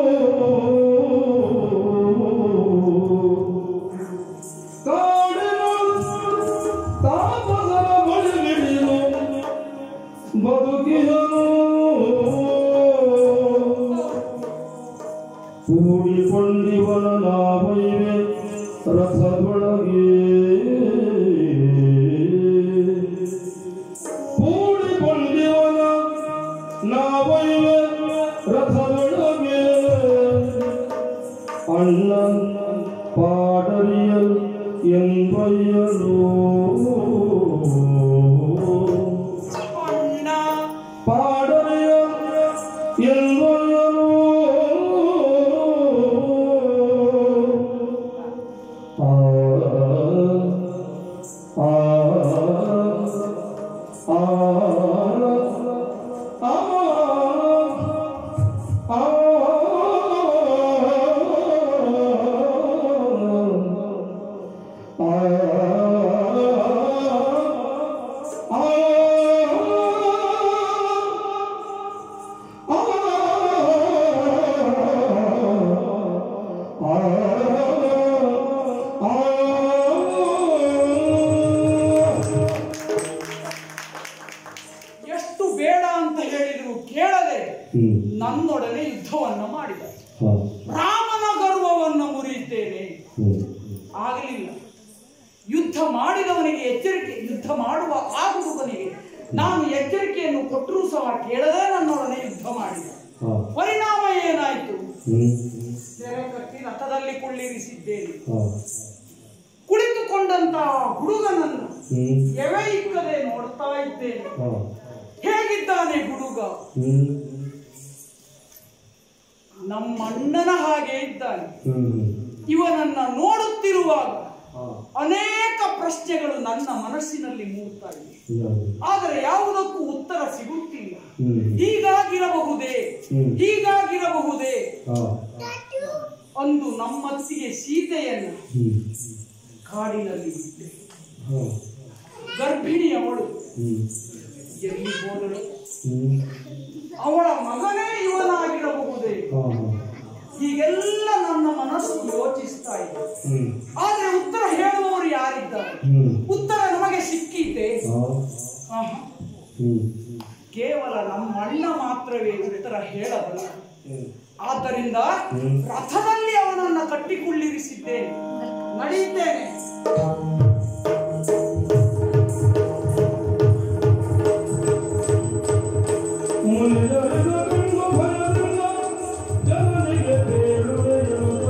ಕಾಡಿನು ತಾಪಸದ ಬಳಿ ಬಿಡಿದು ಬದುಕಿಯನು ಕೂಡಿಕೊಂಡಿವನ ನಾವೈವೆ ರಥದೊಳಗೆ ಕೂಡಿಕೊಂಡಿವನ ನಾವೈವೆ ರಥದೊಳಗೆ ಅಣ್ಣ ಪಾಡರಿಯಲ್ ಎಂಬಯ್ಯಲು ಅಣ್ಣ ಪಾಡರಿಯ ಎಂಬಯ್ಯಲು ಆ ಆ ಆ ಆ ಎಷ್ಟು ಬೇಡ ಅಂತ ಹೇಳಿದ್ರು ಕೇಳದೆ ನನ್ನೊಡನೆ ಯುದ್ಧವನ್ನ ಮಾಡಿದ ರಾಮನ ಗರ್ವವನ್ನು ಮುರಿಯುತ್ತೇನೆ ಆಗಲಿಲ್ಲ ಯುದ್ಧ ಮಾಡಿದವನಿಗೆ ಎಚ್ಚರಿಕೆ ಯುದ್ಧ ಮಾಡುವ ಆ ಹುಡುಗನಿಗೆ ನಾನು ಎಚ್ಚರಿಕೆಯನ್ನು ಕೊಟ್ಟರೂ ಸಹ ಕೇಳದೆ ನನ್ನೊಡನೆ ಯುದ್ಧ ಮಾಡಿದ ಪರಿಣಾಮ ಏನಾಯಿತು ಸೆರೆ ಕಟ್ಟಿ ರಥದಲ್ಲಿ ಕುಳ್ಳಿರಿಸಿದ್ದೇನೆ ಕುಳಿತುಕೊಂಡಂತಹ ಹುಡುಗನನ್ನು ಎವೆ ಇಕ್ಕದೆ ನೋಡ್ತಾ ಇದ್ದೇನೆ ಹೇಗಿದ್ದಾನೆ ಹುಡುಗ ನಮ್ಮ ಅಣ್ಣನ ಹಾಗೆ ಇದ್ದಾನೆ ಇವನನ್ನ ನೋಡುತ್ತಿರುವಾಗ ಹಾ ಅನೇಕ ಪ್ರಶ್ನೆಗಳು ನನ್ನ ಮನಸ್ಸಿನಲ್ಲಿ ಮೂಡ್ತಾ ಇವೆ ಹ್ಮ್ ಆದರೆ ಯಾವುದಕ್ಕೂ ಉತ್ತರ ಸಿಗುತ್ತಿಲ್ಲ ಹ್ಮ್ ಹೀಗಾಗಿರಬಹುದೇ ಹ್ಮ್. ಹೀಗಾಗಿರಬಹುದೇ ಹಾ ಅಂದು ನಮ್ಮತ್ತಿಗೆ ಸೀತೆಯನ್ನು ಹ್ಮ್ ಕಾಡಿನಲ್ಲಿ ಬಿಟ್ಟೆ ಹಾ ಗರ್ಭಿಣಿಯವಳು ಹ್ಮ್ ಎಲ್ಲಿ ಹೋದಳು ಹ್ಮ್ ಅವಳ ಮಗನೇ ಇವನಾಗಿರಬಹುದೇ ಹಾ ಹಾ ಹೀಗೆಲ್ಲ ನನ್ನ ಮನಸ್ಸು ಯೋಚಿಸ್ತಾ ಇದೆ ಹ್ಮ್ ಆದ್ರೆ ಉತ್ತರ ಹೇಳುವವರು ಯಾರಿದ್ದಾರೆ ಹ್ಮ್ ಉತ್ತರ ನಮಗೆ ಸಿಕ್ಕಿದ್ದೆ ಹಾ ಆಹಾ. ಹ್ಮ್ ಕೇವಲ ನಮ್ಮ ಅಣ್ಣ ಮಾತ್ರವೇ ಉತ್ತರ ಹೇಳಬಲ್ಲ ಹ್ಮ್ ಆದ್ದರಿಂದ ಹ್ಮ್. ರಥದಲ್ಲಿ ಅವನನ್ನ ಕಟ್ಟಿಕೊಳ್ಳಿರಿಸಿದ್ದೇನೆ ನಡೆಯುತ್ತೇನೆ ಮುಂಜಾನೆದ ಗಂಡು ಭಯದಿಂದ ಜನರಿಗೆ ಬೇಡುವೆಯುತ್ತ.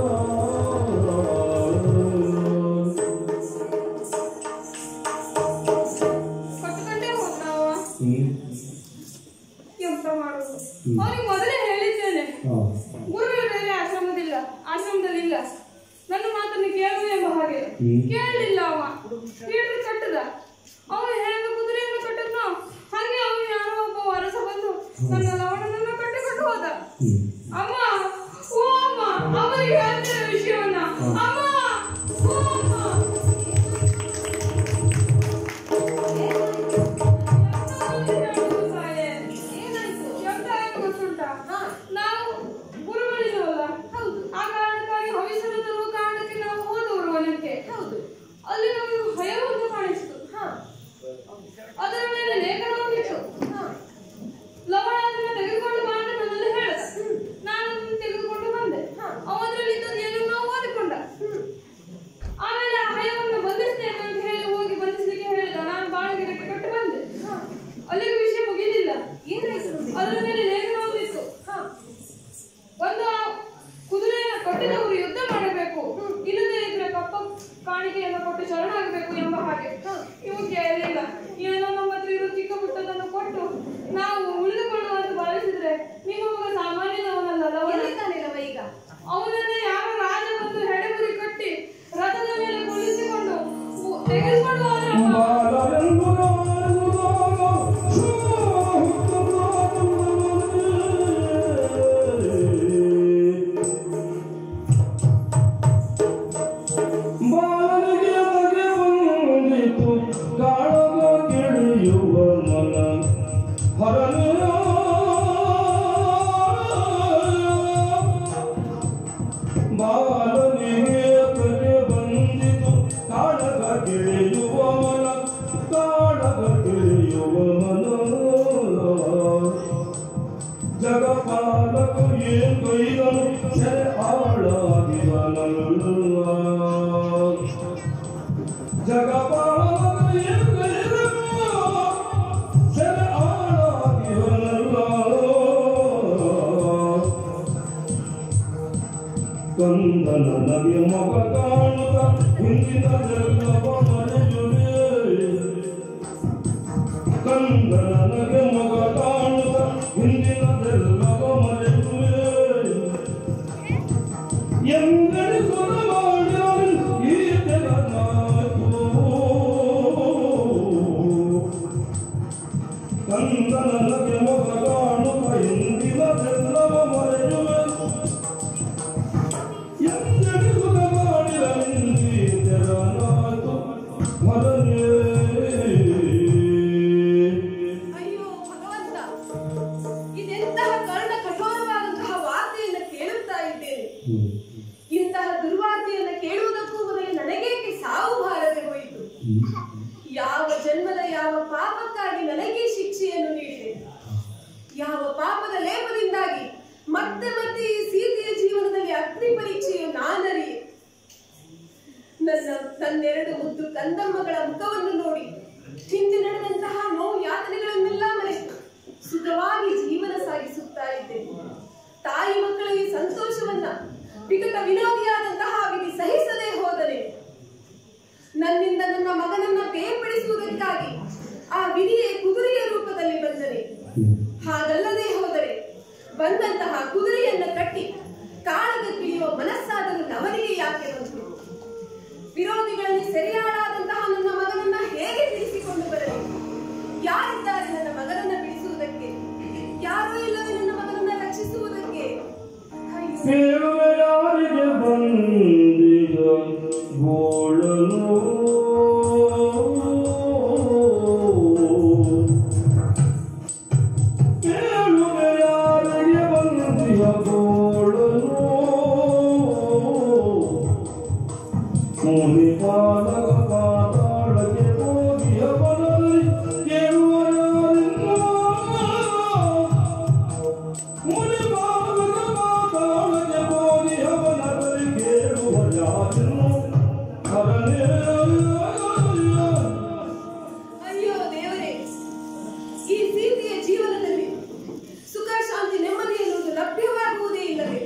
ಕೊಟ್ಕೊಂಡೇ ಹೋಗ್ತಾವ ಹ್ಮ್ ಎಂತ ಮಾಡುದು ಹ್ಮ್. ಅವ್ರಿಗೆ ಮೊದಲೇ ಹೇಳಿದ್ದೇನೆ ಹಾ ಗುರುಗಳು ಬೇರೆ ಆಶ್ರಮದಿಲ್ಲ ಆಶ್ರಮದಲ್ಲಿ ಇಲ್ಲ ನನ್ನ ಮಾತನ್ನು ಕೇಳು ಎಂಬ ಹಾಗೆ ಹ್ಮ್. ಕೇಳಲಿಲ್ಲ ಅವ ಹಿಡಿದು ಕಟ್ಟದ ಅವನು ಹೇಳಿದ ಕುದುರೆಯನ್ನು ಕಟ್ಟದ್ನೋ ಹಾಗೆ ಅವನು ಯಾರೋ ಒಬ್ಬ ವರಸ ಬಂದು ನನ್ನ ಲವಣನನ್ನು ಕಟ್ಟಿಕೊಂಡು ಹೋದ ಹ್ಮ್ ಅಮ್ಮ ಓ ಅಮ್ಮ ಅವರಿಗೆ ಹೇಳ್ತೇನೆ ವಿಷಯವನ್ನ ಅಮ್ಮ ಓ ಅಮ್ಮ ಏನಾಯ್ತು ಎಂತ ಆಯ್ತು ಗೊತ್ತುಂಟಾ ನಾವು ಗುರುಗಳಿಲ್ಲವಲ್ಲ ಹೌದು ಆ ಕಾರಣಕ್ಕಾಗಿ ಹವಿಸಲು ತರುವ ಕಾರಣಕ್ಕೆ ನಾವು ಹೋದವರು ಹೊಲಕ್ಕೆ ಹೌದು ಅಲ್ಲಿ ನಮಗೆ ಭಯವೊಂದು ಕಾಣಿಸಿತು ಅದರ ಮೇಲೆ ಲೇಖನವಾಗಿತ್ತು ಲವಣ ಅದನ್ನ ತೆಗೆದುಕೊಂಡು ಬಾ ಅಂತ ನನ್ನಲ್ಲಿ ಹೇಳಿದ ನಾನು ಅದನ್ನ ತೆಗೆದುಕೊಂಡು ಬಂದೆ ಅವನಲ್ಲಿ ಇದ್ದದ್ದು ಏನನ್ನೋ ಓದಿಕೊಂಡ ಆಮೇಲೆ ಆ ಹಯವನ್ನು ಬಂಧಿಸ್ತೇನೆ ಅಂತ ಹೇಳಿ ಹೋಗಿ ಬಂಧಿಸ್ಲಿಕ್ಕೆ ಹೇಳಿದ ನಾನು ಬಾಳಗಿರಕ್ಕೆ ಕಟ್ಟು ಬಂದೆ ಅಲ್ಲಿಗೆ ವಿಷಯ ಮುಗಿಲಿಲ್ಲ ಅದರ ಮೇಲೆ ಲೇಖನವಾಗಿತ್ತು ಒಂದು ಆ ಕುದುರೆಯನ್ನು ಕಟ್ಟಿದವರು ಯುದ್ಧ ಮಾಡಬೇಕು ಇಲ್ಲದೆ ಇದ್ರೆ ಕಪ್ಪ ಕಾಣಿಕೆಯನ್ನು ಕೊಟ್ಟು ಶರಣಾಗಬೇಕು ಎಂಬ ಹಾಗೆ ಇವು ಕೇಳಲಿಲ್ಲ ಏನೋ ನಮ್ಮ ಹತ್ರ ಇರೋ ಚಿಕ್ಕ ಪುಟ್ಟದನ್ನು ಕೊಟ್ಟು ನಾವು ಉಳಿದುಕೊಳ್ಳುವಂತ ಭಾವಿಸಿದ್ರೆ ನಿಮ್ಮ ಮಗ ಸಾಮಾನ್ಯದವನಲ್ಲ ಲವಣ ಈಗ ಅವನನ್ನ ಯಾವ ರಾಜ ಬಂದು ಹೆಡೆಗುರಿ ಕಟ್ಟಿ ರಥದ ಮೇಲೆ ಕುಳಿಸಿಕೊಂಡು ಉ- ತೆಗೆದುಕೊಂಡು ಹೋದ್ರಪ್ಪ ಬಾಲವೆಂದು ನಾನುವಾಗ ಬಾಲನಿಗೆ ಬಗೆ ಬಂದಿತು ಕಾಳಗ ಗಿಳಿಯುವ ಮನ ಹರಣ ಬಾಲನಿಗೆ ಕಲೆ ಬಂದಿತು ಕಾಳಗ ಗಿಳಿಯುವ ಮನ ಕಾಳಗ ಗಿಳಿಯುವ ಮನ ಜಗಪಾಲಕ ಏನ್ ಕೈದನು ಸೆರೆ ಆಳಾಗಿವನಲ್ಲ ಜಗಪಾಲಕ ಏನ್ ಕೈದನು ಸೆರೆ ಆಳಾಗಿವನಲ್ಲ ಕಂದನ ನಗೆ ಮಗ ಕಾಣುತ್ತ ಹಿಂದಿನದೆಲ್ಲವ ಮರೆಯುವೆ ಕಂದನ ನಗೆ ಮಗ ಕಾಣುತ್ತ ಹಿಂದಿನದೆಲ್ಲವ ಮರೆಯುವೆ ಎಂದರೆ ಸುರವಾಡಿರಲಿ ಈ ಜಗನ್ನಾಥು ಕಂದನ ನಗೆ ಮಗ ಕಾಣುತ್ತ ಹಿಂದಿನದೆಲ್ಲವ ಮರೆಯುವೆ ಎಂದರೆ ಸುರವಾಡಿರಲಿ ಈ ಜಗನ್ನಾಥು ಮರನೇ ಅಯ್ಯೋ ಭಗವಂತ ಇದೆಂತಹ ಕರ್ಣ ಕಠೋರವಾದಂತಹ ವಾರ್ತೆಯನ್ನು ಕೇಳುತ್ತಾ ಇದ್ದೇನೆ ಇಂತಹ ದುರ್ವಾರ್ತೆಯನ್ನು ಕೇಳುವುದಕ್ಕೂ ಮೊದಲು ನನಗೇಕೆ ಸಾವು ಬಾರದೆ ಹೋಯಿತು ಯಾವ ಜನ್ಮದ ಯಾವ ಪಾಪಕ್ಕಾಗಿ ನನಗೆ ಶಿಕ್ಷೆಯನ್ನು ನೀಡಿದೆ ಯಾವ ಪಾಪದ ಲೇಪದಿಂದಾಗಿ ಮತ್ತೆ ಮತ್ತೆ ಈ ಸೀತೆಯ ಜೀವನದಲ್ಲಿ ಅಗ್ನಿ ಪರೀಕ್ಷೆಯು ನಾನರಿಯೆ ನನ್ನ ನನ್ನೆರಡು ಮುದ್ದು ಕಂದಮ್ಮಗಳ ಮುಖವನ್ನು ನೋಡಿ ಹಿಂದೆ ನಡೆದಂತಹ ನೋವು ಯಾತನೆಗಳನ್ನೆಲ್ಲ ಮರೆತು ಸುಖವಾಗಿ ಜೀವನ ಸಾಗಿಸುತ್ತಾ ಇದ್ದೇನೆ ತಾಯಿ ಮಕ್ಕಳ ಈ ಸಂತೋಷವನ್ನ ವಿಕಟ ವಿನೋದಿಯಾದಂತಹ ವಿಧಿ ಸಹಿಸದೆ ಹೋದರೆ ನನ್ನಿಂದ ನನ್ನ ಮಗನನ್ನ ಬೇರ್ಪಡಿಸುವುದಕ್ಕಾಗಿ ಆ ವಿಧಿಯೇ ಕುದುರೆಯ ರೂಪದಲ್ಲಿ ಬಂದರೆ ಹಾಗಲ್ಲದೆ ಹೋದರೆ ಬಂದಂತಹ ಕುದುರೆಯನ್ನ ಕಟ್ಟಿ ಕಾಳಗಕ್ಕಿಳಿಯುವ ಮನಸ್ಸಾದರೂ ನವನಿಗೆ ಯಾಕೆ ಬಂತು ವಿರೋಧಿಗಳನ್ನು ಸೆರೆಯಾಳಾದಂತಹ ನನ್ನ ಮಗನನ್ನ ಹೇಗೆ ಬಿಡಿಸಿಕೊಂಡು ಬರಲಿ ಯಾರಿದ್ದಾರೆ ನನ್ನ ಮಗನನ್ನ ಬಿಡಿಸುವುದಕ್ಕೆ ಯಾರೂ ಇಲ್ಲವೇ ನನ್ನ ಮಗನನ್ನ ರಕ್ಷಿಸುವುದಕ್ಕೆ ಅಯ್ಯೋ ಕೇಳುವೆಯಾರಿಗೆ ಬಂದಿದ ಗೋಳನು ಕೇಳುವೆಯಾರಿಗೆ ಬಂದಿದ ಗೋಳನು ಮುನಿ ಪಾಲಕ ಪಾತಾಳಕ್ಕೆ ಹೋಗಿಯ ಬಲಲ್ಲಿ ಕೇಳುವಯಾರಿಲ್ಲ ಮುನಿ ಪಾಲಕ ಪಾತಾಳಕ್ಕೆ ಹೋಗಿಯ ಬಲದಲ್ಲಿ ಕೇಳುವ ಯಾರನ್ನು ಅವನೇ ಅಯ್ಯೋ ದೇವರೇ ಈ ಪ್ರೀತಿಯ ಜೀವನದಲ್ಲಿ ಸುಖ ಶಾಂತಿ ನೆಮ್ಮದಿ ಎನ್ನುವುದು ಲಭ್ಯವಾಗುವುದೇ ಇಲ್ಲವೇ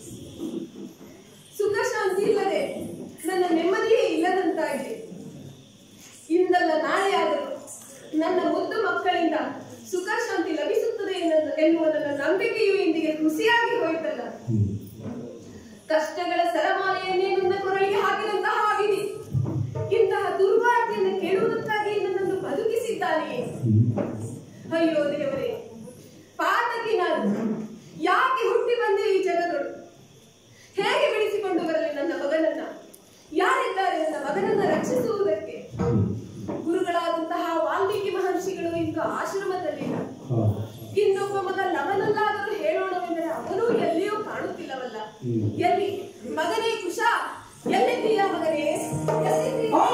ಸುಖ ಶಾಂತಿ ಇಲ್ಲದೆ ನನ್ನ ನೆಮ್ಮದಿಯೇ ಇಲ್ಲದಂತಾಗಿದೆ ಇಂದಲ್ಲ ನಾಳೆಯಾದರೂ ನನ್ನ ಮುದ್ದು ಮಕ್ಕಳಿಂದ ಸುಖ ಶಾಂತಿ ಲಭಿಸುತ್ತದೆ ಎನ್ನ- ಎನ್ನುವ ನನ್ನ ನಂಬಿಕೆಯು ಇಂದಿಗೆ ಹುಸಿಯಾಗಿ ಹೋಯಿತಲ್ಲ ಕಷ್ಟಗಳ ಸರಮಾಲೆಯನ್ನೇ ನನ್ನ ಕೊರಳಿಗೆ ಹಾಕಿದಂತಹ ಆಗಿದೆ ಇಂತಹ ದುರ್ವಾರ್ತೆಯನ್ನು ಕೇಳುವುದಕ್ಕಾಗಿ ನನ್ನನ್ನು ಬದುಕಿಸಿದ್ದಾನೆಯೇ ಅಯ್ಯೋ ದೇವರೇ ಪಾತಕಿ ನಾನು ಯಾಕೆ ಹುಟ್ಟಿ ಬಂದೆ ಈ ಜಗದೊಳು ಹೇಗೆ ಬೆಳೆಸಿಕೊಂಡು ಬರಲಿ ನನ್ನ ಮಗನನ್ನ ಯಾರಿದ್ದಾರೆ ನನ್ನ ಮಗನನ್ನ ರಕ್ಷಿಸುವುದಕ್ಕೆ ಗುರುಗಳಾದಂತಹ ವಾಲ್ಮೀಕಿ ಮಹರ್ಷಿಗಳು ಇಂದು ಆಶ್ರಮದಲ್ಲಿಲ್ಲ ಇನ್ನೊಬ್ಬ ಮಗ ಲವನಲ್ಲಾದರೂ ಹೇಳೋಣವೆಂದರೆ ಅವನು ಎಲ್ಲಿಯೂ ಕಾಣುತ್ತಿಲ್ಲವಲ್ಲ ಎಲ್ಲಿ ಮಗನೇ ಕುಶ ಎಲ್ಲಿದ್ದೀಯಾ ಮಗನೇ ಎಲ್ಲಿದ್ದೀಯಾ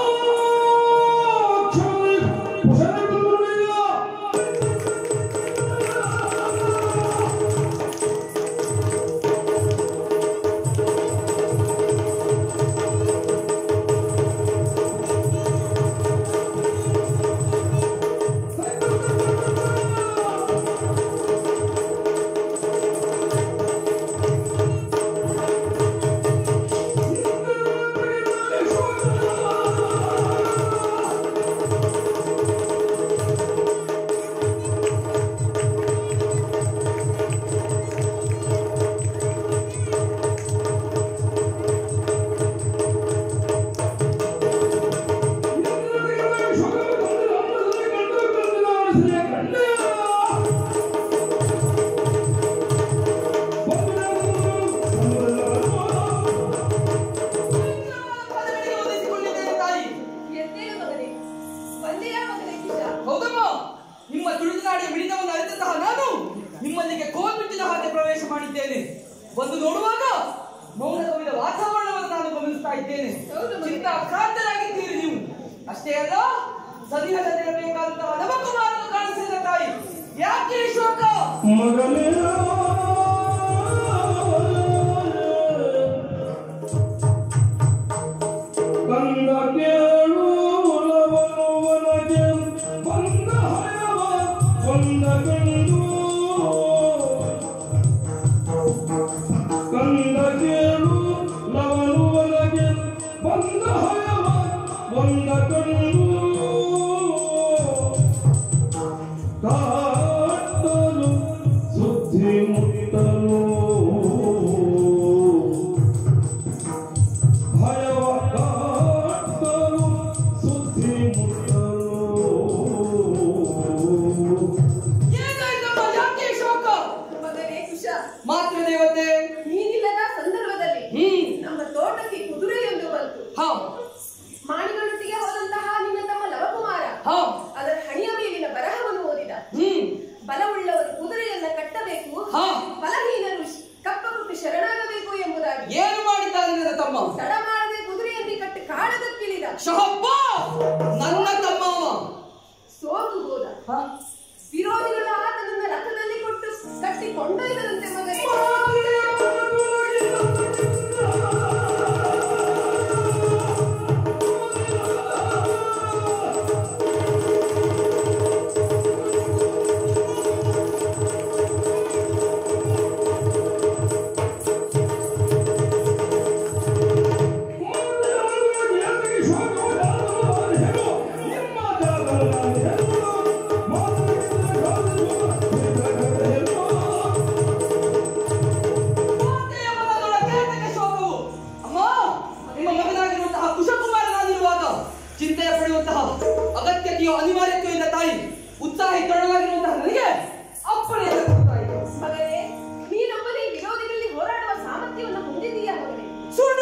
ತಾಯಿ ಎದ್ದೇಳು ಮಗನೇ ಬಂದೆಯಾ ಮಗನೇ ಕುಶ ಹೌದಮ್ಮ ನಿಮ್ಮ ತುಳಿದಾಡಿಯ ಮಿಡಿತವನ್ನು ಅರಿತಂತಹ ನಾನು ನಿಮ್ಮಲ್ಲಿಗೆ ಕೋಲ್ಬಿಟ್ಟಿನ ಹಾಗೆ ಪ್ರವೇಶ ಮಾಡಿದ್ದೇನೆ ಬಂದು ನೋಡುವಾಗ ಮೌನ ಕವಿದ ವಾತಾವರಣವನ್ನು ನಾನು ಗಮನಿಸ್ತಾ ಇದ್ದೇನೆ ಹೌದು ಮಗನೇ. ಚಿಂತಾಕ್ರಾಂತರಾಗಿದ್ದೀರಿ ನೀವು ಅಷ್ಟೇ ಅಲ್ಲ ಸನಿಹದಲ್ಲಿರಬೇಕಾದಂತಹ ನವಕುಮಾರನು ಕಾಣಿಸಿದ ತಾಯಿ ಯಾಕೆ ಈ ಶೋಕ ಮಗನೇ ಕಂದ ಕೇಳು ಒಲವನುವನಗೆ ಬಂದ ಹಯವ ಒಂದ ಗಂಡು ಕಂದ ಕೇಳು ಲವನುವನಗೆ ಬಂದ ಹಯವ ಒಂದ ಗಂಡು ಕಾಟಲು ಸುದ್ದಿ ಮುಟ್ಟಲು ಭಯವ ಕಾಟಲು ಸುದ್ದಿ ಮುಟ್ಟಲು ಏನಾಯ್ತಮ್ಮ ಯಾಕೆ ಈ ಶೋಕ ಮಗನೇ ಕುಶ ಮಾತೃ ದೇವತೆ ನೀನಿಲ್ಲದ ಸಂದರ್ಭದಲ್ಲಿ ಹ್ಮ್ ನಮ್ಮ ತೋಟಕ್ಕೆ ಕುದುರೆಯೊಂದು ಬಂತು ಹಾ ಮಾಣಿಗಳೊಟ್ಟಿಗೆ ಹೋದಂತಹ ನಿನ್ನ ತಮ್ಮ ಲವಕುಮಾರ ಹಾ ಅದರ ಹಣಿಯ ಮೇಲಿನ ಬರಹವನ್ನು ಓದಿದ ಹ್ಮ್ ಬಲವುಳ್ಳವರು ಕುದುರೆಯನ್ನ ಕಟ್ಟಬೇಕು ಹಾ. ಬಲಹೀನರು ಶ್- ಕಪ್ಪ ಕೊಟ್ಟು ಶರಣಾಗಬೇಕು ಎಂಬುದಾಗಿ ಏನು ಮಾಡಿದ್ದಾನೆ ನನ್ನ ತಮ್ಮ ತಡ ಮಾಡದೆ ಕುದುರೆಯಲ್ಲಿ ಕಟ್ಟಿ ಕಾಡದಕ್ಕಿಳಿದ ಶಹಬ್ಬ ನನ್ನ ತಮ್ಮ ಅವ. ಸೋತು ಹೋದ ಹಾ? ವಿರೋಧಿಗಳು ಆತನನ್ನ ರಥದಲ್ಲಿ ಕೊಟ್ಟು ಕಟ್ಟಿ ಕೊಂಡೊಯ್ದರಂತೆ ಮಗನೇ ಶೋಕ ಗತಿಯೋ ಅನಿವಾರ್ಯತೆಯೋ ಇಲ್ಲ ತಾಯಿ ಉತ್ಸಾಹಿ ತೊಡಲಾಗಿರುವಂತಹ ನನಗೆ ಅಪ್ಪಣೆ ತಾಯಿ ಮಗನೇ ನೀನೊಬ್ಬನೇ ವಿರೋಧಿಗಳಲ್ಲಿ ಹೋರಾಡುವ ಸಾಮರ್ಥ್ಯವನ್ನು ಹೊಂದಿದೀಯಾ ಮಗನೇ ಸುಡು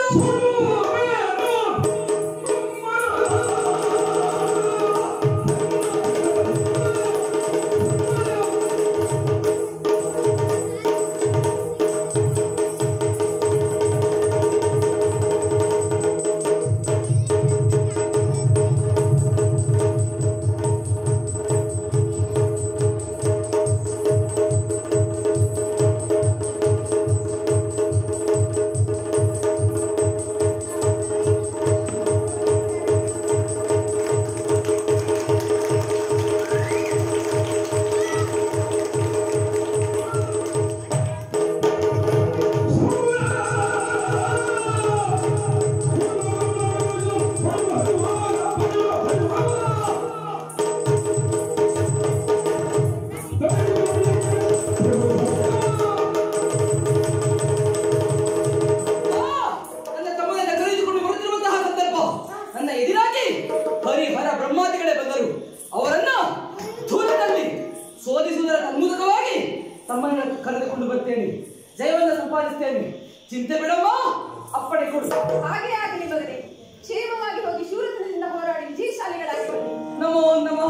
ನನ್ನ ತಮ್ಮನನ್ನ ಕರೆದುಕೊಂಡು ಬರುತ್ತಿರುವಂತಹ ಸಂದರ್ಭ ನನ್ನ ಎದುರಾಗಿ ಹರಿಹರ ಬ್ರಹ್ಮಾದಿಗಳೇ ಬಂದರು ಅವರನ್ನ ದೂರದಲ್ಲಿ ಸೋಲಿಸುವುದರ ತನ್ಮೂಲಕವಾಗಿ ತಮ್ಮನ್ನ ಕರೆದುಕೊಂಡು ಬರ್ತೇನೆ ಜಯವನ್ನು ಸಂಪಾದಿಸ್ತೇನೆ ಚಿಂತೆ ಬಿಡಮ್ಮ ಅಪ್ಪಣೆ ಕೊಡು ಹಾಗೆ ಆಗಲಿ ಮಗನೇ ಕ್ಷೇಮವಾಗಿ ಹೋಗಿ ಶೂರತನದಿಂದ ಹೋರಾಡಿ ವಿಜಯಶಾಲಿಗಳಾಗಿ ಬನ್ನಿ ನಮೋ ನಮಃ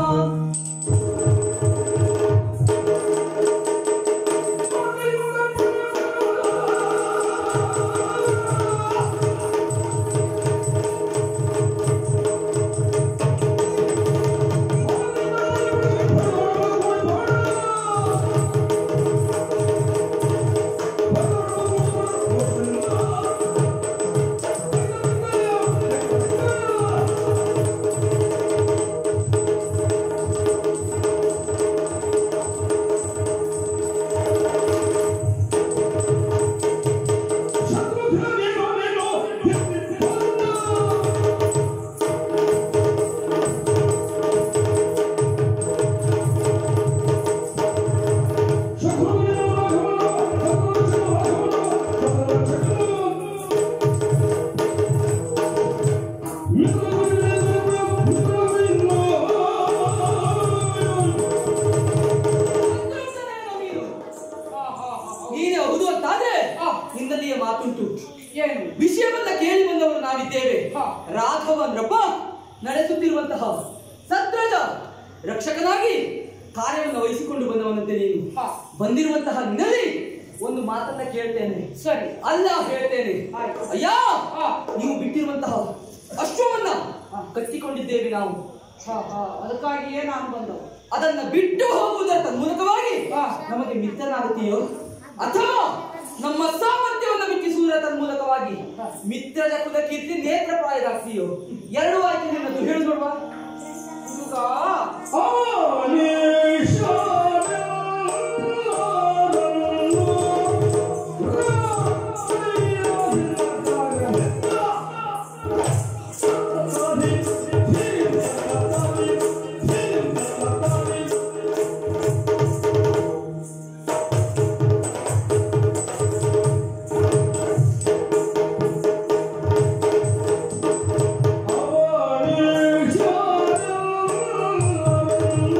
ನೀನೇ ಹೌದು ಅಂತಾದ್ರೆ ನಿನ್ನಲ್ಲಿಯೇ ಮಾತುಂಟು ಏನು ವಿಷಯವನ್ನ ಕೇಳಿ ಬಂದವರು ನಾವಿದ್ದೇವೆ ಹಾ. ರಾಘವನ್ರಪ್ಪ ನಡೆಸುತ್ತಿರುವಂತಹ ಸತ್ರದ ರಕ್ಷಕನಾಗಿ ಕಾರ್ಯವನ್ನು ವಹಿಸಿಕೊಂಡು ಬಂದವನಂತೆ ನೀನು ಹಾ. ಬಂದಿರುವಂತಹ ನಿನ್ನಲ್ಲಿ ಒಂದು ಮಾತನ್ನ ಕೇಳ್ತೇನೆ ಸರಿ ಅಲ್ಲ ಹೇಳ್ತೇನೆ ಆಯ್ತು. ಅಯ್ಯ ಹಾ. ನೀವು ಬಿಟ್ಟಿರುವಂತಹ ಅಶ್ವವನ್ನ ಹಾ. ಕಟ್ಟಿಕೊಂಡಿದ್ದೇವೆ ನಾವು ಹಾ ಹಾ ಅದಕ್ಕಾಗಿಯೇ ನಾನು ಬಂದವು ಅದನ್ನ ಬಿಟ್ಟು ಹೋಗುವುದರ ಮೂಲಕವಾಗಿ ಹಾ. ನಮಗೆ ಮಿತ್ರನಾಗುತ್ತೀಯೋ ಅಥವಾ ನಮ್ಮ ಸಾಮರ್ಥ್ಯವನ್ನು ಮಿಕ್ಕಿಸುವುದರ ಮೂಲಕವಾಗಿ ಮಿತ್ರರ ಕುಲ ಕೀರ್ತಿ ನೇತ್ರಪ್ರಾಯದಾಗ್ತೀಯೋ ಎರಡೂ ಆಯ್ತು ನಿನ್ನದು ಹೇಳು ನೋಡುವ ಹುಡುಗ Oh,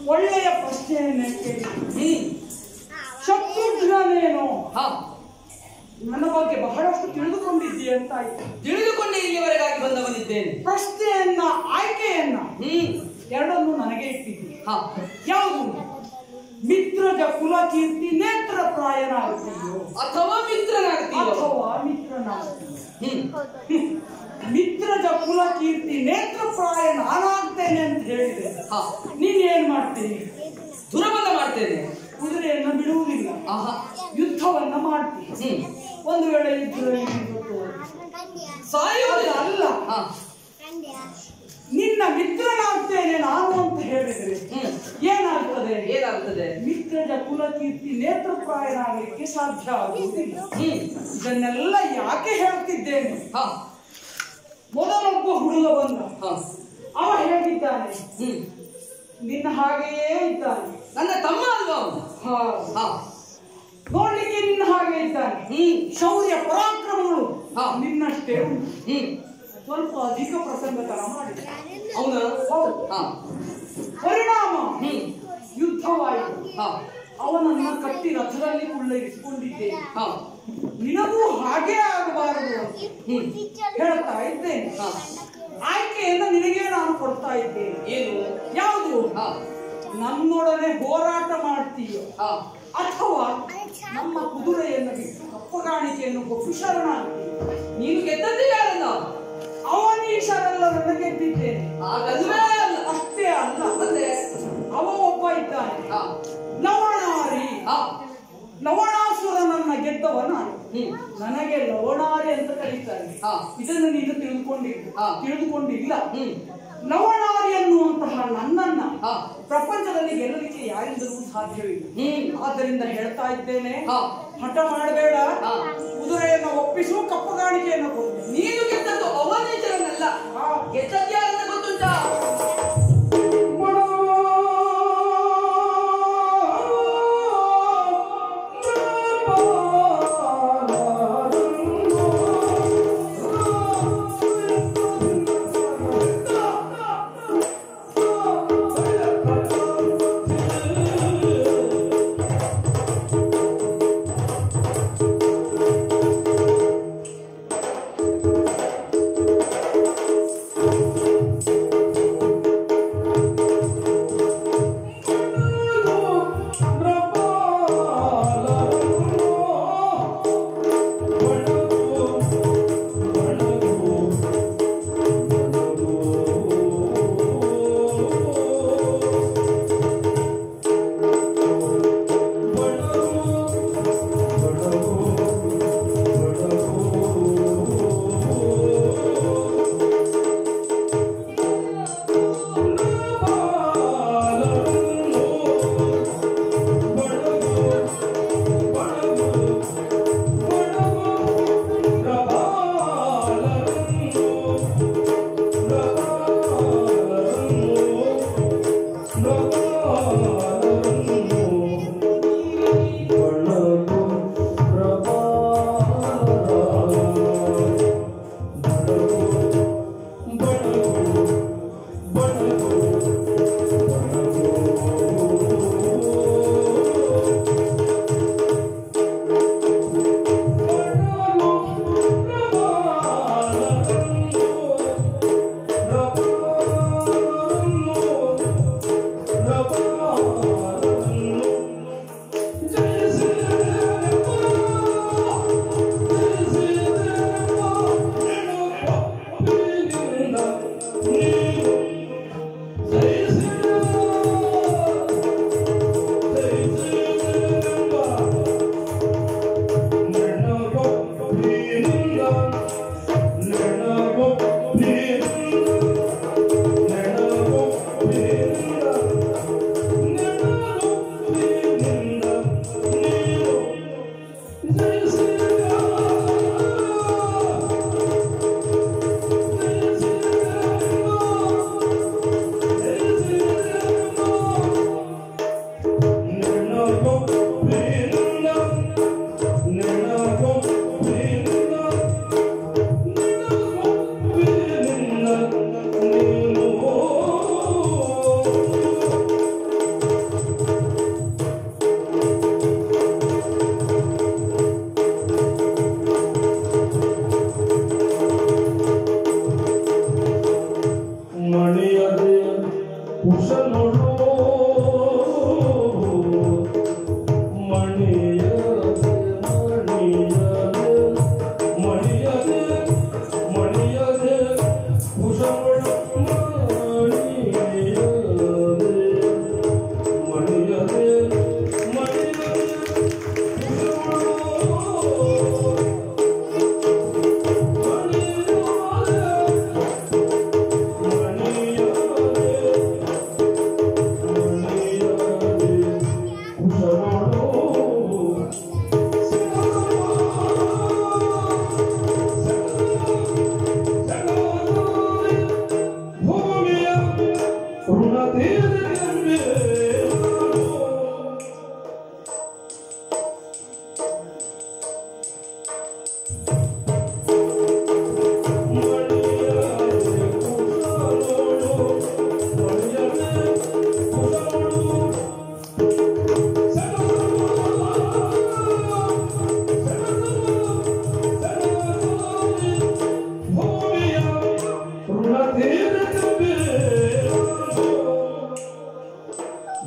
ಒಳ್ಳೆಯ ಪ್ರಶ್ನೆಯನ್ನೇ ಕೇಳಿ ಹ್ಮ್ ಶತ್ರುಘ್ನೇನು ಹಾ ನನ್ನ ಬಗ್ಗೆ ಬಹಳಷ್ಟು ತಿಳಿದುಕೊಂಡಿದ್ದೀಯ ಅಂತಾಯ್ತು ತಿಳಿದುಕೊಂಡೇ ಇಲ್ಲಿವರೆಗಾಗಿ ಬಂದವನಿದ್ದೇನೆ ಪ್ರಶ್ನೆಯನ್ನ ಆಯ್ಕೆಯನ್ನ ಹ್ಮ್ ಎರಡನ್ನು ನನಗೆ ಇಟ್ಟಿದ್ದಿ ಹಾ ಯಾವುದು ಮಿತ್ರಜ ಕುಲ ಕೀರ್ತಿ ನೇತ್ರ ಪ್ರಾಯನಾಗುತ್ತೀಯೋ ಅಥವಾ ಮಿತ್ರನಾಗ್ತೀಯೋ ಅಥವಾ ಮಿತ್ರನಾಗುತ್ತೀಯೋ ಹ್ಮ್ ಮಿತ್ರಜ ಕುಲ ಕೀರ್ತಿ ನೇತ್ರ ಪ್ರಾಯ ನಾನಾಗ್ತೇನೆ ಅಂತ ಹೇಳಿದ್ರೆ ಹಾ ನೀನ್ ಏನ್ ಮಾಡ್ತೀನಿ ದುರಬಂಧ ಮಾಡ್ತೇನೆ ಕುದುರೆಯನ್ನ ಬಿಡುವುದಿಲ್ಲ ಆಹಾ ಯುದ್ಧವನ್ನ ಮಾಡ್ತೀನಿ ಹ್ಮ್ ಒಂದು ವೇಳೆ ಯುದ್ಧದಲ್ಲಿ ಗೆದ್ದು ಸಾಯುವುದಿಲ್ಲ ಅಲ್ಲ ಹಾ ನಿನ್ನ ಮಿತ್ರನಾಗ್ತೇನೆ ನಾನು ಅಂತ ಹೇಳಿದ್ರೆ ಹ್ಮ್ ಏನಾಗ್ತದೆ ಏನಾಗುತ್ತದೆ ಮಿತ್ರಜ ಕುಲ ಕೀರ್ತಿ ನೇತ್ರಪ್ರಾಯನಾಗಲಿಕ್ಕೆ ಸಾಧ್ಯ ಆಗುವುದಿಲ್ಲ ಹ್ಮ್ ಇದನ್ನೆಲ್ಲ ಯಾಕೆ ಹೇಳ್ತಿದ್ದೇನೆ ಹಾ ಮೊದಲೊಬ್ಬ ಹುಡುಗ ಬಂದ ಹಾ ಅವ ಹೇಗಿದ್ದಾನೆ ಹ್ಮ್ ನಿನ್ನ ಹಾಗೆಯೇ ಇದ್ದಾನೆ ನನ್ನ ತಮ್ಮ ಅಲ್ವಾ ಅವನು ಹಾ. ಹಾ ನೋಡ್ಲಿಕ್ಕೆ ನಿನ್ನ ಹಾಗೆ ಇದ್ದಾನೆ ಹ್ಮ್ ಶೌರ್ಯ ಪರಾಕ್ರಮಗಳು ಹಾ. ನಿನ್ನಷ್ಟೇ ಉಂಟು ಹ್ಮ್ ಸ್ವಲ್ಪ ಅಧಿಕ ಪ್ರಸಂಗತನ ಮಾಡಿದ ಅವನ ಹೌದು ಹಾ ಪರಿಣಾಮ ಹ್ಮ್ ಯುದ್ಧವಾಯಿತು ಹಾ ಅವನನ್ನ ಕಟ್ಟಿ ರಥದಲ್ಲಿ ಕುಳ್ಳರಿಸಿಕೊಂಡಿದ್ದೇನೆ ಹಾ ನಿನಗೂ ಹಾಗೆ ಆಗಬಾರದು ಅಂತ ಹ್ಮ್ ಹೇಳ್ತಾ ಇದ್ದೇನೆ ಹಾ ಆಯ್ಕೆಯನ್ನ ನಿನಗೆ ನಾನು ಕೊಡ್ತಾ ಇದ್ದೇನೆ ಏನು ಯಾವುದು ಹಾ ನನ್ನೊಡನೆ ಹೋರಾಟ ಮಾಡ್ತೀಯೋ ಹಾ ಅಥವಾ ನಮ್ಮ ಕುದುರೆಯನ್ನು ಬಿಟ್ಟು ಕಪ್ಪಗಾಣಿಕೆಯನ್ನು ಕೊಟ್ಟು ಶರಣಾಗ್ತೀಯೋ ನೀನು ಗೆದ್ದದ್ದೇ ಯಾರನ್ನ ಅವನೀಶರೆಲ್ಲರನ್ನ ಗೆದ್ದಿದ್ದೇನೆ ಹಾಗಲ್ವೇ ಅಲ್ಲ ಅಷ್ಟೇ ಅಲ್ಲ ಮತ್ತೆ ಅವ ಒಬ್ಬ ಇದ್ದಾನೆ ಹಾ ಲವಣಾರಿ ಹಾ ಲವಣಾಸುರನನ್ನ ಗೆದ್ದವ ನಾನು ಹ್ಮ್ ನನಗೆ ಲವಣಾರಿ ಅಂತ ಕರೀತಾರೆ ಹಾ. ಇದನ್ನು ನೀನು ತಿಳಿದುಕೊಂಡಿಲ್ಲ ಹಾ. ತಿಳಿದುಕೊಂಡಿಲ್ಲ ಹ್ಮ್ ಲವಣಾರಿ ಅನ್ನುವಂತಹ ನನ್ನನ್ನ ಹಾ ಪ್ರಪಂಚದಲ್ಲಿ ಗೆಲ್ಲಲಿಕ್ಕೆ ಯಾರಿಂದಲೂ ಸಾಧ್ಯವಿಲ್ಲ ಹ್ಮ್ ಆದ್ದರಿಂದ ಹೇಳ್ತಾ ಇದ್ದೇನೆ ಹಾ. ಹಠ ಮಾಡಬೇಡ ಹಾ. ಕುದುರೆಯನ್ನು ಒಪ್ಪಿಸು ಕಪ್ಪುಗಾಣಿಕೆಯನ್ನು ಕೊಡು ನೀನು ಗೆದ್ದದ್ದು ಅವನೇಚರನ್ನಲ್ಲ ಹಾ. ಗೆದ್ದದ್ದು ಯಾರನ್ನ ಗೊತ್ತುಂಟಾ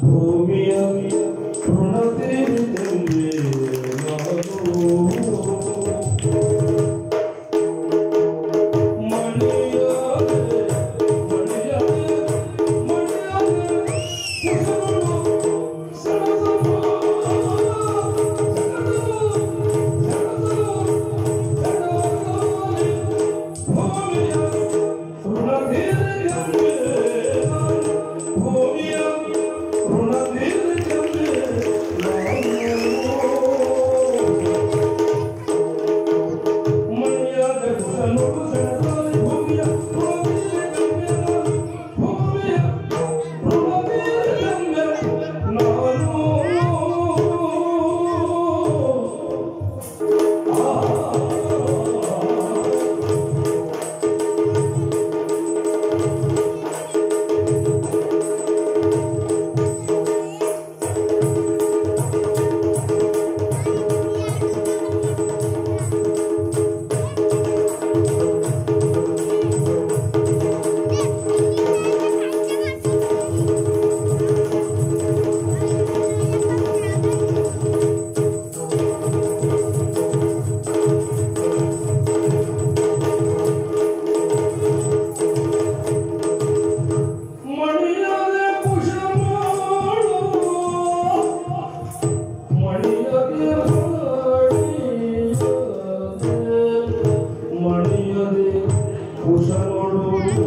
ಭೂಮಿಯ ಋಣತೀರಿದಲ್ಲಿ ನಾನು ಮಣಿಯಾದೆ ಮಣಿಯಾದೆ ಮಣಿಯಾದೆ ಮಣಿಯಾದೆ ಕುಶ ಮಾಡು ಮಣಿಯದೆ ಮಣಿಯದೆ ಕುಶ ಮಾಡು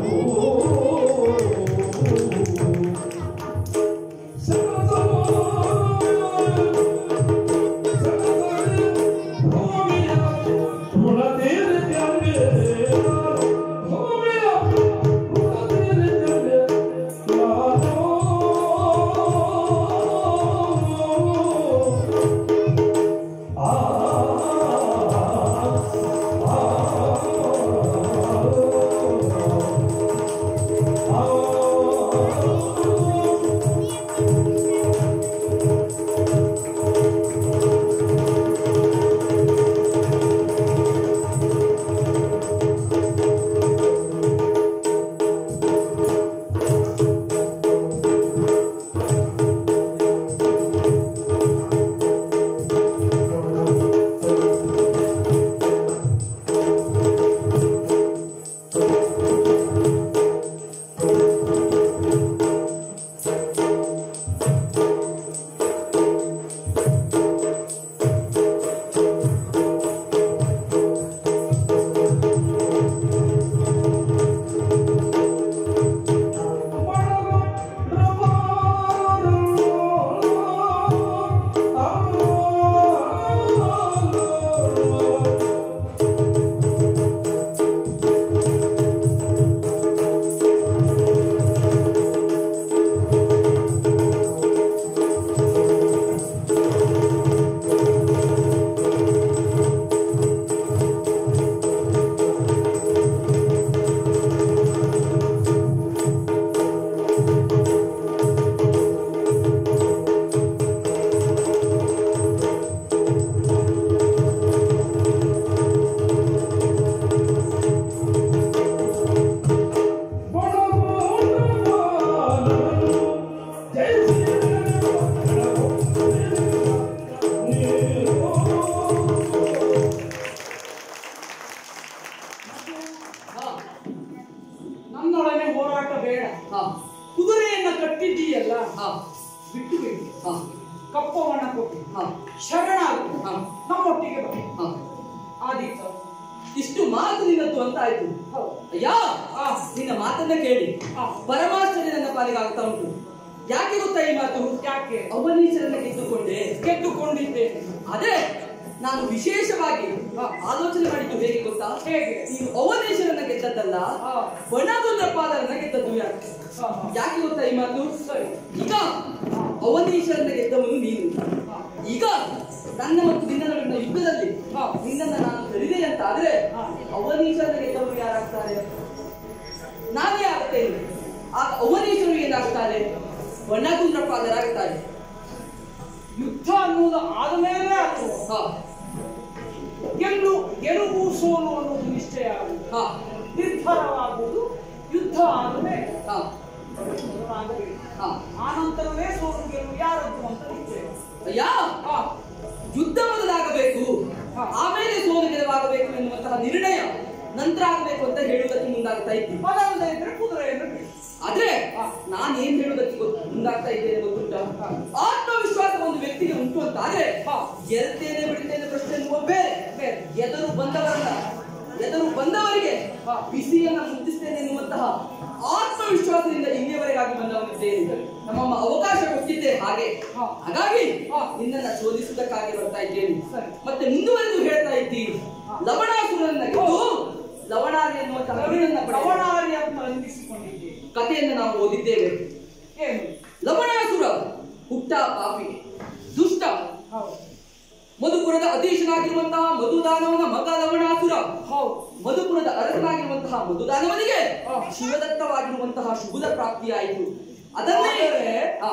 ನನ್ನೊಡನೆ ಹೋರಾಟ ಬೇಡ ಹಾ ಕುದುರೆಯನ್ನ ಕಟ್ಟಿದ್ದೀಯಲ್ಲ ಹಾ ಬಿಟ್ಟು ಬಿಡಿ ಹಾ ಕಪ್ಪವನ್ನ ಕೊಟ್ಟು ಹಾ ಶರಣಾಗು ಹಾ. ನಮ್ಮೊಟ್ಟಿಗೆ ಬನ್ನಿ ಹಾ ಆದೀತು ಇಷ್ಟು ಮಾತು ನಿನ್ನದ್ದು ಅಂತ ಆಯ್ತು ಹೌದು ಅಯ್ಯ ಆ, ನಿನ್ನ ಮಾತನ್ನ ಕೇಳಿ ಆ, ಪರಮಾಶ್ಚರ್ಯ ನನ್ನ ಪಾಲಿಗೆ ಆಗ್ತಾ ಉಂಟು ಯಾಕೆ ಗೊತ್ತಾ ಈ ಮಾತು ಯಾಕೆ ಅವನೀಚರನ್ನ ಗೆದ್ದುಕೊಂಡೆ ಗೆದ್ದುಕೊಂಡಿದ್ದೇನೆ ಅದೇ ನಾನು ವಿಶೇಷವಾಗಿ ಹಾ. ಆಲೋಚನೆ ಮಾಡಿದ್ದು ಹೇಗೆ ಗೊತ್ತಾ ಹೇಗೆ ನೀನು ಅವನೇಶ್ವರನ್ನ ಗೆದ್ದದ್ದಲ್ಲ ಹಾ. ಬಣಗುಂದಪಾದರನ್ನ ಗೆದ್ದದ್ದು ಯಾಕೆ ಹಾ, ಹಾ. ಯಾಕೆ ಗೊತ್ತಾ ಈ ಮಾತು ಸರಿ ಈಗ ಅವನೀಶ್ವರನ್ನ ಗೆದ್ದವನು ನೀನು ಹಾ. ಈಗ ನನ್ನ ಮತ್ತು ನಿನ್ನ ನಡುವಿನ ಯುದ್ಧದಲ್ಲಿ ಹಾ. ನಿನ್ನನ್ನ ನಾನು ಕರಿದೆ ಅಂತ ಆದ್ರೆ ಹಾ. ಅವನೀಶ್ವರನ ಗೆದ್ದವರು ಯಾರಾಗ್ತಾರೆ ನಾವೇ ಆಗ್ತೇನೆ ಆಗ ಅವನೀಶ್ವರರು ಏನಾಗ್ತಾರೆ ಬಣ್ಣಗುಂದ್ರಪಾದರಾಗ್ತಾರೆ ಯುದ್ಧ ಅನ್ನುವುದು ಆದಮೇಲೆ ಅದು ಹಾ ಗೆಲ್ಲು ಗೆಲುವು ಸೋಲು ಅನ್ನೋದು ನಿಶ್ಚಯ ಆಗುವುದು ಹಾ ನಿರ್ಧಾರವಾಗುವುದು ಯುದ್ಧ ಆದಮೇಲೆ ಹಾ ಆಗಬೇಕು ಹಾ ಆ ನಂತರವೇ ಸೋಲು ನಂತರ ಆಗ್ಬೇಕು ಅಂತ ಹೇಳುವುದಕ್ಕೆ ಮುಂದಾಗ್ತಾ ಇದ್ದೀನಿ ಅದಲ್ಲದೆ ಇದ್ರೆ ಕುದುರೆಯನ್ನು ಬಿಡಿ ಆದ್ರೆ ನಾನು ಏನ್ ಹೇಳುವುದಕ್ಕೆ ಗೊತ್ತು ಮುಂದಾಗ್ತಾ ಇದ್ದೇನೆ ಗೊತ್ತುಂಟ ಆತ್ಮವಿಶ್ವಾಸ ಒಂದು ವ್ಯಕ್ತಿಗೆ ಉಂಟು ಅಂತ ಆದ್ರೆ ಗೆಲ್ತೇನೆ ಬಿಡ್ತೇನೆ ಪ್ರಶ್ನೆ ಎನ್ನುವ ಬೇರೆ ಬೇರೆ ಎದುರು ಬಂದವರನ್ನ ಎದುರು ಬಂದವರಿಗೆ ಬಿಸಿಯನ್ನ ಮುಟ್ಟಿಸ್ತೇನೆ ಎನ್ನುವಂತಹ ಆತ್ಮವಿಶ್ವಾಸದಿಂದ ಇಲ್ಲಿಯವರೆಗಾಗಿ ಬಂದವನಿದ್ದೇನೆ ನಮ್ಮಮ್ಮ ಅವಕಾಶ ಕೊಟ್ಟಿದ್ದೆ ಹಾಗೆ ಹಾಗಾಗಿ ನಿನ್ನನ್ನ ಶೋಧಿಸುವುದಕ್ಕಾಗಿ ಬರ್ತಾ ಇದ್ದೇನೆ ಮತ್ತೆ ಮುಂದುವರೆದು ಹೇಳ್ತಾ ಇದ್ದೀನಿ ಲವಣಾಸುರನ್ನ ಗೆದ್ದು ಲವಣಾರಿ ಎನ್ನುವಂತಹ ವೀರನ್ನ ಪಡೆದ ಲವಣಾರಿ ಅಂತ ಅಂದಿಸಿಕೊಂಡಿದ್ದೆ ಕಥೆಯನ್ನು ನಾವು ಓದಿದ್ದೇವೆ ಏನು ಲವಣಾಸುರ ಹುಟ್ಟ ಪಾಪಿ ದುಷ್ಟ ಹೌದು ಮಧುಪುರದ ಅಧೀಶನಾಗಿರುವಂತಹ ಮಧುದಾನವನ ಮಗ ಲವಣಾಸುರ ಹೌದು ಮಧುಪುರದ ಅರಸನಾಗಿರುವಂತಹ ಮಧುದಾನವನಿಗೆ ಶಿವದತ್ತವಾಗಿರುವಂತಹ ಶುಭದ ಪ್ರಾಪ್ತಿಯಾಯಿತು ಅದನ್ನೇ ಆದರೆ ಆ,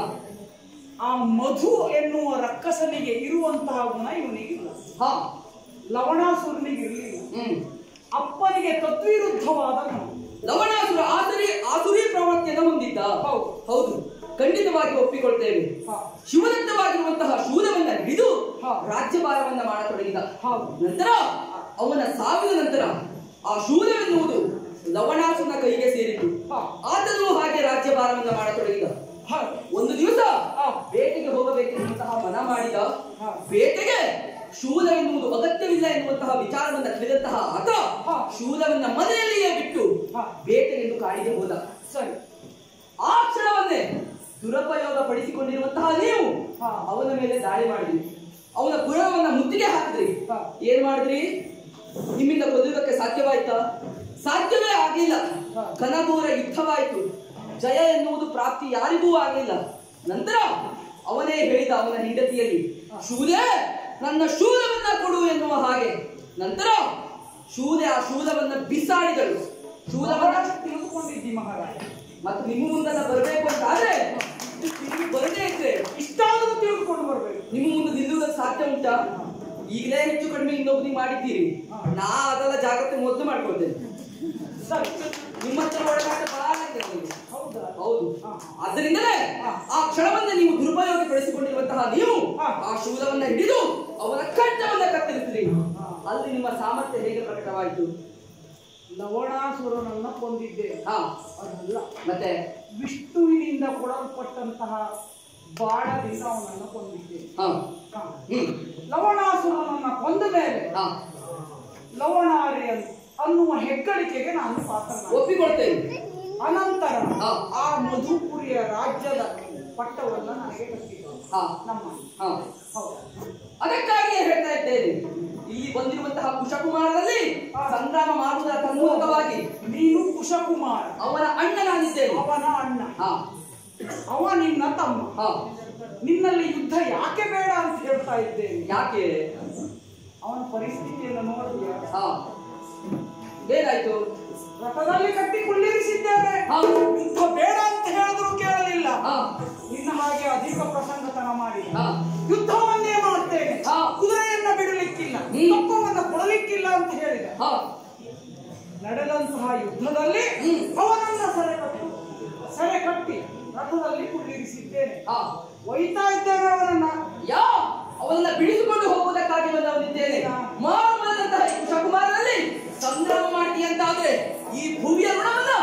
ಆ ಮಧು ಎನ್ನುವ ರಕ್ಕಸನಿಗೆ ಇರುವಂತಹ ಗುಣ ಇವನಿಗಿಲ್ಲ ಹಾ ಲವಣಾಸುರನಿಗೆ ಇರಲಿಲ್ಲ ಹ್ಮ್ ಅಪ್ಪನಿಗೆ ತದ್ವಿರುದ್ಧವಾದ ಗುಣ ಲವಣಾಸುರ ಆಸುರಿ ಆಸುರಿ ಪ್ರವೃತ್ತಿಯನ್ನು ಹೊಂದಿದ್ದ ಹೌದು. ಹೌದು ಖಂಡಿತವಾಗಿ ಒಪ್ಪಿಕೊಳ್ತೇವೆ ಹಾ. ಶಿವದತ್ತವಾಗಿರುವಂತಹ ಶೂಲವನ್ನ ಹಿಡಿದು ಹಾ. ರಾಜ್ಯಭಾರವನ್ನ ಮಾಡತೊಡಗಿದ ಹೌದು. ನಂತರ ಅವನ ಸಾವಿನ ನಂತರ ಆ ಶೂಲವೆನ್ನುವುದು ಲವಣಾಸುರನ ಕೈಗೆ ಸೇರಿತು ಹಾ. ಆತನು ಹಾಗೆ ರಾಜ್ಯಭಾರವನ್ನ ಮಾಡತೊಡಗಿದ ಹೌದು. ಒಂದು ದಿವಸ ಹಾ. ಬೇಟೆಗೆ ಹೋಗಬೇಕೆನ್ನುವಂತಹ ಮನ ಮಾಡಿದ ಹಾ. ಬೇಟೆಗೆ ಶೂಲ ಎನ್ನುವುದು ಅಗತ್ಯವಿಲ್ಲ ಎನ್ನುವಂತಹ ವಿಚಾರವನ್ನ ತಿಳಿದಂತಹ ಆತ ಹಾ. ಶೂಲವನ್ನ ಮನೆಯಲ್ಲಿಯೇ ಬಿಟ್ಟು ಹಾ. ಬೇಟೆಗೆಂದು ಕಾಡಿಗೆ ಹೋದ ಸರಿ ಆ ಕ್ಷಣವನ್ನೇ ದುರುಪಯೋಗ ಪಡಿಸಿಕೊಂಡಿರುವಂತಹ ನೀವು ಹಾ. ಅವನ ಮೇಲೆ ದಾಳಿ ಮಾಡಿದ್ರಿ ಅವನ ಕುರವನ್ನ ಮುತ್ತಿಗೆ ಹಾಕಿದ್ರಿ ಹಾ. ಏನ್ ಮಾಡಿದ್ರಿ ನಿಮ್ಮಿಂದ ಕೊಲ್ಲುವುದಕ್ಕೆ ಸಾಧ್ಯವಾಯ್ತಾ ಸಾಧ್ಯವೇ ಆಗಿಲ್ಲ ಹಾ. ಘನಘೋರ ಯುದ್ಧವಾಯಿತು ಜಯ ಎನ್ನುವುದು ಪ್ರಾಪ್ತಿ ಯಾರಿಗೂ ಆಗಲಿಲ್ಲ ನಂತರ ಅವನೇ ಹೇಳಿದ ಅವನ ಹೆಂಡತಿಯಲ್ಲಿ ಶೂಲೆ ನನ್ನ ಶೂಲವನ್ನ ಕೊಡು ಎನ್ನುವ ಹಾಗೆ ನಂತರ ಶೂಲೆ ಆ ಶೂಲವನ್ನ ಬಿಸಾಡಿದಳು ಶೂಲವನ್ನ ಬಹಳಷ್ಟು ತಿಳಿದುಕೊಂಡಿದ್ದಿ ಮಹಾರಾಜ ಮತ್ತು ನಿಮ್ಮ ಮುಂದೆಲ್ಲ ಬರಬೇಕು ಅಂತ ಆದ್ರೆ ನೀವು ಬರದೇ ಇದ್ರೆ ಇಷ್ಟಾದರೂ ತಿಳಿದುಕೊಂಡು ಬರಬೇಕು ನಿಮ್ಮ ಮುಂದೆ ನಿಲ್ಲುವುದಕ್ಕೆ ಸಾಧ್ಯ ಉಂಟಾ ಈಗಲೇ ಹೆಚ್ಚು ಕಡಿಮೆ ಇನ್ನೊಬ್ಬನಿಗೆ ಮಾಡಿದ್ದೀರಿ ನಾ ಅದೆಲ್ಲ ಜಾಗ್ರತೆ ಮೊದಲು ಮಾಡ್ಕೊಳ್ತೇನೆ ಸರಿ ನಿಮ್ಮ ಹತ್ರ ಒಳಗಾಟ ಬಹಳ ಇದೆ ನನಗೆ. ಹೌದಾ ಹೌದು ಆದ್ದರಿಂದಲೇ ಆ ಕ್ಷಣವನ್ನ ನೀವು ದುರುಪಯೋಗ ಪಡಿಸಿಕೊಂಡಿರುವಂತಹ ನೀವು ಹಾ. ಆ ಶೂಲವನ್ನ ಹಿಡಿದು ಅವನ ಕಟ್ಟವನ್ನ ಕತ್ತರಿಸಿದ್ರಿ ಅಲ್ಲಿ ನಿಮ್ಮ ಸಾಮರ್ಥ್ಯ ಹೇಗೆ ಪ್ರಕಟವಾಯಿತು ಲವಣಾಸುರನನ್ನ ಕೊಂದಿದ್ದೆ ಹಾ ಅದಲ್ಲ ಮತ್ತೆ ವಿಷ್ಣುವಿನಿಂದ ಕೊಡಲ್ಪಟ್ಟಂತಹ ಬಾಣದಿಂದ ಅವನನ್ನು ಕೊಂದಿದ್ದೆ ಹಾ ಹಾ. ಹ್ಮ್ ಲವಣಾಸುರನನ್ನ ಕೊಂದ ಮೇಲೆ ಹಾ ಲವಣಾರಿ ಅಂತ ಅನ್ನುವ ಹೆಗ್ಗಳಿಕೆಗೆ ನಾನು ಪಾತ್ರ ಒಪ್ಪಿಕೊಳ್ತೇನೆ ಅನಂತರ ಹಾ. ಆ ಮಧುಪುರಿಯ ರಾಜ್ಯದ ಪಟ್ಟವನ್ನ ನನಗೆ ಕಟ್ಟಿದ್ರು ಹಾ ನಮ್ಮ ಹಾ ಹೌದು ಅದಕ್ಕಾಗಿಯೇ ಹೇಳ್ತಾ ಇದ್ದೇನೆ ಇಲ್ಲಿ ಬಂದಿರುವಂತಹ ಕುಶಕುಮಾರರಲ್ಲಿ ಸಂಗ್ರಾಮ ಮಾಡುವುದರ ಮೂಲಕವಾಗಿ ನೀನು ಕುಶಕುಮಾರ ಅವನ ಅಣ್ಣ ನಾನಿದ್ದೇನೆ ಅವನ ಅಣ್ಣ ಹಾ ಅವ ನಿನ್ನ ತಮ್ಮ ಹಾ ನಿನ್ನಲ್ಲಿ ಯುದ್ಧ ಯಾಕೆ ಬೇಡ ಅಂತ ಹೇಳ್ತಾ ಇದ್ದೇನೆ ಯಾಕೆ ಅವನ ಪರಿಸ್ಥಿತಿಯನ್ನು ನೋಡಿದ್ಯಾ ಹಾ ಏನಾಯ್ತು ರಥದಲ್ಲಿ ಕಟ್ಟಿ ಕುಳ್ಳಿರಿಸಿದ್ದೇವೆ ಹಾ. ಯುದ್ಧ ಬೇಡ ಅಂತ ಹೇಳಿದ್ರು ಕೇಳಲಿಲ್ಲ ಹಾ ನಿನ್ನ ಹಾಗೆ ಅಧಿಕ ಪ್ರಸಂಗತನ ಮಾಡಿ ಹಾ. ಯುದ್ಧವನ್ನೇ ಮಾಡ್ತೇನೆ ಹಾ. ಕುದುರೆಯನ್ನ ಬಿಡಲಿಕ್ಕಿಲ್ಲ ಹ್ಮ್. ಕಪ್ಪವನ್ನ ಕೊಡಲಿಕ್ಕಿಲ್ಲ ಅಂತ ಹೇಳಿದ ಹಾ ನಡೆದಂತಹ ಯುದ್ಧದಲ್ಲಿ ಹ್ಮ್. ಅವನನ್ನ ಸೆರೆ ಕಟ್ಟು ಸೆರೆ ಕಟ್ಟಿ ರಥದಲ್ಲಿ ಕುಳ್ಳಿರಿಸಿದ್ದೇನೆ ಹಾ ಒಯ್ತಾ ಇದ್ದೇನೆ ಅವನನ್ನ ಯಾ ಅವನ್ನ ಬಿಡಿಸಿಕೊಂಡು ಹೋಗುವುದಕ್ಕಾಗಿ ಬಂದವನಿದ್ದೇನೆ ಮಾಮಲ್ಲದಂತಹ ಈ ಕುಶಕುಮಾರರಲ್ಲಿ ಸಂಗ್ರಾಮ ಮಾಡ್ತಿ ಅಂತಾದ್ರೆ ಈ ಭೂಮಿಯ ಋಣವನ್ನ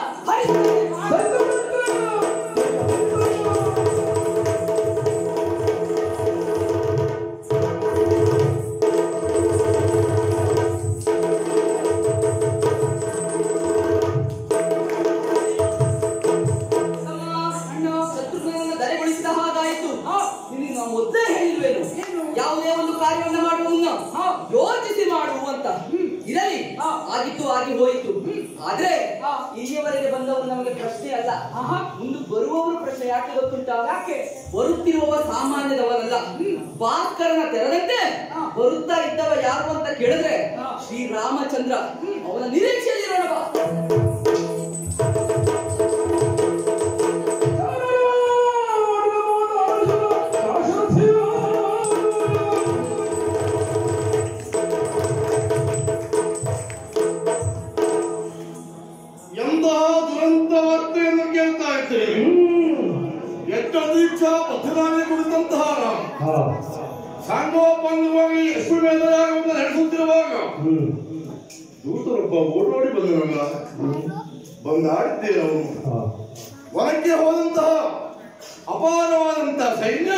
ಹರಿಸ್ತೇನೆ. ತಮ್ಮ, ಅಣ್ಣ, ಶತ್ರುಘ್ನನನ್ನ ದರೆಗೊಳಿಸಿದ ಹಾಗಾಯಿತು ನಿನಗೆ ನಾವು ಮೊದಲೇ ಹೇಳಿಲ್ವೇನು ಯಾವುದೇ ಒಂದು ಕಾರ್ಯವನ್ನ ಮಾಡುವ ಮುನ್ನ ಯೋಚಿಸಿ ಮಾಡು ಅಂತ ಇರಲಿ ಆಗಿತ್ತು ಆಗಿ ಹೋಯಿತು ಆದ್ರೆ ಇಲ್ಲಿಯವರೆಗೆ ಬಂದವರು ನಮಗೆ ಪ್ರಶ್ನೆ ಅಲ್ಲ ಮುಂದೆ ಬರುವವರು ಪ್ರಶ್ನೆ ಯಾಕೆ ಗೊತ್ತುಂಟಾ ಯಾಕೆ ಬರುತ್ತಿರುವವ ಸಾಮಾನ್ಯದವರಲ್ಲ ಭಾಸ್ಕರನ ತೆರದಂತೆ ಬರುತ್ತಾ ಇದ್ದವ ಯಾರು ಅಂತ ಕೇಳಿದ್ರೆ ಶ್ರೀರಾಮಚಂದ್ರ ಅವನ ನಿರೀಕ್ಷೆಯಲ್ಲಿರೋಣ ಬಾ ಎಂತಹ ದುರಂತ ವಾರ್ತೆಯನ್ನು ಕೇಳ್ತಾ ಇದ್ದೇವೆ ಎಷ್ಟು ದೀಕ್ಷಾ ಬದ್ಧನಾಗಿ ಕುಳಿತಂತಹ ಸಾಂಗೋಪಾಂಗವಾಗಿ ಯಶಸ್ವಿ ಮೇಧರಾಗವನ್ನು ನಡೆಸುತ್ತಿರುವಾಗ ದೂತರೊಬ್ಬ ಓಡೋಡಿ ಬಂದನಲ್ಲ ಬಂದಾಡಿದ್ದೆ ಅವನು ವನಕ್ಕೆ ಹೋದಂತಹ ಅಪಾರವಾದಂತಹ ಸೈನ್ಯ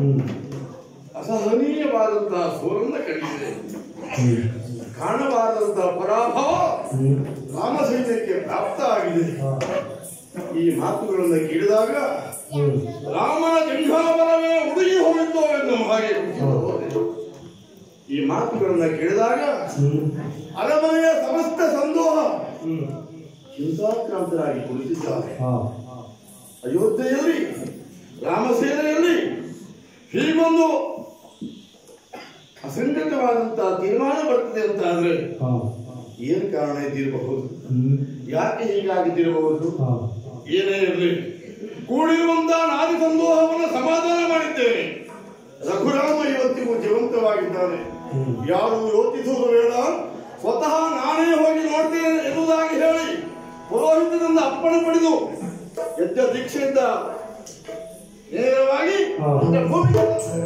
ಅಸಹನೀಯವಾದಂತಹ ಸೋಲನ್ನ ಕಂಡಿದೆ ಕಾಣಬಾರದಂತಹ ಪರಾಭವ ರಾಮ ಸೈನ್ಯಕ್ಕೆ ಪ್ರಾಪ್ತ ಆಗಿದೆ ಈ ಮಾತುಗಳನ್ನು ಕೇಳಿದಾಗ ರಾಮನ ಜಂಘಾಬಲವೇ ಉಡುಗಿ ಹೋಗಿತ್ತು ಎನ್ನುವ ಹಾಗೆ ಕುಸಿದು ಹೋದೆ. ಈ ಮಾತುಗಳನ್ನ ಕೇಳಿದಾಗ ಅರಮನೆಯ ಸಮಸ್ತ ಸಂದೋಹ ಚಿಂತಾಕ್ರಾಂತರಾಗಿ ಕುಳಿತಿದ್ದಾರೆ ಅಯೋಧ್ಯೆಯಲ್ಲಿ ರಾಮಸೇನೆಯಲ್ಲಿ ಹೀಗೊಂದು ಅಸಂಗತವಾದಂತಹ ತೀರ್ಮಾನ ಬರ್ತದೆ ಅಂತ ಆದ್ರೆ ಏನು ಕಾರಣ ಇದ್ದಿರಬಹುದು ಯಾಕೆ ಹೀಗಾಗಿದ್ದಿರಬಹುದು ಏನೇ ಇರಲಿ ಕೂಡಿರುವಂತಹ ನಾದಿ ಸಂದೋಹವನ್ನು ಸಮಾಧಾನ ಮಾಡಿದ್ದೇನೆ ರಘುರಾಮ ಇವತ್ತಿಗೂ ಜೀವಂತವಾಗಿದ್ದಾನೆ ಯಾರು ಯೋಚಿಸುವುದು ಬೇಡ ಸ್ವತಃ ನಾನೇ ಹೋಗಿ ನೋಡ್ತೇನೆ ಎನ್ನುವುದಾಗಿ ಹೇಳಿ ಪುರೋಹಿತನಿಂದ ಅಪ್ಪಣೆ ಪಡೆದು ಎದ್ದ ದೀಕ್ಷೆಯಿಂದ ನೇರವಾಗಿ ಭೂಮಿಗೆ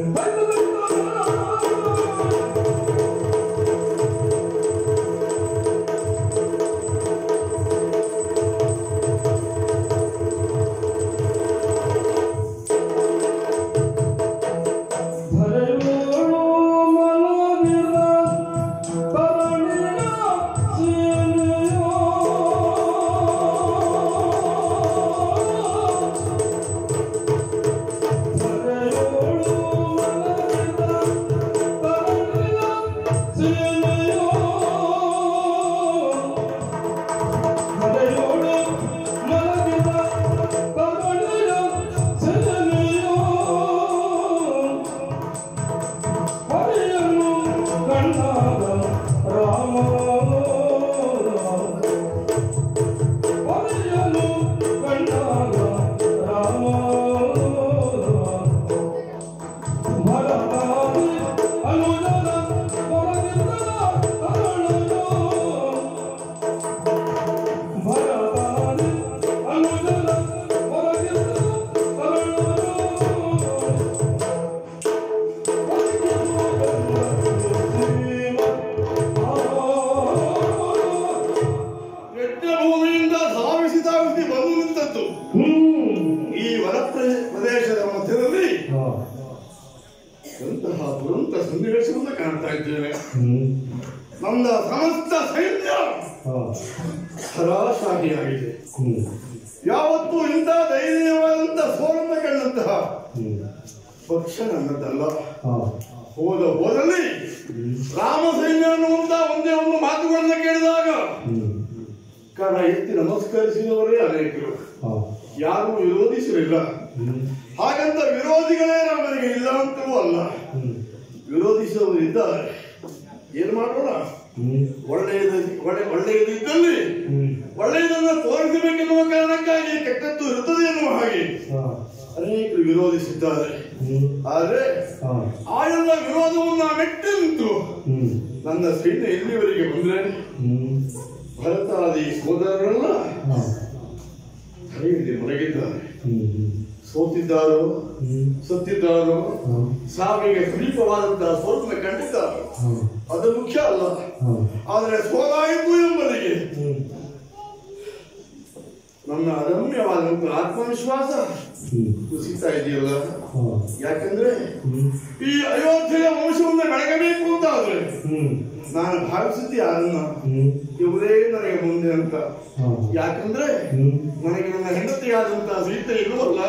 ಕೆಟ್ಟ ಭೂಮಿಯಿಂದ ಧಾವಿಸಿ ಧಾವಿಸಿ ಬಂದು ನಿಂತದ್ದು ಈ ವನ ಪ್ರ- ಪ್ರದೇಶದ ಮಧ್ಯದಲ್ಲಿ ಎಂತಹ ದುರಂತ ಸನ್ನಿವೇಶವನ್ನು ಕಾಣ್ತಾ ಇದ್ದೇವೆ ನಮ್ಮ ಸಮಸ್ತ ಸೈನ್ಯ ಹರಾಶಾಹಿಯಾಗಿದೆ ಯಾವತ್ತೂ ಇಂಥ ದಯನೀಯವಾದಂತಹ ಸೋಲನ್ನ ಕಂಡಂತಹ ಪಕ್ಷ ನನ್ನದಲ್ಲ ಹೋದ ಹೋದಲ್ಲಿ ರಾಮ ಸೈನ್ಯ ಅನ್ನುವಂತ ಒಂದೇ ಒಂದು ಮಾತುಗಳನ್ನ ಕೇಳಿದಾಗ ಕರ ಎತ್ತಿ ನಮಸ್ಕರಿಸಿದವರೇ ಅನೇಕರು ಯಾರು ವಿರೋಧಿಸಲಿಲ್ಲ ಹಾಗಂತ ವಿರೋಧಿಗಳೇ ನಮ್ಮನಿಗೆ ಇಲ್ಲ ಅಂತಲೂ ಅಲ್ಲ ವಿರೋಧಿಸುವವರು ಇದ್ದಾರೆ ಏನ್ ಮಾಡೋಣ ಒಳ್ಳೆಯದು ಒಳ್ಳೆ ಒಳ್ಳೆಯದು ಇದ್ದಲ್ಲಿ ಒಳ್ಳೆಯದನ್ನ ತೋರಿಸಬೇಕೆನ್ನುವ ಕಾರಣಕ್ಕಾಗಿ ಕೆಟ್ಟದ್ದು ಇರುತ್ತದೆ ಎನ್ನುವ ಹಾಗೆ ಅನೇಕರು ವಿರೋಧಿಸಿದ್ದಾರೆ ಆದ್ರೆ ಆ ಎಲ್ಲ ವಿರೋಧವನ್ನ ಮೆಟ್ಟಿ ನಿಂತು ನನ್ನ ಸೈನ್ಯ ಇಲ್ಲಿವರೆಗೆ ಬಂದ್ರೆ ಭರತಾದಿ ಸೋದರರೆಲ್ಲ ಕೈಯಲ್ಲಿ ಮಲಗಿದ್ದಾರೆ ಸೋತಿದ್ದಾರೋ ಸತ್ತಿದ್ದಾರೋ ಸಾವಿಗೆ ಸಮೀಪವಾದಂತಹ ಸೋಲನ್ನ ಕಂಡಿದ್ದಾರೆ ಅದು ಮುಖ್ಯ ಅಲ್ಲ ಆದರೆ ಸೋಲಾಯಿತು ಎಂಬುದಿಗೆ ನನ್ನ ಅದಮ್ಯವಾದಂತಹ ಆತ್ಮವಿಶ್ವಾಸ ಕುಸಿತಾ ಇದೆಯಲ್ಲ ಯಾಕಂದ್ರೆ ಈ ಅಯೋಧ್ಯೆಯ ವಂಶವನ್ನ ಬೆಳಗಬೇಕು ಅಂತ ಆದ್ರೆ ನಾನು ಭಾವಿಸಿದ್ದೆ ಯಾರನ್ನ ಇವರೇ ನನಗೆ ಮುಂದೆ ಅಂತ ಯಾಕಂದ್ರೆ ನನಗೆ ನನ್ನ ಹೆಂಡತಿಯಾದಂತಹ ಸೀತೆ ಇರುವಲ್ಲ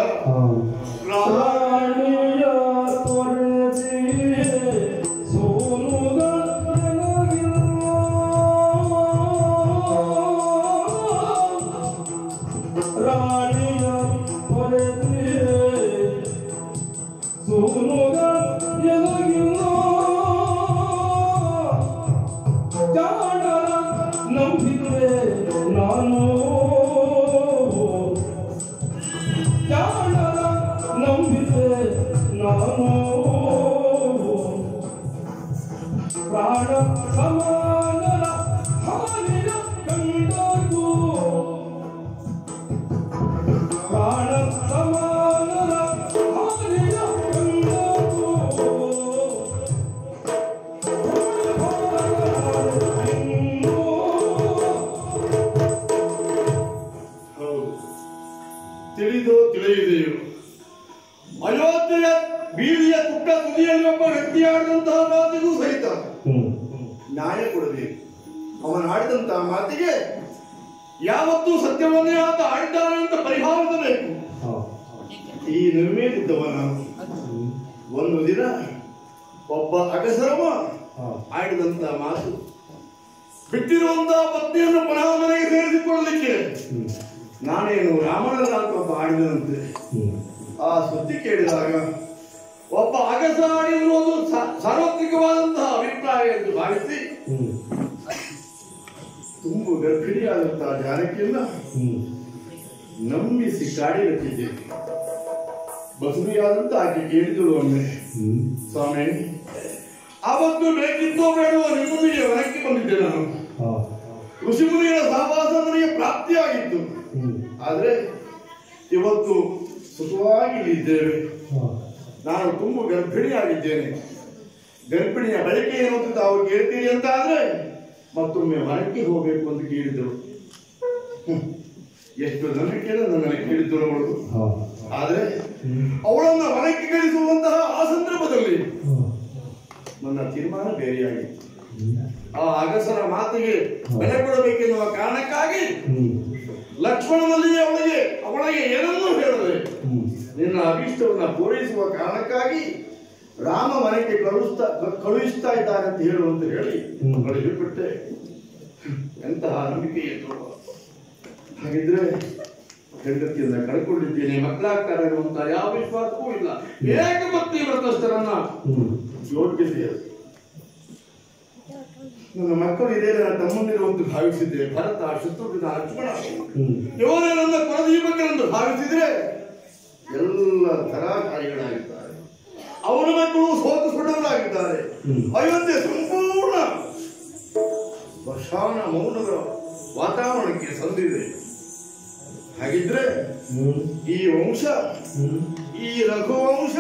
ರಾಣಿಯ ತೊರೆದಿ ಸೋನುಗ ರಾಣಿಯ ತೊರೆದಿ ಸೋನುಗ ಎಲಗಿಲ್ಲ ಜಾಣರ ನಂಬಿದ್ರೆ ನಾನು ಜಾಣರ ನಂಬಿದೆ ನಾನು ಪ್ರಾಣ ಸಮಾನರ ಹಾನಿಯ ಕಂಡದು ಪ್ರಾಣ ಸಮಾನರ ಹಾನಿಯ ಕಂಡದು ಇನ್ನೂ ಅಯೋಧ್ಯೆಯ ಬೀದಿಯ ಪುಟ್ಟ ತುದಿಯಲ್ಲಿ ಒಬ್ಬ ವ್ಯಕ್ತಿ ಆಡಿದಂತಹ ಮಾತಿಗೂ ಸಹಿತ ನ್ಯಾಯ ಕೊಡಬೇಕು ಅವನು ಆಡಿದಂತಹ ಮಾತಿಗೆ ಯಾವತ್ತೂ ಸತ್ಯವನ್ನೇ ಆತ ಆಡಿದ್ದಾನೆ ಅಂತ ಪರಿಭಾವಿಸಬೇಕು ಈ ನಿರ್ಮೇಲಿದ್ದವನ ಒಂದು ದಿನ ಒಬ್ಬ ಅಗಸರವ ಆಡಿದಂತಹ ಮಾತು ಬಿಟ್ಟಿರುವಂತಹ ಪತ್ನಿಯನ್ನು ಪುನಃ ಮನೆಗೆ ಸೇರಿಸಿಕೊಳ್ಳಲಿಕ್ಕೆ ನಾನೇನು ರಾಮನಲ್ಲ ಅಂತ ಒಬ್ಬ ಆಡಿದಂತೆ ಆ ಸುದ್ದಿ ಕೇಳಿದಾಗ ಒಬ್ಬ ಅಗಸ ಆಡಿರುವುದು ಸ- ಸಾರ್ವತ್ರಿಕವಾದಂತಹ ಅಭಿಪ್ರಾಯ ಎಂದು ಭಾವಿಸಿ ತುಂಬು ಗರ್ಭಿಣಿಯಾದಂತಹ ಜಾನಕಿಯನ್ನ ನಂಬಿಸಿ ಕಾಡಿರುತ್ತಿದ್ದೇನೆ ಬಸುರಿಯಾದಂತ ಆಕೆ ಕೇಳಿದಳು ಒಮ್ಮೆ ಸ್ವಾಮಿ ಅವತ್ತು ಬೇಕಿತ್ತೋ ಬೇಡವೋ ನಿಮ್ಮೊಂದಿಗೆ ವನಕ್ಕೆ ಬಂದಿದ್ದೆ ನಾನು ಋಷಿಮುನಿಗಳ ಸಹವಾಸ ನನಗೆ ಪ್ರಾಪ್ತಿಯಾಗಿತ್ತು ಆದ್ರೆ ಇವತ್ತು ಸುಖವಾಗಿ ಇಲ್ಲಿದ್ದೇವೆ ನಾನು ತುಂಬ ಗರ್ಭಿಣಿಯಾಗಿದ್ದೇನೆ ಗರ್ಭಿಣಿಯ ಬಳಿಕೆ ಏನು ಅಂತ ತಾವು ಕೇಳ್ತೀರಿ ಅಂತ ಆದ್ರೆ ಮತ್ತೊಮ್ಮೆ ಹೊರಕ್ಕೆ ಹೋಗಬೇಕು ಅಂತ ಕೇಳಿದರು ಹ್ಮ್. ಎಷ್ಟು ನಂಬಿಕೆಯನ್ನು ನನ್ನನ್ನು ಕೇಳಿದ್ದರು ಅವಳು ಆದ್ರೆ ಅವಳನ್ನ ಹೊರಕ್ಕೆ ಕಳಿಸುವಂತಹ ಆ ಸಂದರ್ಭದಲ್ಲಿ ನನ್ನ ತೀರ್ಮಾನ ಬೇರೆಯಾಗಿತ್ತು ಆ ಅಗಸರ ಮಾತಿಗೆ ಬೆಲೆ ಕೊಡಬೇಕೆನ್ನುವ ಕಾರಣಕ್ಕಾಗಿ ಲಕ್ಷ್ಮಣನಲ್ಲಿ ಅವಳಿಗೆ ಅವಳಿಗೆ ಏನನ್ನೂ ಹೇಳದೆ ನಿನ್ನ ಅಭೀಷ್ಟವನ್ನ ಪೂರೈಸುವ ಕಾರಣಕ್ಕಾಗಿ ರಾಮ ಮನೆಗೆ ಕಳುಹಿಸ್ತಾ ಕಳುಹಿಸ್ತಾ ಇದ್ದಾರೆ ಅಂತ ಹೇಳುವಂತ ಹೇಳಿ ಕಳುಹಿಬಿಟ್ಟೆ ಎಂತಹ ನಂಬಿಕೆ ಇತ್ತು ಹಾಗಿದ್ರೆ ಹೆಂಡತಿಯನ್ನ ಕಳ್ಕೊಂಡಿದ್ದೇನೆ ಮಕ್ಕಳಾಗ್ತಾರೆ ಅನ್ನುವಂತ ಯಾವ ವಿಶ್ವಾಸವೂ ಇಲ್ಲ ಏಕಪತ್ನಿ ವ್ರತಸ್ಥರನ್ನ ಯೋಗ್ಯತೆ ಅದು. ನನ್ನ ಮಕ್ಕಳು ಇದೇ ನನ್ನ ತಮ್ಮಂದಿರುವಂತ ಭಾವಿಸಿದ್ದೆ ಭರತ ಶತ್ರುಘ್ನ ಲಕ್ಷ್ಮಣ ಇವರೇ ನನ್ನ ಕುಲದೀಪಕರೆಂದು ಭಾವಿಸಿದ್ರೆ ಎಲ್ಲ ಧರಾಕಾರಿಗಳಾಗಿದ್ದಾರೆ ಅವರ ಮಕ್ಕಳು ಸೋತು ಸುಡಲಾಗಿದ್ದಾರೆ ಅಯೋಧ್ಯೆ ಸಂಪೂರ್ಣ ಸ್ಮಶಾನ ಮೌನದ ವಾತಾವರಣಕ್ಕೆ ಸಂದಿದೆ ಹಾಗಿದ್ರೆ ಈ ವಂಶ ಈ ರಘುವಂಶ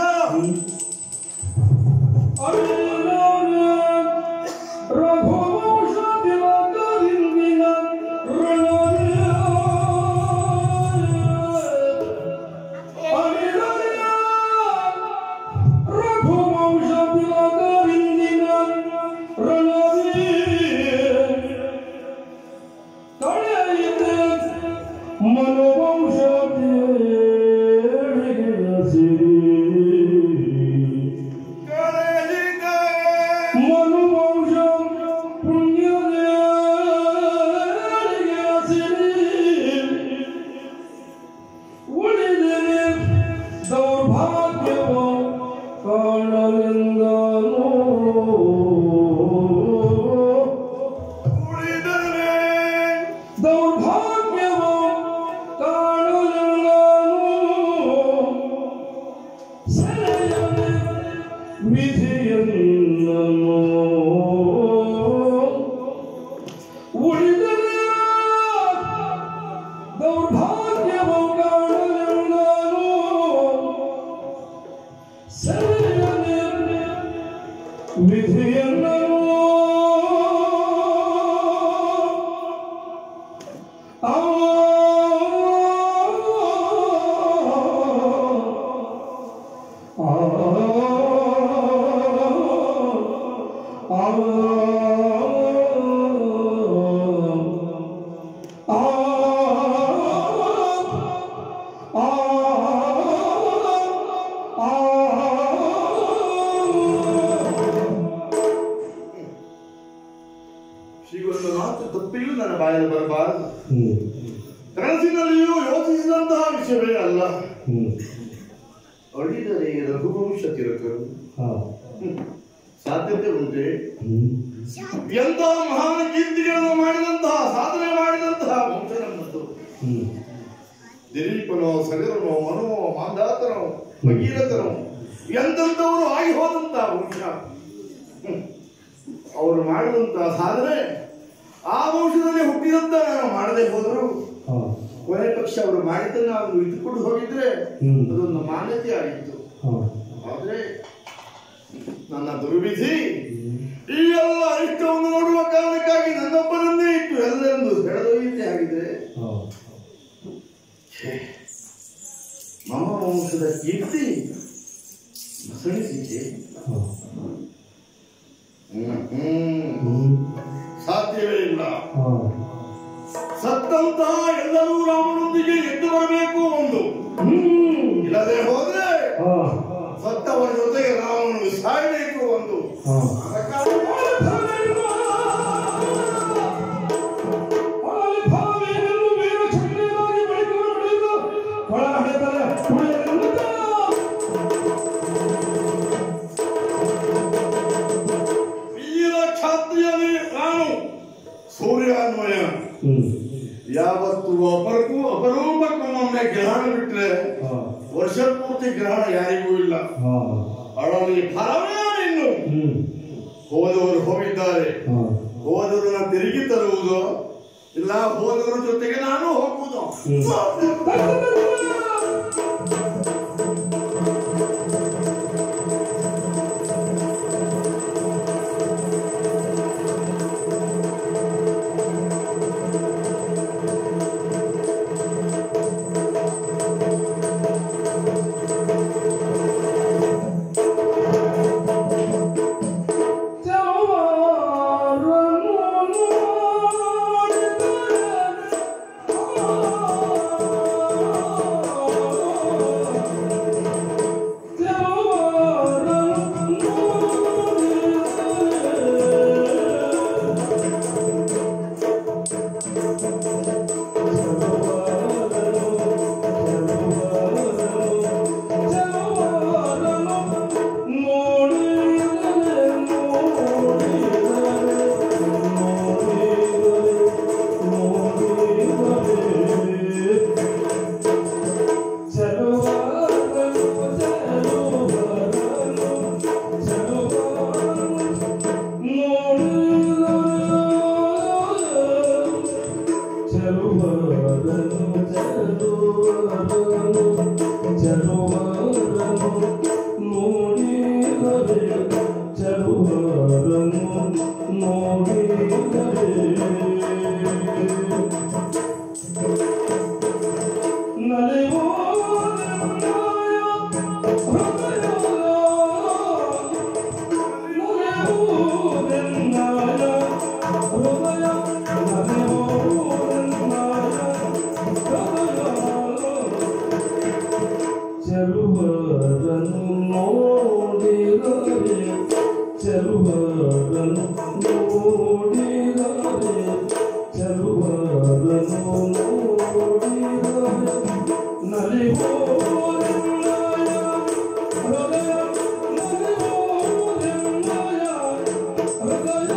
ಕಳೆದಿದೆ. ಉಳಿದರೆ ಶ್ರೀಗೊಂದು ಮಾತು ತಪ್ಪಿಯೂ ನನ್ನ ಬಾಯಲ್ಲಿ ಬರಬಾರದು ಕನಸಿನಲ್ಲಿಯೂ ಯೋಚಿಸಿದಂತಹ ವಿಷಯವೇ ಅಲ್ಲ ಅಳಿದರೆ ರಘುವಂಶ ತಿರಕರು ಹ್ಮ್. ಸಾಧ್ಯತೆ ಉಂಟೆ ಎಂತಹ ಮಹಾನ್ ಕೀರ್ತಿಗಳನ್ನು ಮಾಡಿದಂತಹ ಸಾಧನೆ ಮಾಡಿದಂತಹ ವಂಶ ನಮ್ಮದು ದಿಲೀಪನೋ ಸಗರನೋ ಮನುವೋ ಮಾಂಧಾತನೋ ಭಗೀರಥನೋ ಎಂತೆಂಥವರು ಆಗಿ ಹೋದಂತಹ ವಂಶ ಹ್ಮ್. ಅವರು ಮಾಡಿದಂತಹ ಸಾಧನೆ ಆ ವಂಶದಲ್ಲಿ ಹುಟ್ಟಿದಂತ ನಾನು ಮಾಡದೆ ಹೋದರು ಕೊನೆ ಪಕ್ಷ ಅವರು ಮಾಡಿದ್ದನ್ನು ಅವರು ಇಟ್ಟುಕೊಂಡು ಹೋಗಿದ್ರೆ ಅದೊಂದು ಮಾನ್ಯತೆ ಆಗಿತ್ತು ಆದ್ರೆ ನನ್ನ ದುರ್ವಿಧಿ ಈ ಎಲ್ಲ ಅರಿಷ್ಟವನ್ನು ನೋಡುವ ಕಾರಣಕ್ಕಾಗಿ ನನ್ನೊಬ್ಬರನ್ನೇ ಇಟ್ಟು ಎಲ್ಲರೆಂದು ಸೆಳೆದೊಯ್ಯತೆ ಆಗಿದೆ ಛೇ, ಮಮ ವಂಶದ ಕೀರ್ತಿ ಸಣಿಸಿಕೆ ಹ್ಮ್ ಹ್ಮ್ ಸಾಧ್ಯವೇ ಇಲ್ಲ ಸತ್ತಂತಹ ಎಲ್ಲರೂ ರಾಮನೊಂದಿಗೆ ಎದ್ದು ಬರಬೇಕು ಒಂದು ಇಲ್ಲದೆ ಹೋದ್ರೆ ಸತ್ತವರ ಜೊತೆಗೆ ರಾಮನು ಸಾಯಬೇಕು ಒಂದು ವೀರ ಕ್ಷಾತ್ರಿಯನೇ ನಾನು ಸೂರ್ಯಾನ್ವಯ ಯಾವತ್ತು ಅಪರಕ್ಕೂ ಅಪರೂಪಕ್ಕೊಮ್ಮೊಮ್ಮೆ ಗ್ರಹಣ ಬಿಟ್ರೆ ವರ್ಷ ಪೂರ್ತಿ ಗ್ರಹಣ ಯಾರಿಗೂ ಇಲ್ಲ ಅವಳಲ್ಲಿ ಫಲವೇ ಇನ್ನು ಹೋದವರು ಹೋಗಿದ್ದಾರೆ ಹೋದವರನ್ನ ತಿರುಗಿ ತರುವುದು ಇಲ್ಲ ಹೋದವರ ಜೊತೆಗೆ ನಾನು ಹೋಗುವುದು ಚೆಲುವರನು ನೋಡಿದರೆ ಚೆಲುವರನು ನೋಡಿದರೆ ಚೆಲುವರನು ನೋಡಿದರೆ ನಲಿವೋರೆನ್ನಯ ಹೃದಯ ನಲಿವೋರೆನ್ನಯ ಹೃದಯ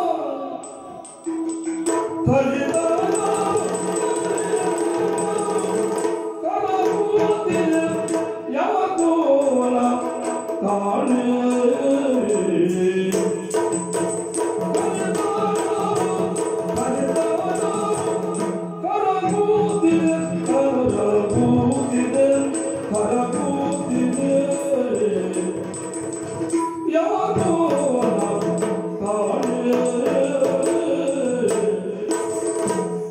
ಯಾವಾಗ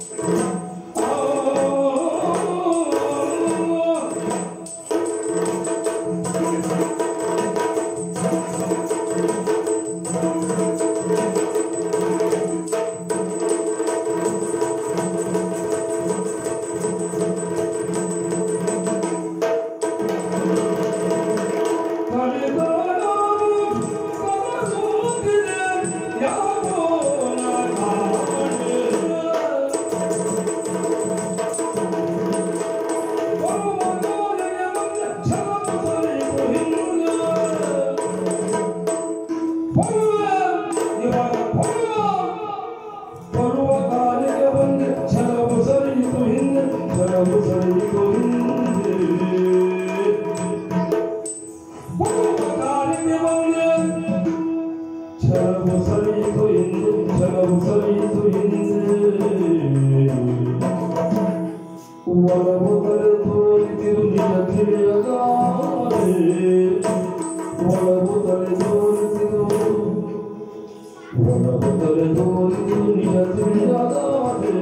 ಬರುವ ಕಾಲಿಗೆ ಬಂದೆ ಛಲವು ಸರಿಯಿತು ಹಿಂದೆ ಛಲವು ಸರಿಯಿತು ಹಿಂದೆ ಬರುವ ಕಾಲಿಗೆ ಬಂದೆ ಛಲವು ಸರಿಯಿತು ಹಿಂದೆ ಛಲವು ಸರಿಯಿತು ಹಿಂದೆ ಒಲವು ಕರೆ ತೋರಿದಿರು ನಿಜ ತಿಳಿಯಗಾರೆ ಒಲವು ಕರೆ ತೋರಿದಿರು ಒಲವು ಕರೆ ತೋರಿದಿರು ನಿಜ ತಿಳಿಯಗಾರೆ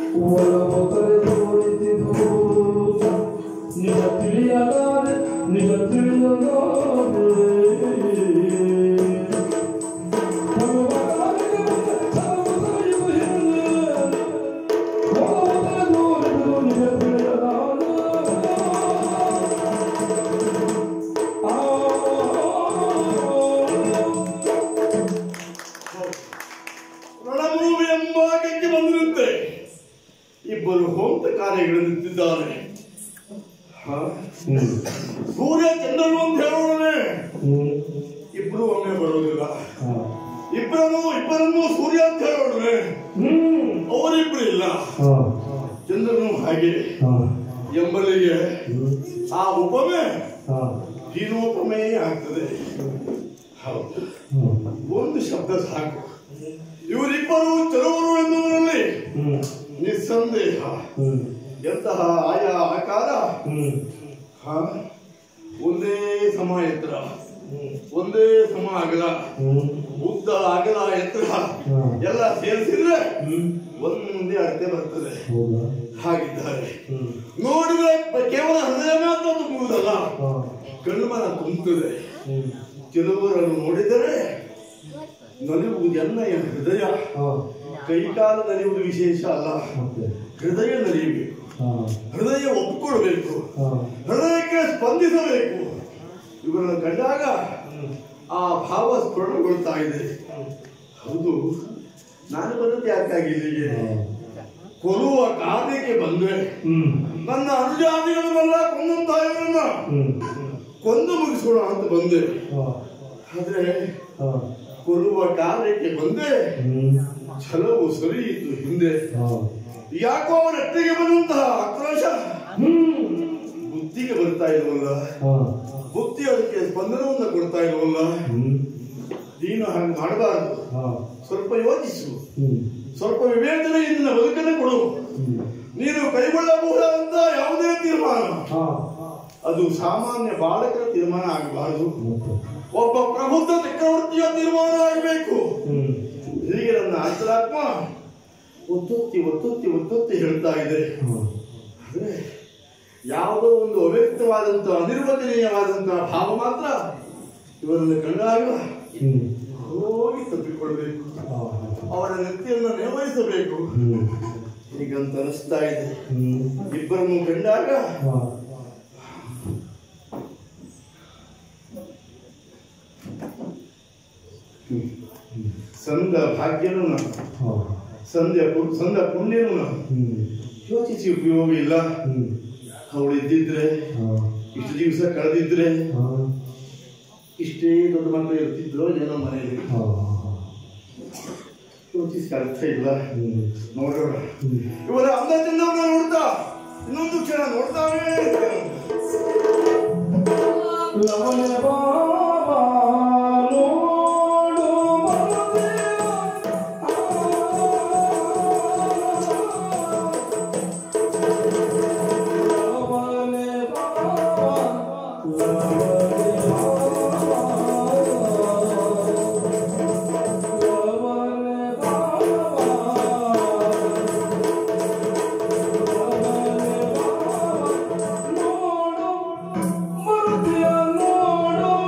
ಒಲವು ಕರೆ ತೋರಿದಿರು ನಿಜ ತಿಳಿಯಲಾರೆ ನಿಜ ರಣಭೂಮಿ ಎಂಬ ಕೆಂಗೆ ಬಂದಿರುತ್ತೆ ಇಬ್ಬರು ಹೋಂತ ಕಾರ್ಯಗಳು ನಿಂತಿದ್ದಾರೆ ಹ? ಸೂರ್ಯ ಚಂದ್ರನು ಅಂತ ಹೇಳೋಣನೆ ಇಬ್ರು ಒಮ್ಮೆ ಬರೋದಿಲ್ಲ ಇಬ್ಬರನ್ನು ಇಬ್ಬರನ್ನು ಸೂರ್ಯ ಅಂತ ಹೇಳೋಣನೆ ಅವರಿಬ್ರು ಇಲ್ಲ ಚಂದ್ರನು ಹಾಗೆ ಎಂಬಲಿಗೆ ಆ ಉಪಮೆ ಹೀನೋಪಮೆ ಆಗ್ತದೆ ಹೌದು ಒಂದು ಶಬ್ದ ಸಾಕು ಇವರಿಬ್ಬರು ಚಲವರು ಎನ್ನುವರಲ್ಲಿ ನಿಸ್ಸಂದೇಹ ಎಂತಹ ಆಯಾ ಆಕಾರ ಹ? ಒಂದೇ ಸಮ ಎತ್ತರ ಒಂದೇ ಸಮ ಅಗಲ ಉದ್ದ ಅಗಲ ಎತ್ತರ ಎಲ್ಲ ಸೇರಿಸಿದ್ರೆ ಒಂದೇ ಅಳತೆ ಬರ್ತದೆ ಹಾಗಿದ್ದಾರೆ ನೋಡಿದ್ರೆ ಕೇವಲ ಹೃದಯ ಮಾತ್ರ ತುಂಬುವುದಲ್ಲ ಕಣ್ಮನ ತುಂಬುತ್ತದೆ ಕೆಲವರನ್ನು ನೋಡಿದರೆ ನಲಿಯುವುದು ಎನ್ನಯ ಹೃದಯ ಕೈಕಾಲ ನಲಿಯುವುದು ವಿಶೇಷ ಅಲ್ಲ ಹೃದಯ ನಲಿಯಬೇಕು ಹೃದಯ ಒಪ್ಪಿಕೊಳ್ಬೇಕು ಹೃದಯಕ್ಕೆ ಸ್ಪಂದಿಸಬೇಕು ಇವರನ್ನು ಕಂಡಾಗ ಆ ಭಾವ ಸ್ಫುರಣಗೊಳ್ತಾ ಇದೆ ಹೌದು ನಾನು ಬರುತ್ತೆ ಯಾಕಾಗಿ ಇಲ್ಲಿಗೆ ಕೊಲ್ಲುವ ಕಾರ್ಯಕ್ಕೆ ಬಂದ್ರೆ ನನ್ನ ಅನುಜಾತಿಗಳನ್ನೆಲ್ಲ ಕೊಂದಂತ ಇವರನ್ನ ಕೊಂದು ಮುಗಿಸೋಣ ಅಂತ ಬಂದೆ ಆದ್ರೆ ಕೊಲ್ಲುವ ಕಾರ್ಯಕ್ಕೆ ಬಂದೆ ಛಲವು ಸರಿಯಿತು ಹಿಂದೆ ಯಾಕೋ ಅವರ ಎತ್ತಿಗೆ ಬಂದಂತಹ ಆಕ್ರೋಶ ಬುದ್ಧಿಗೆ ಬರ್ತಾ ಇಲ್ವಲ್ಲ ಬುದ್ಧಿ ಅದಕ್ಕೆ ಸ್ಪಂದನವನ್ನು ಕೊಡ್ತಾ ಇಲ್ವಲ್ಲ ನೀನು ಹಾಗೆ ಮಾಡಬಾರದು ಸ್ವಲ್ಪ ಯೋಚಿಸು ಸ್ವಲ್ಪ ವಿವೇಚನೆಯಿಂದ ಬದುಕನ್ನು ಕೊಡು ನೀನು ಕೈಗೊಳ್ಳಬಹುದಾದಂತ ಯಾವುದೇ ತೀರ್ಮಾನ ಅದು ಸಾಮಾನ್ಯ ಬಾಲಕರ ತೀರ್ಮಾನ ಆಗಬಾರದು ಒಬ್ಬ ಪ್ರಬುದ್ಧ ಚಕ್ರವರ್ತಿಯ ತೀರ್ಮಾನ ಆಗಬೇಕು ಹೀಗೆ ನನ್ನ ಅಂತರಾತ್ಮ ಒತ್ತೊತ್ತಿ ಒತ್ತೊತ್ತಿ ಒತ್ತೊತ್ತಿ ಹೇಳ್ತಾ ಇದೆ ಆದ್ರೆ ಯಾವುದೋ ಒಂದು ಅವ್ಯಕ್ತವಾದಂತಹ ಅನಿರ್ವಚನೀಯವಾದಂತಹ ಭಾವ ಮಾತ್ರ ಇವರನ್ನು ಕಂಡಾಗ ಹೋಗಿ ತಪ್ಪಿಕೊಳ್ಬೇಕು ಅವರ ನೆತ್ತಿಯನ್ನು ನಿರ್ವಹಿಸಬೇಕು ಹೀಗಂತ ಅನಿಸ್ತಾ ಇದೆ ಇಬ್ಬರನ್ನು ಕಂಡಾಗ ಸಂದ ಭಾಗ್ಯನು ನಾನು ಸಂಧ್ಯ ಪು- ಸಂದ ಪುಣ್ಯನು ನಾನು ಯೋಚಿಸಿ ಉಪಯೋಗ ಇಲ್ಲ ಅವಳು ಇದ್ದಿದ್ರೆ ಇಷ್ಟು ದಿವಸ ಕಳೆದಿದ್ರೆ ಇಷ್ಟೇ ದೊಡ್ಡ ಮಕ್ಕಳು ಇರ್ತಿದ್ರು ಏನೋ ಮನೆಯಲ್ಲಿ ಯೋಚಿಸಿ ಅರ್ಥ ಇಲ್ಲ ನೋಡೋಣ ಇವರ ಅಂದ ಚಂದವನ್ನ ನೋಡ್ತಾ ಇನ್ನೊಂದು ಕ್ಷಣ ನೋಡ್ತಾವೆ ಲವಣ ಬಾಬಾ ನೋಡು ನೋಡು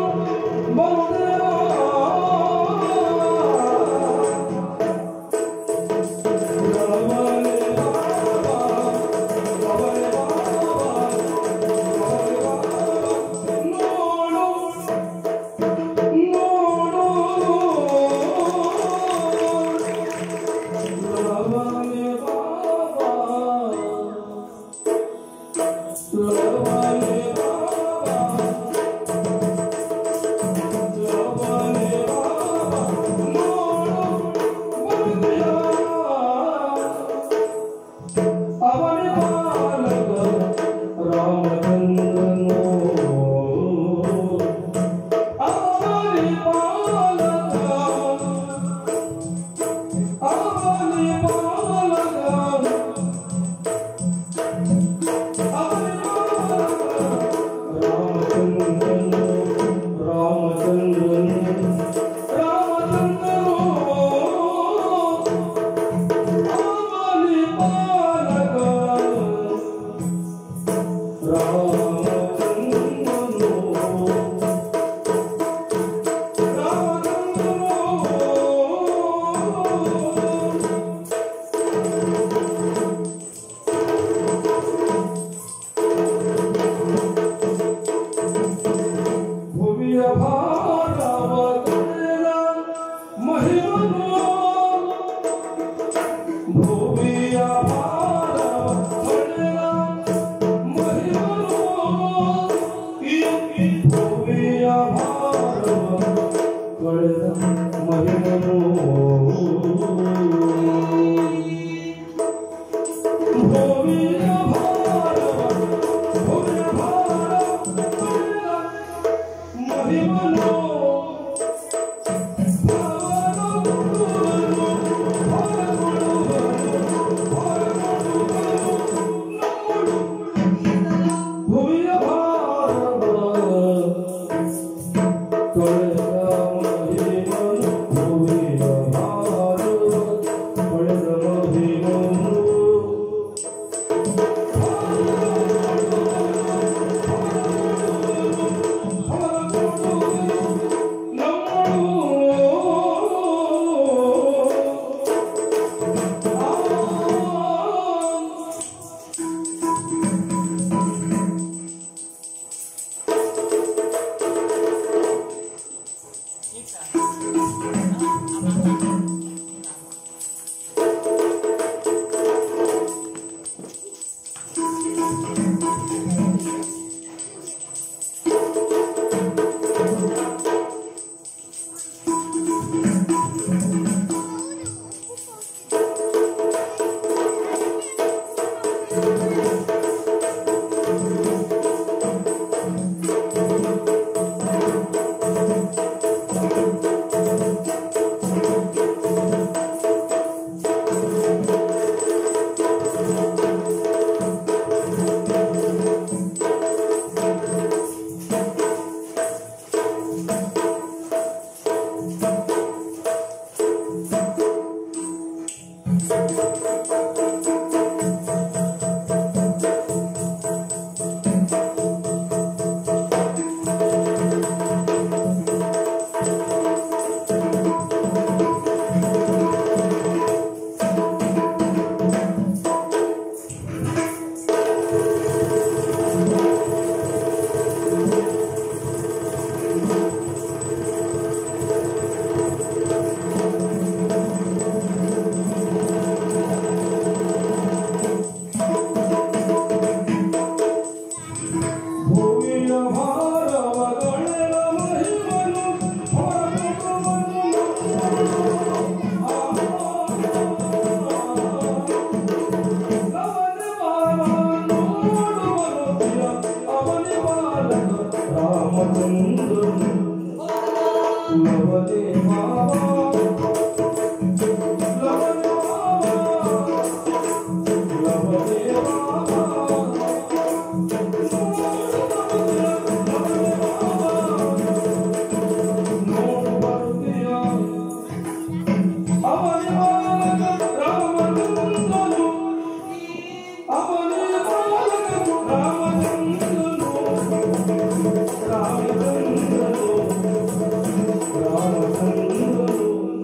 ರಾಮಚಂದ್ರನು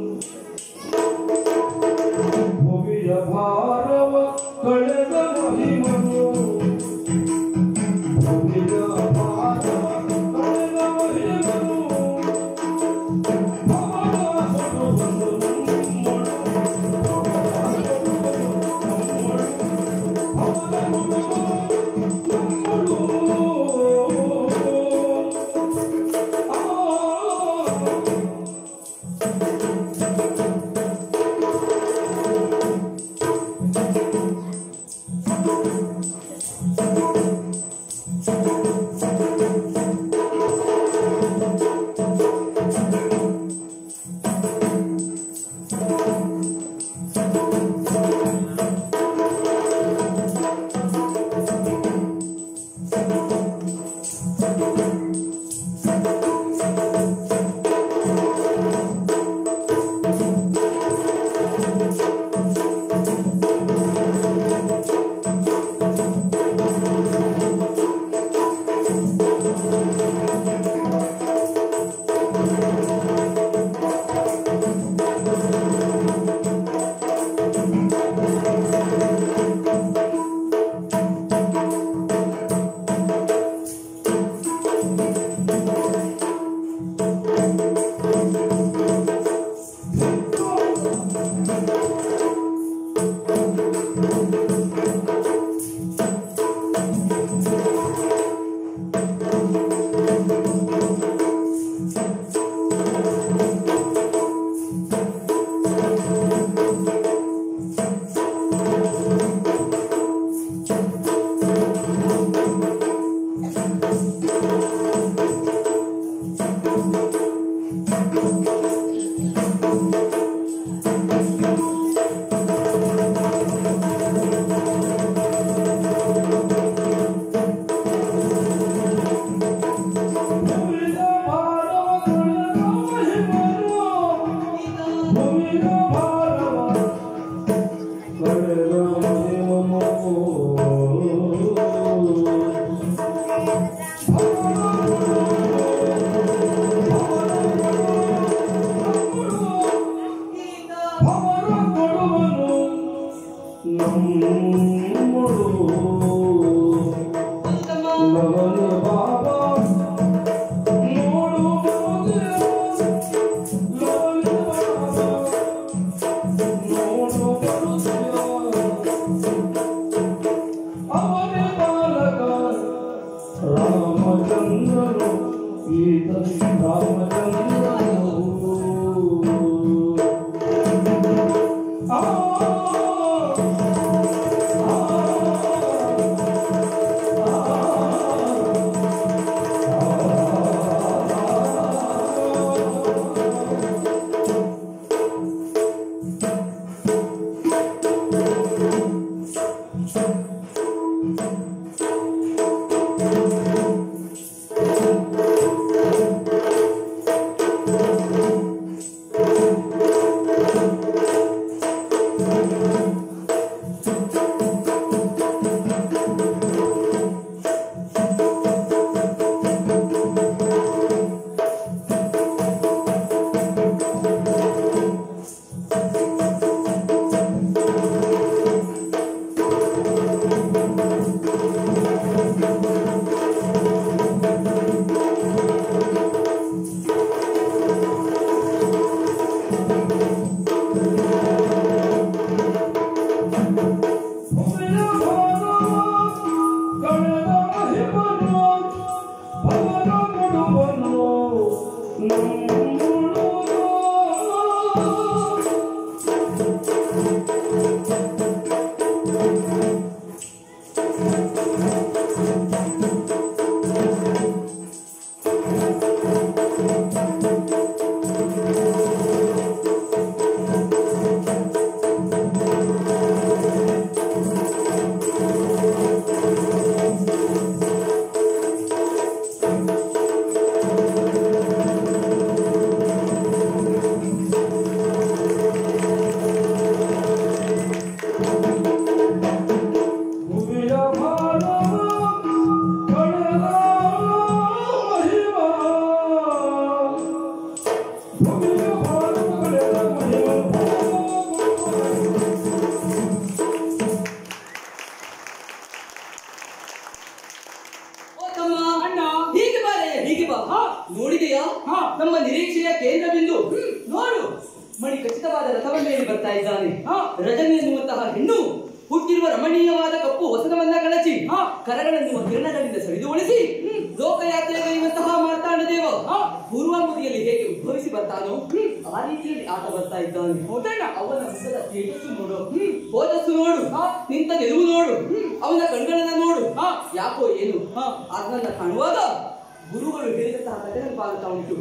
ಓ ತಮ್ಮ ಅಣ್ಣ ಹೀಗೆ ಬಾರೆ ಹೀಗೆ ಬಾ ನೋಡಿದೆಯಾ ನಮ್ಮ ನಿರೀಕ್ಷೆಯ ಕೇಂದ್ರ ಬಿಂದು ನೋಡು ಮಣಿ ಖಚಿತವಾದ ರಥವನ್ನೇರಿ ಬರ್ತಾ ಇದ್ದಾನೆ ರಜನಿ ಎನ್ನುವಂತಹ ಹೆಣ್ಣು ಹುಟ್ಟಿರುವ ರಮಣೀಯವಾದ ಕಪ್ಪು ವಸನವನ್ನ ಕಳಚಿ ಕರಗಳೆನ್ನುವ ಕಿರಣಗಳಿಂದ ಸರಿದುಗೊಳಿಸಿ ಲೋಕಯಾತ್ರೆಗೈವಂತಹ ಮಾರ್ತಾಂಡ ದೇವ ಪೂರ್ವಾಮುದಿಯಲ್ಲಿ ಹೇಗೆ ಉದ್ಭವಿಸಿ ಬರ್ತಾನೋ ಆ ರೀತಿಯಲ್ಲಿ ಆತ ಬರ್ತಾ ಇದ್ದಾನೆ ಹೌದಣ್ಣ ಅವನ ಮುಖದ ತೇಜಸ್ಸು ನೋಡು ಓಜಸ್ಸು ನೋಡು ನಿಂತ ನಿಲುವು ನೋಡು ಅವನ ಕಣ್ಗಳನ್ನ ನೋಡು ಯಾಕೋ ಏನು ಅದನ್ನ ಕಾಣುವಾಗ ಗುರುಗಳು ಹೇಳಿದಂತಹ ಕಥೆಗಳು ಬಾಗುತ್ತಾ ಉಂಟು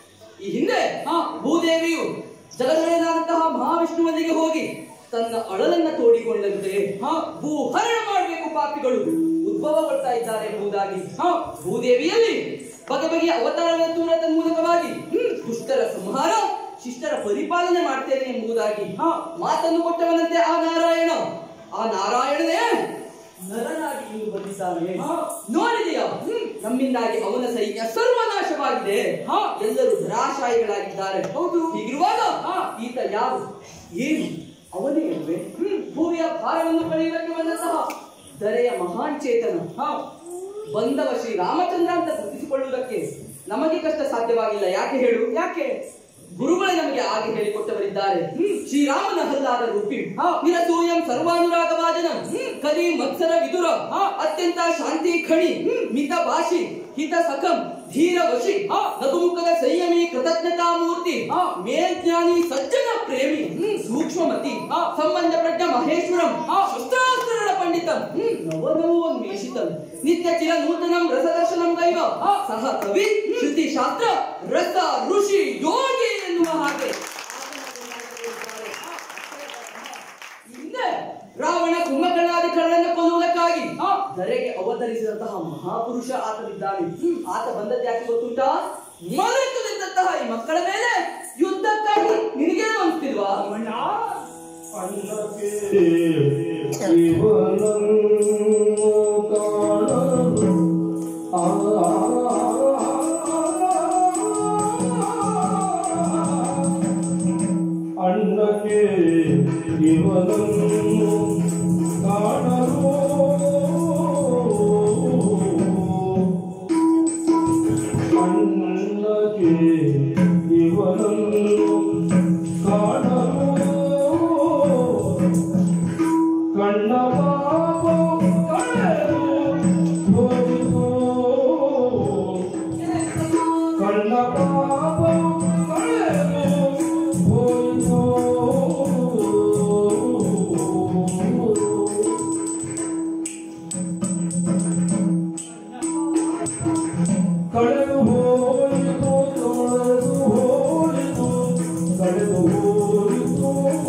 ಈ ಹಿಂದೆ ಭೂದೇವಿಯು ಜಗದೊಡೆಯನಾದಂತಹ ಮಹಾವಿಷ್ಣುವನಿಗೆ ಹೋಗಿ ತನ್ನ ಅಳಲನ್ನ ತೋಡಿಕೊಂಡಂತೆ ಭೂಹರಣ ಮಾಡಬೇಕು ಪಾಪಿಗಳು ಉದ್ಭವಗೊಳ್ತಾ ಇದ್ದಾರೆ ಎಂಬುದಾಗಿ ಭೂದೇವಿಯಲ್ಲಿ ಬಗೆ ಬಗೆಯ ಅವತಾರಗಳ ತೂರದ ಮೂಲಕವಾಗಿ ದುಷ್ಟರ ಸಂಹಾರ ಶಿಷ್ಟರ ಪರಿಪಾಲನೆ ಮಾಡ್ತೇನೆ ಎಂಬುದಾಗಿ ಮಾತನ್ನು ಕೊಟ್ಟವನಂತೆ ಆ ನಾರಾಯಣ ಆ ನಾರಾಯಣನೇ ನರನಾಗಿ ಇಂದು ಬಂದಿದ್ದಾನೆ ನೋಡಿದೆಯಾ ನಮ್ಮಿಂದಾಗಿ ಅವನ ಸೈನ್ಯ ಸರ್ವನಾಶವಾಗಿದೆ ಎಲ್ಲರೂ ಧರಾಶಾಯಿಗಳಾಗಿದ್ದಾರೆ ಹೌದು ಹೀಗಿರುವಾಗ ಈತ ಯಾರು ಏನು ಅವನೇ ಅಲ್ವೇ ಭೂಮಿಯ ಭಾರವನ್ನು ಕಳೆಯುವುದಕ್ಕೆ ಬಂದಂತಹ ದರೆಯ ಮಹಾನ್ ಚೇತನ ಬಂದವ ಶ್ರೀ ರಾಮಚಂದ್ರ ಅಂತ ಗುರುತಿಸಿಕೊಳ್ಳುವುದಕ್ಕೆ ನಮಗೆ ಕಷ್ಟ ಸಾಧ್ಯವಾಗಿಲ್ಲ ಯಾಕೆ ಹೇಳು ಯಾಕೆ ಗುರುಗಳೇ ನಮಗೆ ಆಗಿ ಹೇಳಿಕೊಟ್ಟವರಿದ್ದಾರೆ ಶ್ರೀರಾಮನ ಹಲ್ಲಾದ ರೂಪಿ ನಿರಸೂಯಂ ಸರ್ವಾನುರಾಗ ವಾಜನ ಕಲಿ ಮತ್ಸರ ವಿದುರ ಅತ್ಯಂತ ಶಾಂತಿ ಖಣಿ ಮಿತ ಭಾಷಿ ಹಿತ ಸಖಂ ಧೀರ ವಶಿ ನಗುಮುಖದ ಸಂಯಮಿ ಕೃತಜ್ಞತಾ ಮೂರ್ತಿ ಮೇಲ್ಜ್ಞಾನಿ ಸಜ್ಜನ ಪ್ರೇಮಿ ಸೂಕ್ಷ್ಮಮತಿ ಸಂಬಂಧ ಪ್ರಜ್ಞ ಮಹೇಶ್ವರಂ ಶಸ್ತ್ರಾಸ್ತ್ರಗಳ ಪಂಡಿತಂ ನವನವೋನ್ಮೇಷಿತಂ ನಿತ್ಯ ಚಿರ ನೂತನಂ ರಸದರ್ಶನಂ ಗೈವ ಸಹ ಕವಿ ಶ್ರುತಿ ಶಾಸ್ತ್ರ ರಸ ಋಷಿ ಯೋಗಿ ಎನ್ನುವ ಹಾಗೆ ಹಿಂದೆ ರಾವಣ ಕುಂಭಕರ್ಣಾದಿಕರನ್ನು ಕೊಲ್ಲುವುದಕ್ಕಾಗಿ ಧರೆಗೆ ಅವತರಿಸಿದಂತಹ ಮಹಾಪುರುಷ ಆತನಿದ್ದಾನೆ ಆತ ಬಂದದ್ದು ಯಾಕೆ ಗೊತ್ತುಂಟಾ ಮರೆತು ನಿಂತಹ ಈ ಮಕ್ಕಳ ಮೇಲೆ ಯುದ್ಧಕ್ಕಾಗಿ ನಿನಗೇನು ಅನ್ಸ್ತಿಲ್ವಾ ಅಣ್ಣಕ್ಕೆ ಇವನನ್ನು ಕಾಣಲು ಅಣ್ಣಕ್ಕೆ ಇವನನ್ನು ಕಾಣಲು ಕಣ್ಣ ಪಾಪ ಕಳೆದು ಹೋಯಿತು ಕಣ್ಣ ಪಾಪ ಕಳೆದು ಹೋಯಿತು ತೊಳೆದು ಹೋಯಿತು ಕಳೆದು ಹೋಯಿತು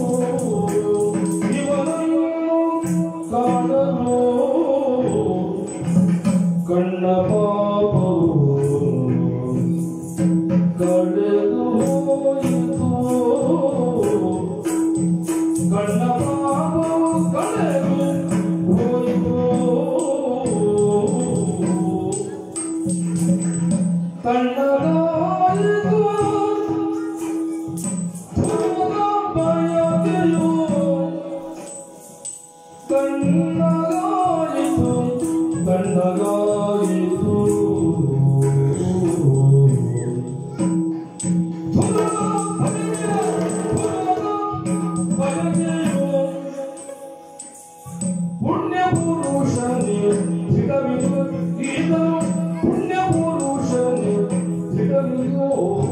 ಇವನನ್ನು ಕಾಣಲು ಕಣ್ಣ ಪಾಪವು ಕಳೆದು ಹೋಯಿತು ಕಣ್ಣ ಪಾಪವು ಕಳೆದು ಹೋಯಿತು ಕಣ್ಣದಾಯಿತು ಧ್ರುವದ ಬಯಕೆಯು ಕಣ್ಣಗಾಯಿತು ಕಣ್ಣಗಾಯಿತು ಧ್ರುವದ ಬಯಕೆ ಧ್ರುವದ ಬಯಕೆಯು ಪುಣ್ಯ ಪುರುಷನೇ ಸಿಗವಿದು ಇದು ಪುಣ್ಯ ಪುರುಷನೇ ಸಿಗವಿದು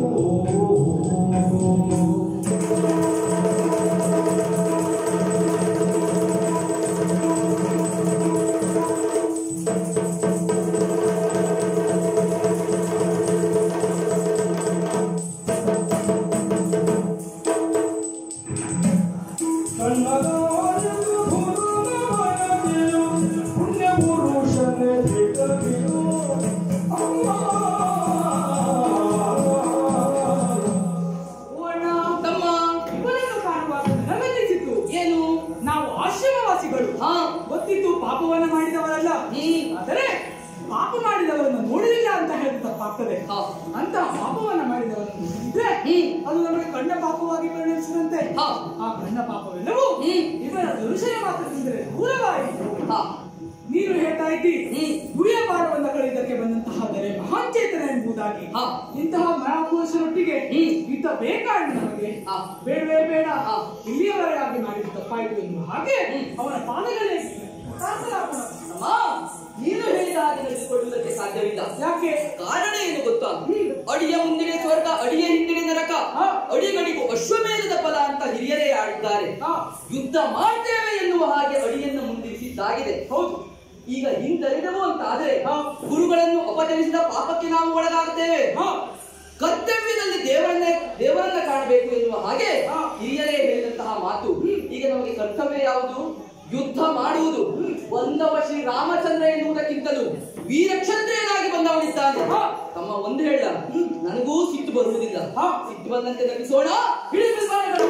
ಕಣ್ಣದಾಯಿತು ಭುವನಮಯತೆಯು ಪುಣ್ಯ ಪುರುಷನೇ ಸಿಗವಿದು ಓಣ ತಮ್ಮ ಇವರನ್ನು ಕಾಣುವಾಗ ನನಗನ್ನಿಸಿತು ಏನು ನಾವು ಆಶ್ರಮವಾಸಿಗಳು ಹಾ ಗೊತ್ತಿತ್ತು ಪಾಪವನ್ನ ಮಾಡಿದವರಲ್ಲ ಹ್ಮ್ ಆದರೆ ಪಾಪ ಮಾಡಿದವರನ್ನು ನೋಡಲಿಲ್ಲ ಅಂತ ಹೇಳಿದ್ರೆ ತಪ್ಪಾಗ್ತದೆ ಹಾ. ಅಂತ ಪಾಪವನ್ನ ಮಾಡಿದವರನ್ನು ನೋಡಿದ್ರೆ ಹ್ಮ್. ಅದು ನಮಗೆ ಕಣ್ಣ ಪಾಪವಾಗಿ ಪರಿಣಮಿಸಿದಂತೆ ಹಾ. ಆ ಕಣ್ಣ ಪಾಪವೆಲ್ಲವೂ ಹ್ಮ್. ಇವರ ದರ್ಶನ ಮಾತ್ರದಿಂದಲೇ ದೂರವಾಯಿತು ಹಾ ನೀನು ಹೇಳ್ತಾ ಇದ್ದಿ ಹ್ಮ್. ಗುರಿಯ ಪಾಠವನ್ನ ಕಳೆದಕ್ಕೆ ಬಂದಂತಹ ದೊರೆ ಮಹಾಂಚೇತನ ಎಂಬುದಾಗಿ ಹಾ. ಇಂತಹ ಮಹಾಪುರುಷರೊಟ್ಟಿಗೆ ಹ್ಮ್. ಇದ್ದ ಬೇಕಾಗಿ ನಮಗೆ ಹಾ. ಬೇಡವೇ ಬೇಡ ಹಾ. ಇಲ್ಲಿಯವರೆಗಾಗಿ ಮಾಡಿದ ತಪ್ಪಾಯಿತು ಎನ್ನುವ ಹಾಗೆ ಹ್ಮ್. ಅವನ ಪಾದಗಳೇ ಕೃತಾರ್ಥರಾಗೋಣ. ಅಮ್ಮ ನೀನು ಹೇಳಿದ ಹಾಗೆ ನಡೆಸಿಕೊಳ್ಳುವುದಕ್ಕೆ ಸಾಧ್ಯವಿಲ್ಲ ಯಾಕೆ ಕಾರಣ ಏನು ಗೊತ್ತಾ ಹ್ಮ್. ಅಡಿಯ ಮುಂದಿನ ಸ್ವರ್ಗ ಅಡಿಯ ಹಿಂದಿನ ನರಕ ಹಾ. ಅಡಿಗಳಿಗೂ ಅಶ್ವಮೇಧದ ಫಲ ಅಂತ ಹಿರಿಯರೇ ಆಡಿದ್ದಾರೆ ಹಾ, ಯುದ್ಧ ಮಾಡ್ತೇವೆ ಎನ್ನುವ ಹಾಗೆ ಅಡಿಯನ್ನು ಮುಂದಿರಿಸಿದ್ದಾಗಿದೆ ಹೌದು ಈಗ ಹಿಂದರಿದವು ಅಂತ ಆದರೆ ಹಾ. ಗುರುಗಳನ್ನು ಅಪಚರಿಸಿದ ಪಾಪಕ್ಕೆ ನಾವು ಒಳಗಾಗುತ್ತೇವೆ ಹಾ, ಕರ್ತವ್ಯದಲ್ಲಿ ದೇವರನ್ನ ದೇವರನ್ನ ಕಾಣಬೇಕು ಎನ್ನುವ ಹಾಗೆ ಹಾ. ಹಿರಿಯರೇ ಹೇಳಿದಂತಹ ಮಾತು ಈಗ ನಮಗೆ ಕರ್ತವ್ಯ ಯಾವುದು ಯುದ್ಧ ಮಾಡುವುದು ಬಂದವ ಶ್ರೀ ರಾಮಚಂದ್ರ ಎನ್ನುವುದಕ್ಕಿಂತಲೂ ವೀರಕ್ಷತ್ರಿಯನಾಗಿ ಬಂದವನಿದ್ದಾನೆ ಹಾ. ತಮ್ಮ ಒಂದು ಹೇಳ ನನಗೂ ಸಿಟ್ಟು ಬರುವುದಿಲ್ಲ ಹಾ. ಸಿಟ್ಟು ಬಂದಂತೆ ನಟಿಸೋಣ ಹಿಡಿ ಬಿಲ್ವಾಣಗಳು.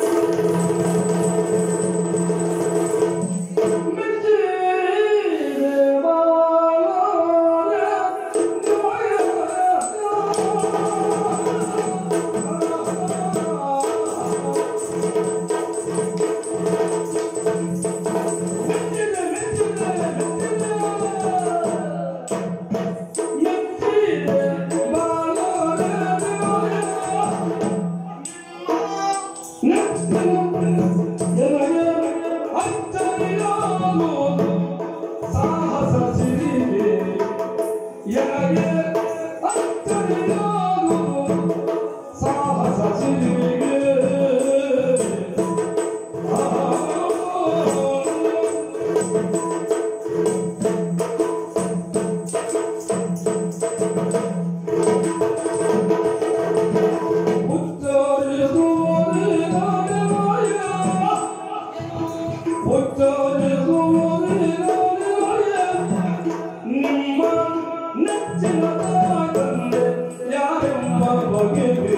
ನಿಮ್ಮ ನೆಚ್ಚಿನ ತಂದೆ ಯಾರೆಂಬ ಬಗೆಗೆ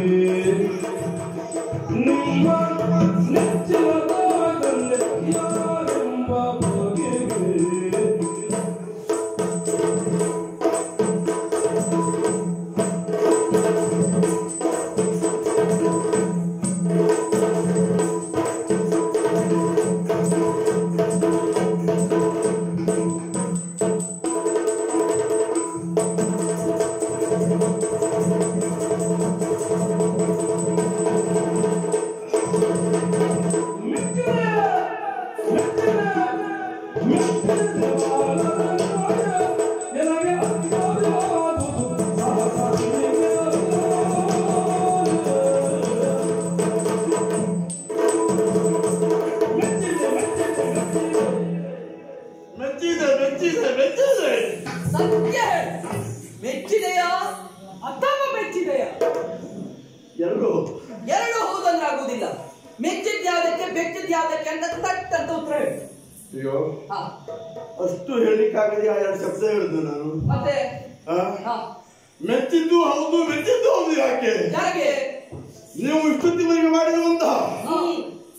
ನಿಮ್ಮ ನೆಚ್ಚಿನ ತಂದೆ ಯಾರೆಂಬ ಬಗೆಗೆ ಯಾವುದಕ್ಕೆ ಅಂತ ತಟ್ ಅಂತ ಉತ್ತರ ಹೇಳು ಅಯ್ಯೋ ಹಾ ಅಷ್ಟು ಹೇಳಿಕ್ಕಾಗದೆ ಆ ಎರಡು ಶಬ್ದ ಹೇಳಿದ್ದು ನಾನು ಮತ್ತೆ ಆ? ಹಾ ಮೆಚ್ಚಿದ್ದು ಹೌದು ಮೆಚ್ಚಿದ್ದು ಹೌದು ಯಾಕೆ ಯಾಕೆ ನೀವು ಇಷ್ಟೊತ್ತಿವರೆಗೆ ಮಾಡಿರುವಂತಹ ಹ್ಮ್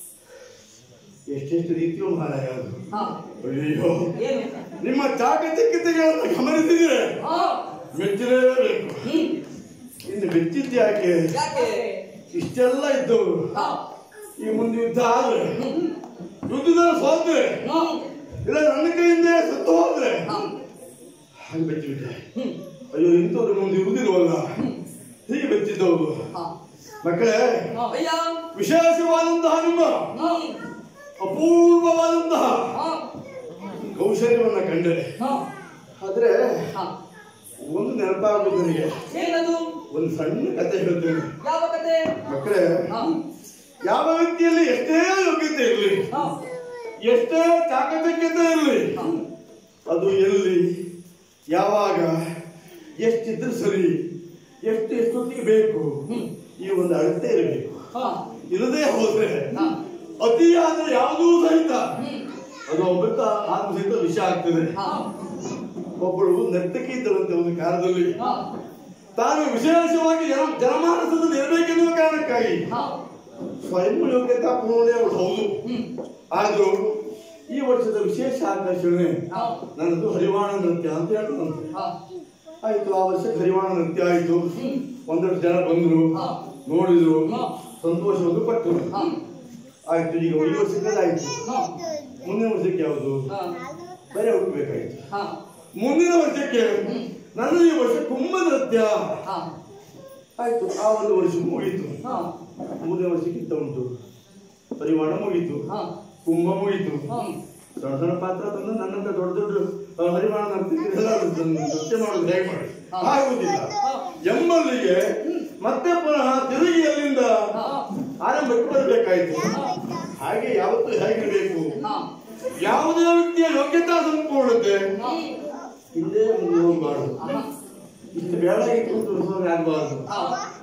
ಎಷ್ಟೆಷ್ಟು ರೀತಿಯು ಮಹಾರಾಯ ಅದು ಹಾ ಅಯ್ಯೋ ಏನು ನಿಮ್ಮ ಚಾಕಚಕ್ಯತೆಗಳನ್ನು ಗಮನಿಸಿದ್ರೆ ಹಾ ಮೆಚ್ಚಲೇಬೇಕು ಹ್ಮ್ ಇನ್ನು ಮೆಚ್ಚಿದ್ದು ಯಾಕೆ ಯಾಕೆ ಇಷ್ಟೆಲ್ಲ ಇದ್ದವರು ಹಾ ಈ ಮುಂದೆ ಯುದ್ಧ ಆದ್ರೆ ಯುದ್ಧದಲ್ಲಿ ಸೋದ್ರೆ ಹ್ಮ್ ಇಲ್ಲ ನನ್ನ ಕೈಯಿಂದ ಸತ್ತು ಹೋದ್ರೆ ಹಾ ಹಾಗೆ ಬೆಚ್ಚಿಬಿಟ್ಟೆ ಹ್ಮ್ ಅಯ್ಯೋ ಇಂಥವ್ರು ಮುಂದೆ ಇರುವುದಿಲ್ವಲ್ಲ ಹೀಗೆ ಬೆಚ್ಚಿದ್ದವರು ಹಾ ಮಕ್ಕಳೇ ಅಯ್ಯ ವಿಶೇಷವಾದಂತಹ ನಿಮ್ಮ ಹ್ಮ್ ಅಪೂರ್ವವಾದಂತಹ ಹಾ ಕೌಶಲ್ಯವನ್ನ ಕಂಡೆ ಹಾ ಆದ್ರೆ ಹಾ ಒಂದು ನೆನಪಾಗುವುದು ನನಗೆ ಏನದು ಒಂದು ಸಣ್ಣ ಕತೆ ಹೇಳ್ತೇನೆ ಯಾವ ಕತೆ ಮಕ್ಕಳೇ ಹಾ ಯಾವ ವ್ಯಕ್ತಿಯಲ್ಲಿ ಎಷ್ಟೇ ಯೋಗ್ಯತೆ ಇರಲಿ ಹಾ ಎಷ್ಟೇ ಚಾಕಚಕ್ಯತೆ ಇರಲಿ ಅದು ಎಲ್ಲಿ ಯಾವಾಗ ಎಷ್ಟಿದ್ರೆ ಸರಿ ಎಷ್ಟು ಎಷ್ಟೊತ್ತಿಗೆ ಬೇಕು ಈ ಒಂದು ಅಳತೆ ಇರಬೇಕು ಹಾ ಇಲ್ಲದೆ ಹೋದ್ರೆ ಹಾ ಅತಿಯಾದ ಯಾವುದೂ ಸಹಿತ ಹ್ಮ್ ಅದು ಒಬ್ಬತ್ತ ಆತ್ಮ ಸಹಿತ ವಿಷ ಆಗ್ತದೆ ಹಾ ಒಬ್ಬಳು ನರ್ತಕಿ ಇದ್ದಳಂತೆ ಒಂದು ಕಾಲದಲ್ಲಿ ಹಾ ತಾನು ವಿಶೇಷವಾಗಿ ಜನ ಜನಮಾನಸದಲ್ಲಿ ಇರಬೇಕೆನ್ನುವ ಕಾರಣಕ್ಕಾಗಿ ಹಾ ಸ್ವಯಂ ಯೋಗ್ಯತಾ ಪೂರ್ಣೆ ಅವಳು ಹೌದು ಹ್ಮ್ ಆದ್ರೂ ಈ ವರ್ಷದ ವಿಶೇಷ ಆಕರ್ಷಣೆ ಹಾ ನನ್ನದು ಹರಿವಾಣ ನೃತ್ಯ ಅಂತ ಹೇಳಿದಂತೆ ಹಾ ಆಯ್ತು ಆ ವರ್ಷ ಹರಿವಾಣ ನೃತ್ಯ ಆಯ್ತು ಹ್ಮ್ ಒಂದಷ್ಟು ಜನ ಬಂದ್ರು ಹಾ ನೋಡಿದ್ರು ಹಾ ಸಂತೋಷವನ್ನು ಪಟ್ಟರು ಹಾ ಆಯ್ತು ಈಗ ಈ ವರ್ಷಕ್ಕೆ ಆಯ್ತು ಹಾ ಮುಂದಿನ ವರ್ಷಕ್ಕೆ ಯಾವುದು ಹಾ ಬೇರೆ ಹುಡುಕ್ಬೇಕಾಯ್ತು ಹಾ ಮುಂದಿನ ವರ್ಷಕ್ಕೆ ನನ್ನ ಈ ವರ್ಷ ಕುಂಭ ನೃತ್ಯ ಹಾ ಆಯ್ತು ಆ ಒಂದು ವರ್ಷ ಮುಗೀತು ಹಾ ಮೂರನೇ ವರ್ಷಕ್ಕೆ ಇತ್ತ ಉಂಟು ಪರಿವಾಣ ಮುಗೀತು ಹಾ ಕುಂಭ ಮುಗೀತು ಹಾ ಸಣ್ಣ ಸಣ್ಣ ಪಾತ್ರ ತಂದು ನನ್ನಂತ ದೊಡ್ಡ ದೊಡ್ಡ ಆ, ಹರಿವಾಣ ನರ್ತಿದ್ರೆಲ್ಲ ನೃತ್ಯ ಮಾಡೋದು ಹೇಗೆ ಮಾಡಿ ಹಾ. ಆಗುವುದಿಲ್ಲ ಹಾ. ಎಂಬಲ್ಲಿಗೆ ಮತ್ತೆ ಪುನಃ ತಿರುಗಿ ಅಲ್ಲಿಂದ ಹಾ ಆರಂಭಕ್ಕೆ ಬರಬೇಕಾಯ್ತು ಹಾಗೆ ಯಾವತ್ತೂ ಹೇಗಿರಬೇಕು ಹಾ ಯಾವುದೇ ವ್ಯಕ್ತಿಯ ಯೋಗ್ಯತಾ ಸಂಪೂರ್ಣತೆ ಹಾ ಹಿಂದೆ ಮುಂದೆ ಹೋಗಬಾರ್ದು ಇಷ್ಟು ಬೇಡಾಗಿ ಕೂತು ಆಗಬಾರ್ದು ಹಾ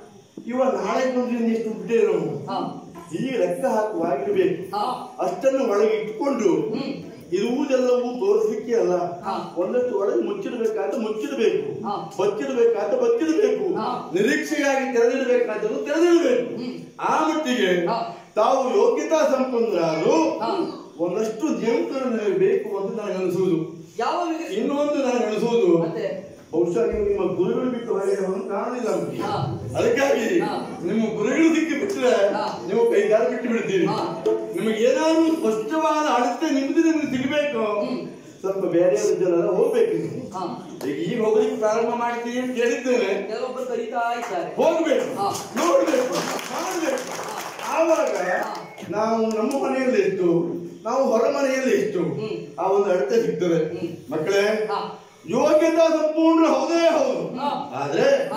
ಇವ ನಾಳೆ ಬಂದ್ರೆ ಎಷ್ಟು ಬಿಟ್ಟೇನು ಹಾ ಈ ಲೆಕ್ಕ ಹಾಕುವಾಗಿರ್ಬೇಕು ಹಾ ಅಷ್ಟನ್ನು ಒಳಗೆ ಇಟ್ಕೊಂಡು ಹ್ಮ್ ಇರುವುದೆಲ್ಲವೂ ತೋರಿಸಲಿಕ್ಕೆ ಅಲ್ಲ ಹಾ. ಒಂದಷ್ಟು ಒಳಗೆ ಮುಚ್ಚಿಡಬೇಕಾದ ಮುಚ್ಚಿಡಬೇಕು ಹಾ. ಬಚ್ಚಿಡಬೇಕಾದ ಬಚ್ಚಿಡಬೇಕು ಹಾ. ನಿರೀಕ್ಷೆಗಾಗಿ ತೆರೆದಿಡಬೇಕಾದನ್ನು ತೆರೆದಿಡಬೇಕು ಹ್ಮ್. ಆ ಮಟ್ಟಿಗೆ ಹಾ. ತಾವು ಯೋಗ್ಯತಾ ಸಂಪನ್ನರಾದ್ರು ಹಾ. ಒಂದಷ್ಟು ಜೀವಂತರಲ್ಲಿ ಬೇಕು ಅಂತ ನನಗೆ ಅನಿಸುವುದು ಯಾವ ವಿಗ- ಇನ್ನೊಂದು ನನಗೆ ಅನಿಸುವುದು ಮತ್ತೆ ಬಹುಶಃ ನೀವು ನಿಮ್ಮ ಗುರುಗಳು ಬಿಟ್ಟು ಹೊರಗೆ ಹೋಗೋದು ಕಾಣಲಿಲ್ಲ ನಮಗೆ ಹಾ. ಅದಕ್ಕಾಗಿ ಹಾ. ನಿಮ್ಮ ಗುರುಗಳು ಸಿಕ್ಕಿ ಬಿಟ್ಟರೆ ಹಾ. ನೀವು ಕೈಗಾಲ ಬಿಟ್ಟು ಬಿಡ್ತೀರಿ ಹಾ. ನಿಮಗೆ ಏನಾದ್ರು ಸ್ಪಷ್ಟವಾದ ಅಳತೆ ನಿಮ್ದು ನಿಮ್ಗೆ ಸಿಗಬೇಕು ಹ್ಮ್. ಸ್ವಲ್ಪ ಬೇರೆ ಜನ ಹೋಗ್ಬೇಕು ನೀವು. ಹಾ ಈಗ ಈಗ ಹೋಗ್ಲಿಕ್ಕೆ ಪ್ರಾರಂಭ ಮಾಡ್ತೀವಿ ಅಂತ ಹೇಳಿದ್ದೇನೆ ಕೆಲವೊಬ್ಬರು ಕರೀತಾ ಇದ್ದಾರೆ ಹೋಗ್ಬೇಕು ಹಾ. ನೋಡ್ಬೇಕು ಕಾಣ್ಬೇಕು ಆವಾಗ ನಾವು ನಮ್ಮ ಮನೆಯಲ್ಲಿ ಎಷ್ಟು ನಾವು ಹೊರ ಮನೆಯಲ್ಲಿ ಎಷ್ಟು ಹ್ಮ್. ಆ ಒಂದು ಅಳತೆ ಸಿಗ್ತದೆ ಹ್ಮ್. ಮಕ್ಕಳೇ ಹಾ ಯೋಗ್ಯತಾ ಸಂಪೂರ್ಣ ಹೌದೇ ಹೌದು ಹಾ. ಆದ್ರೆ ಹಾ.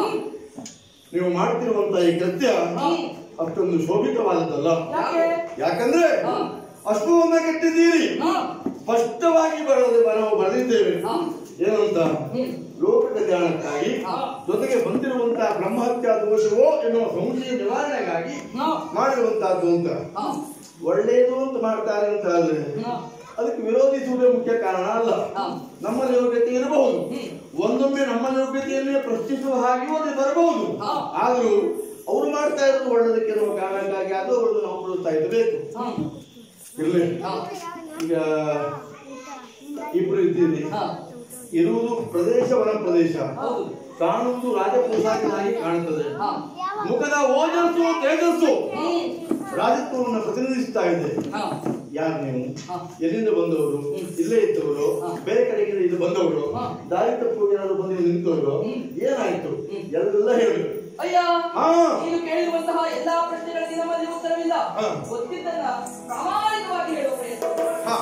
ನೀವು ಮಾಡ್ತಿರುವಂತ ಈ ಕೃತ್ಯ ಹಾ. ಅಷ್ಟೊಂದು ಶೋಭಿತವಾದದ್ದಲ್ಲ ಯಾಕೆ ಯಾಕಂದ್ರೆ ಹಾ. ಅಶ್ವವನ್ನ ಕಟ್ಟಿದ್ದೀರಿ ಹಾ ಸ್ಪಷ್ಟವಾಗಿ ಬರೋದು ನಾವು ಬರೆದಿದ್ದೇವೆ ಹಾ. ಏನಂತ ಹ್ಮ್. ಲೋಕ ಕಲ್ಯಾಣಕ್ಕಾಗಿ ಹಾ. ಜೊತೆಗೆ ಬಂದಿರುವಂತಹ ಬ್ರಹ್ಮಹತ್ಯಾ ದೋಷವೋ ಎನ್ನುವ ಸಂಶಯ ನಿವಾರಣೆಗಾಗಿ ಹಾ ಮಾಡಿರುವಂತಹದ್ದು ಅಂತ ಹಾ ಒಳ್ಳೆಯದು ಅಂತ ಮಾಡ್ತಾರೆ ಅಂತ ಆದ್ರೆ ಹಾ ಅದಕ್ಕೆ ವಿರೋಧಿಸುವುದೇ ಮುಖ್ಯ ಕಾರಣ ಅಲ್ಲ ಹಾ. ನಮ್ಮ ಯೋಗ್ಯತೆ ಇರಬಹುದು ಹ್ಮ್. ಒಂದೊಮ್ಮೆ ನಮ್ಮ ಯೋಗ್ಯತೆಯನ್ನೇ ಪ್ರಶ್ನಿಸುವ ಹಾಗೆಯೂ ಅದು ಬರಬಹುದು ಹಾ. ಆದ್ರೂ ಅವರು ಮಾಡ್ತಾ ಇರೋದು ಒಳ್ಳೆದಕ್ಕೆ ಇರುವ ಕಾರಣಕ್ಕಾಗಿ ಅದು ಅವರನ್ನು ನಾವು ಪ್ರೋತ್ಸಾಹ ಇರಬೇಕು ಹಾ ಇರ್ಲಿ ಹಾ ಈಗ ಇಬ್ರು ಇದ್ದೀರಿ ಹಾ ಇರುವುದು ಪ್ರದೇಶ ವನ ಪ್ರದೇಶ ಹೌದು ಕಾಣುವುದು ರಾಜಪೋಷಾಕನಾಗಿ ಕಾಣುತ್ತದೆ ಹಾ ಮುಖದ ಓಜಸ್ಸು ತೇಜಸ್ಸು ಹ್ಮ್. ರಾಜತ್ವವನ್ನು ಪ್ರತಿನಿಧಿಸ್ತಾ ಇದೆ ಹಾ ಯಾರು ನೀವು ಹಾ. ಎಲ್ಲಿಂದ ಬಂದವರು ಇಲ್ಲೇ ಇದ್ದವರು ಹಾ. ಬೇರೆ ಕಡೆಗೆ ಇದು ಬಂದವರು ಹಾ. ದಾರಿ ತಪ್ಪು ಏನಾದ್ರು ಬಂದು ಇಲ್ಲಿ ನಿಂತವರು ಹ್ಮ್. ಏನಾಯ್ತು ಹ್ಮ್. ಎಲ್ಲ ಹೇಳಬೇಕು ಅಯ್ಯ ಹಾ. ನೀನು ಕೇಳಿರುವಂತಹ ಎಲ್ಲಾ ಪ್ರಶ್ನೆಗಳಿಗೆ ನಮ್ಮಲ್ಲಿ ಉತ್ತರವಿಲ್ಲ ಹಾ. ಗೊತ್ತಿದ್ದನ್ನ ಪ್ರಾಮಾಣಿಕವಾಗಿ ಹೇಳುವ ಪ್ರಯತ್ನ ಹಾ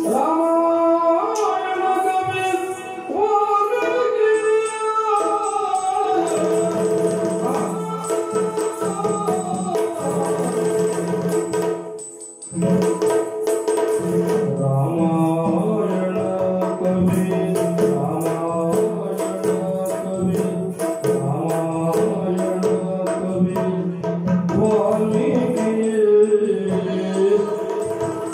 ರಾಮಾಯಣ ಕವಿ ರಾಮಾಯಣ ಕವಿ ರಾಮಾಯಣ ಕವಿ ವಾಲ್ಮೀಕಿ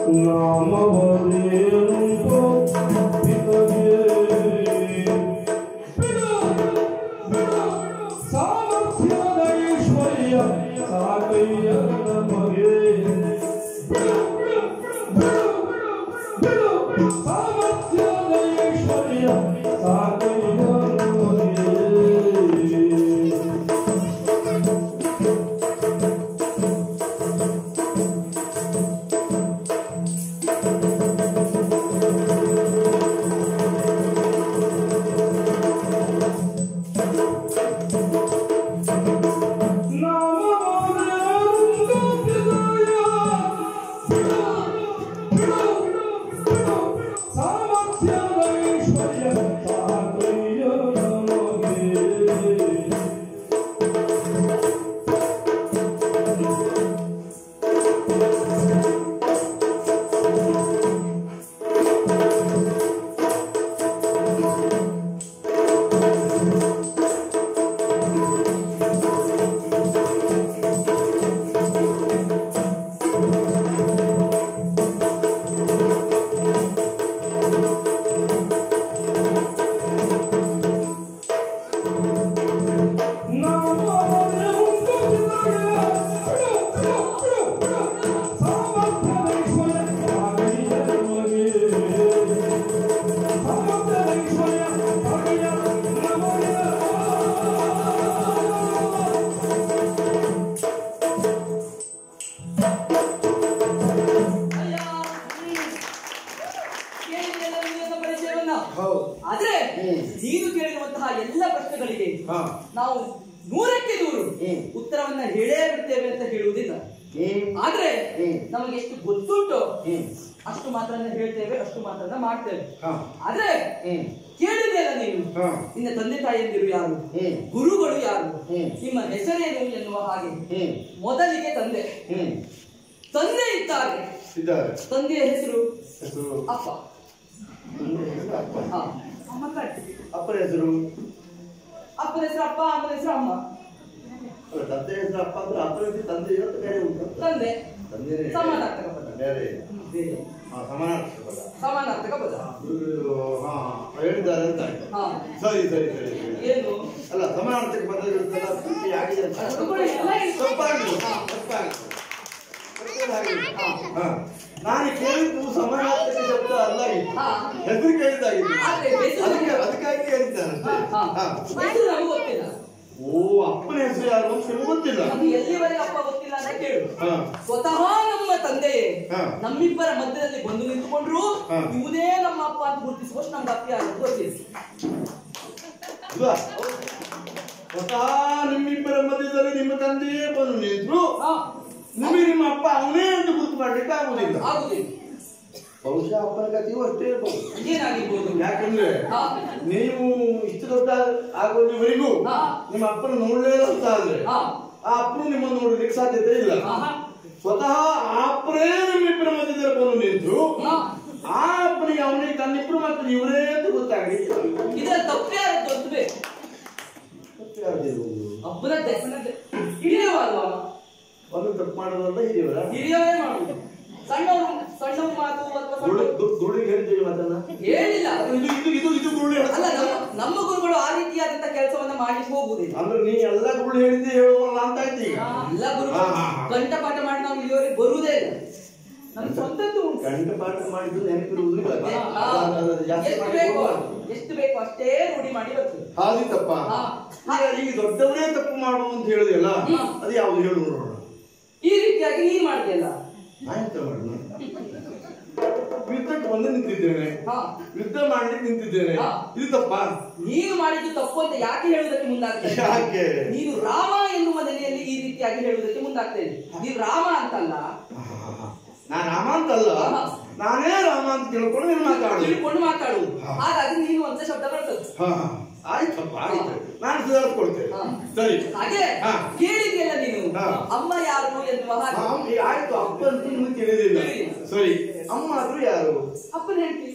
ನಾಮವದೇನುಂಟೋ ಪಿತಗೆ ಸಾಮರ್ಥ್ಯದ ಐಶ್ವರ್ಯ ಸಾಕಯ್ಯ ನಮಗೆ ಸಾಮರ್ಥ್ಯದ ಐಶ್ವರ್ಯ ಸಾಕಯ್ಯ ನಮಗೆ ಅಯ್ಯ ಕೇಳಿದೆಯಲ್ಲ ನಿನ್ನ ಪರಿಚಯವನ್ನ ಹೌದು ಆದ್ರೆ ಹ್ಮ್. ನೀನು ಕೇಳಿರುವಂತಹ ಎಲ್ಲ ಪ್ರಶ್ನೆಗಳಿಗೆ ಹಾ ನಾವು ನೂರಕ್ಕೆ ನೂರು ಹ್ಮ್. ಉತ್ತರವನ್ನ ಹೇಳೇ ಬಿಡ್ತೇವೆ ಅಂತ ಹೇಳುವುದಿಲ್ಲ ಹ್ಮ್ ಆದ್ರೆ ಹ್ಮ್. ನಮಗೆ ಎಷ್ಟು ಗೊತ್ತುಂಟು ಹ್ಮ್ ಅಷ್ಟು ಮಾತ್ರ ಹೇಳ್ತೇವೆ ಅಷ್ಟು ಮಾತ್ರ ಮಾಡ್ತೇವೆ ಹಾ ಆದ್ರೆ ಹ್ಮ್ ಕೇಳಿದೆಯಲ್ಲ ನೀನು ಹಾ ನಿನ್ನ ತಂದೆ ತಾಯಿಯಂದಿರು ಯಾರು ಹ್ಮ್ ಗುರುಗಳು ಯಾರು ಹ್ಮ್. ನಿಮ್ಮ ಹೆಸರೇನು ಎನ್ನುವ ಹಾಗೆ ಹ್ಮ್ ಮೊದಲಿಗೆ ತಂದೆ ಹ್ಮ್ ತಂದೆ ಇದ್ದಾರೆ ಇದ್ದಾರೆ ತಂದೆಯ ಹೆಸರು ಹೆಸರು ಅಪ್ಪ ತಂದೆ ಹೆಸರು ಅಪ್ಪ ಹಾ ಅಮ್ಮ ಕಟ್ಟಿ ಅಪ್ಪನ ಹೆಸರು ಅಪ್ಪನ ಹೆಸರು ಅಪ್ಪ ಅಮ್ಮನ ಹೆಸರು ಅಮ್ಮ ಅಲ್ಲ, ತಂದೆ ಹೆಸರು ಅಪ್ಪ ಅಂದ್ರೆ ಅಪ್ಪನ ಹೆಸರು ತಂದೆ ಇವತ್ತು ಬೇರೆ ಉಂಟು ತಂದೆ ತಂದೆ ಸಮಾನಾರ್ಥಕ ಪದ. ಬೇರೆ ಬೇರೆ. ಹಾ ಸಮಾನಾರ್ಥಕ ಪದ ಸಮಾನಾರ್ಥಕ ಪದ ಗುರುಗಳು ಹಾ ಹೇಳಿದ್ದಾರೆ ಅಂತ ಆಯ್ತು ಹಾ ಸರಿ ಸರಿ ಸರಿ ಸರಿ. ಏನು ಅಲ್ಲ ಸಮಾನಾರ್ಥಕ ಪದ ಇರುತ್ತಲ್ಲ ತೃಪ್ತಿ ಆಗಿದೆ ಅಂತ ಗುರುಗಳು ಎಲ್ಲ ಹೇಳಿ- ತಪ್ಪಾಗಿದೆ ತಪ್ಪಾಗಿದೆ ತಪ್ಪಾಗಿದೆ. ಹಾ. ನಾನು ಕೇಳಿದ್ದು ಸಮಾನಾರ್ಥಕ ಶಬ್ದ ಅಲ್ಲ ಇದು. ಹಾ. ಹೆಸರು ಕೇಳಿದ್ದಾಗಿದೆ ಆದ್ರೆ ಹೆಸರು- ಅದಕ್ಕೆ ಅದಕ್ಕಾಗಿ ಹೇಳಿದ್ದಾನೆ ಅಷ್ಟೇ. ಹಾ. ಹಾ. ಹೆಸರು ನಮಗೂ ಗೊತ್ತಿಲ್ಲ ಓ ಅಪ್ಪನ ಹೆಸರು ಯಾರು ಅಂತ ನಿಮ್ಗೆ ಗೊತ್ತಿಲ್ಲ ನಮ್ಗೆ ಎಲ್ಲಿವರೆಗೆ ಅಪ್ಪ ಗೊತ್ತಿಲ್ಲ ಅಂತ ಕೇಳು ಹಾ ಸ್ವತಃ ನಮ್ಮ ತಂದೆಯೇ ಹಾ. ನಮ್ಮಿಬ್ಬರ ಮಧ್ಯದಲ್ಲಿ ಬಂದು ನಿಂತುಕೊಂಡ್ರು ಹಾ. ಇವನೇ ನಮ್ಮ ಅಪ್ಪ ಅಂತ ಗುರುತಿಸುವಷ್ಟು ನಮ್ಗೆ ಅಪ್ಪ ಯಾರು ಗೊತ್ತಿಲ್ಲ ಅಲ್ವಾ? ಸ್ವತಃ ನಿಮ್ಮಿಬ್ಬರ ಮಧ್ಯದಲ್ಲಿ ನಿಮ್ಮ ತಂದೆಯೇ ಬಂದು ನಿಂತರು ಹಾ, ನಿಮಗೆ ನಿಮ್ಮ ಅಪ್ಪ ಅವನೇ ಅಂತ ಗುರುತು ಮಾಡ್ಲಿಕ್ಕೆ ಆಗುದಿಲ್ಲ ಆಗುದಿಲ್ಲ ಬಹುಶಃ ಅಪ್ಪನ ಕಥೆಯೂ ಅಷ್ಟೇ ಇರ್ಬೋದು ಏನಾಗಿರ್ಬೋದು ಯಾಕಂದ್ರೆ ಹಾ. ನೀವು ಇಷ್ಟು ದೊಡ್ಡ ಆಗುವವರೆಗೂ ಹಾ. ನಿಮ್ಮ ಅಪ್ಪನ ನೋಡ್ಲೇ ಇಲ್ಲ ಅಂತ ಆದ್ರೆ ಹಾ. ಆ ಅಪ್ಪನು ನಿಮ್ಮನ್ನು ನೋಡ್ಲಿಕ್ಕೆ ಸಾಧ್ಯತೆ ಇಲ್ಲ ಆಹಾ. ಸ್ವತಃ ಆ ಅಪ್ಪನೇ ನಿಮ್ಮಿಬ್ಬರ ಮಧ್ಯದಲ್ಲಿ ಬಂದು ನಿಂತರು ಹಾ. ಆ ಅಪ್ಪನಿಗೆ ಅವನಿಗೆ ತನ್ನಿಬ್ಬರು ಮಕ್ಕಳು ಇವರೇ ಅಂತ ಗೊತ್ತಾಗಲಿ ಇದರ ತಪ್ಪೇ ಯಾರದ್ದು ಅಂತ ಬೇಕು ಅಪ್ಪನದ್ದೇ ಹಿರಿಯವಾದ ಒಂದು ತಪ್ಪು ಮಾಡೋದಲ್ಲ ಹಿರಿಯವರ ಹಿರಿಯವರೇ ಮಾಡುದು ಸಣ್ಣವರು ಸಣ್ಣವ್ರ ಮಾತು ಅಥವಾ ಸಣ್ಣ ಗುರುಳಿಗೆ ಹೇಳ್ತೀವಿ ಮಾತನ್ನ ಹೇಳಿಲ್ಲ ಇದು ಇದು ಇದು ಇದು ಗುರುಳಿ ಅಲ್ಲ ನಮ್ಮ ನಮ್ಮ ಗುರುಗಳು ಆ ರೀತಿಯಾದಂತ ಕೆಲಸವನ್ನ ಮಾಡ್ಲಿಕ್ಕೆ ಹೋಗುದಿಲ್ಲ ಅಂದ್ರೆ ನೀ ಎಲ್ಲ ಗುರುಳು ಹೇಳಿದ್ದೆ ಹೇಳುವಲ್ಲ ಅಂತ ಆಯ್ತು ಈಗ ಎಲ್ಲ ಗುರುಗಳು ಹಾ, ಹಾ, ಹಾ. ಕಂಠಪಾಠ ಮಾಡಿ ನಾವು ಇಲ್ಲಿವರೆಗೆ ಬರುವುದೇ ಇಲ್ಲ ನಮ್ ಸ್ವಂತದ್ದು ಉಂಟು ಗಂಟ ಪಾಠ ಮಾಡಿದ್ದು ನೆನಪಿರುವುದಿಲ್ಲ ಹಾ. ಅದು- ಅದು ಜಾಸ್ತಿ ಎಷ್ಟು ಮಾಡಿ ಬೇಕು ಹೋಗ್ಬಾರ್ದು. ಎಷ್ಟು ಬೇಕು ಅಷ್ಟೇ ರೂಢಿ ಮಾಡಿ ಬರ್ತದೆ ಹಾದಿತ್ತಪ್ಪ ಹಾ. ಈಗ ಈಗ ದೊಡ್ಡವರೇ ತಪ್ಪು ಮಾಡುವುದು ಅಂತ ಹೇಳುದಿಲ್ಲ ಹ್ಮ್. ಅದು ಯಾವ್ದು ಹೇಳು ನೋಡೋಣ ಈ ರೀತಿಯಾಗಿ ನೀನ್ ಮಾಡಿದ್ಯಲ್ಲ ಆಯ್ತು ಮಾಡೋಣ ಯುದ್ಧಕ್ಕೆ ಬಂದು ನಿಂತಿದ್ದೇನೆ ಹಾ ಯುದ್ಧ ಮಾಡ್ಲಿಕ್ಕೆ ನಿಂತಿದ್ದೇನೆ ಹಾ. ಇದು ತಪ್ಪ ನೀನು ಮಾಡಿದ್ದು ತಪ್ಪು ಅಂತ ಯಾಕೆ ಹೇಳುವುದಕ್ಕೆ ಮುಂದಾಗ್ತಾ ಇದ್ದೀಯ? ಯಾಕೆ ನೀನು ರಾಮ ಎನ್ನುವ ನೆಲೆಯಲ್ಲಿ ಈ ರೀತಿಯಾಗಿ ಹೇಳುವುದಕ್ಕೆ ಮುಂದಾಗ್ತಾ ಇದ್ದೀನಿ ನೀನು ರಾಮ ಅಂತಲ್ಲ ನಾನು ರಾಮ ಅಂತಲ್ಲ ಹಾ. ನಾನೇ ರಾಮ ಅಂತ ತಿಳ್ಕೊಂಡು ನೀನು ಮಾತಾಡುದು ತಿಳ್ಕೊಂಡು ಮಾತಾಡುವುದು ಹಾ. ಹಾಗಾಗಿ ನೀನು ಅಂತ ಶಬ್ದ ಬರ್ತದೆ ಹಾ, ಹಾ. ಆಯ್ತಪ್ಪ ಆಯ್ತು ನಾನು ಸುಧಾರಿಸ್ಕೊಳ್ತೇನೆ ಹಾ. ಸರಿ ಹಾಗೆ ಹಾ. ಕೇಳಿದ್ಯಲ್ಲ ನೀನು ಹಾ. ಅಮ್ಮ ಯಾರು ಎನ್ನುವ ಹಾಗೆ ಹಾ, ಈ ಆಯ್ತು ಅಪ್ಪ ಅಂತ ಇನ್ನೂ ತಿಳಿದಿಲ್ಲ ತಿಳಿದಿಲ್ಲ. ಸರಿ ಅಮ್ಮ ಆದ್ರೂ ಯಾರು ಅಪ್ಪನ ಹೇಳ್ತಿ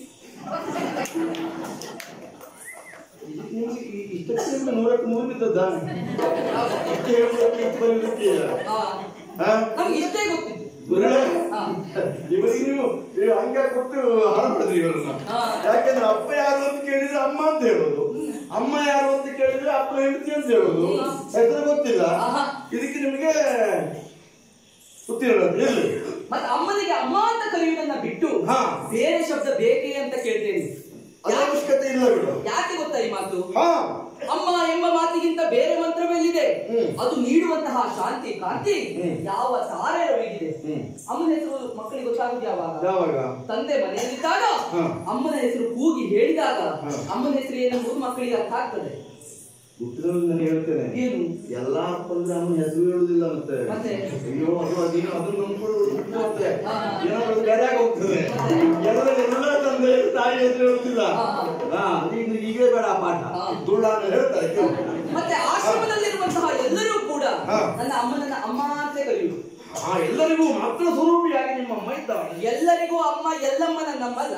ನಿಮ್ಗೆ ಈ- ಇಷ್ಟಕ್ಕೆ ನಿಮ್ಗೆ ನೂರಕ್ಕೆ ನೂರು ಬಿದ್ದದ್ದಾ ಎಷ್ಟು ಹೇಳ್ಬೇಕು ಎಷ್ಟು ಬರೀಲಿಕ್ಕೆ ಹಾ ಹಾ? ನಮ್ಗೆ ಇಷ್ಟೇ ಗೊತ್ತಿತ್ತು ಗುರುಗಳೇ, ಹಾ. ಇವರಿಗೆ ನೀವು ನೀವು ಹಂಗ ಕೊಟ್ಟು ಹಣ ಪಡೆದ್ರಿ ಇವರನ್ನ ಹಾ. ಯಾಕೆಂದ್ರೆ ಅಪ್ಪ ಯಾರು ಅಂತ ಕೇಳಿದ್ರೆ ಅಮ್ಮ ಅಂತ ಹೇಳೋದು ಅಮ್ಮ ಯಾರು ಅಂತ ಕೇಳಿದ್ರೆ ಅಪ್ಪ ಹೆಂಡತಿ ಅಂತ ಹೇಳೋದು ಹೆಸರು ಗೊತ್ತಿಲ್ಲ ಆಹಾ. ಇದಕ್ಕೆ ನಿಮಗೆ ಗೊತ್ತಿರೋದು ಎಲ್ಲಿ ಮತ್ತೆ ಅಮ್ಮನಿಗೆ ಅಮ್ಮ ಅಂತ ಕರೆಯುವುದನ್ನ ಬಿಟ್ಟು ಹಾ. ಬೇರೆ ಶಬ್ದ ಬೇಕೇ ಅಂತ ಕೇಳ್ತೇನೆ ಅದು ಅವಶ್ಯಕತೆ ಇಲ್ಲ ಬಿಡು ಯಾಕೆ ಗೊತ್ತಾ ಈ ಮಾತು ಹಾ ಅಮ್ಮ ಎಂಬ ಮಾತಿಗಿಂತ ಬೇರೆ ಮಂತ್ರವೆಲ್ಲಿದೆ ಹ್ಮ್. ಅದು ನೀಡುವಂತಹ ಶಾಂತಿ ಕಾಂತಿ ಹ್ಮ್. ಯಾವ ತಾರೆ ರವಿಗಿದೆ ಹ್ಮ್. ಅಮ್ಮನ ಹೆಸರು ಮಕ್ಕಳಿಗೆ ಗೊತ್ತಾಗುದು ಯಾವಾಗ ಯಾವಾಗ ತಂದೆ ಮನೆಯಲ್ಲಿದ್ದಾಗ ಹಾ. ಅಮ್ಮನ ಹೆಸರು ಕೂಗಿ ಹೇಳಿದಾಗ ಹಾ. ಅಮ್ಮನ ಹೆಸರು ಏನೆಂಬುದು ಮಕ್ಕಳಿಗೆ ಅರ್ಥ ಆಗ್ತದೆ ಹುಟ್ಟಿದವರು ನಾನು ಹೇಳ್ತೇನೆ ಏನು ಎಲ್ಲ ಅಪ್ಪಂದ್ರೆ ಅಮ್ಮನ ಹೆಸರು ಹೇಳುದಿಲ್ಲ ಮತ್ತೆ ಮತ್ತೆ? ಅಯ್ಯೋ ಅದು ಅದೇನೋ ಅದನ್ನ ನಂಬ್ಕೊಂಡು ಹುಟ್ಟುತ್ತೆ ಹಾ. ಏನೋ ಅದು ಬೇರೆ ಆಗಿ ಹೋಗ್ತದೆ ಎಲ್ಲ ಎಲ್ಲ ತಂದೆ ತಾಯಿ ಹೆಸರು ಹೇಳುದಿಲ್ಲ ಹಾ. ಹಾ ಈಗ ಈಗಲೇ ಬೇಡ ಆ ಪಾಠ ಹಾ. ದುಳ್ಳ ಅಂತ ಹೇಳ್ತಾರೆ ಕೇಳು. ಮತ್ತೆ ಆಶ್ರಮದಲ್ಲಿರುವಂತಹ ಎಲ್ಲರೂ ಕೂಡ ಹಾ. ನನ್ನ ಅಮ್ಮನನ್ನ ಅಮ್ಮ ಅಂತ ಕರೆಯುವುದು ಆ ಎಲ್ಲರಿಗೂ ಮಾತ್ರ ಸ್ವರೂಪಿಯಾಗಿ ನಿಮ್ಮ ಅಮ್ಮ ಇದ್ದಾಳೆ ಎಲ್ಲರಿಗೂ ಅಮ್ಮ ಎಲ್ಲಮ್ಮ ನನ್ನಮ್ಮಲ್ಲ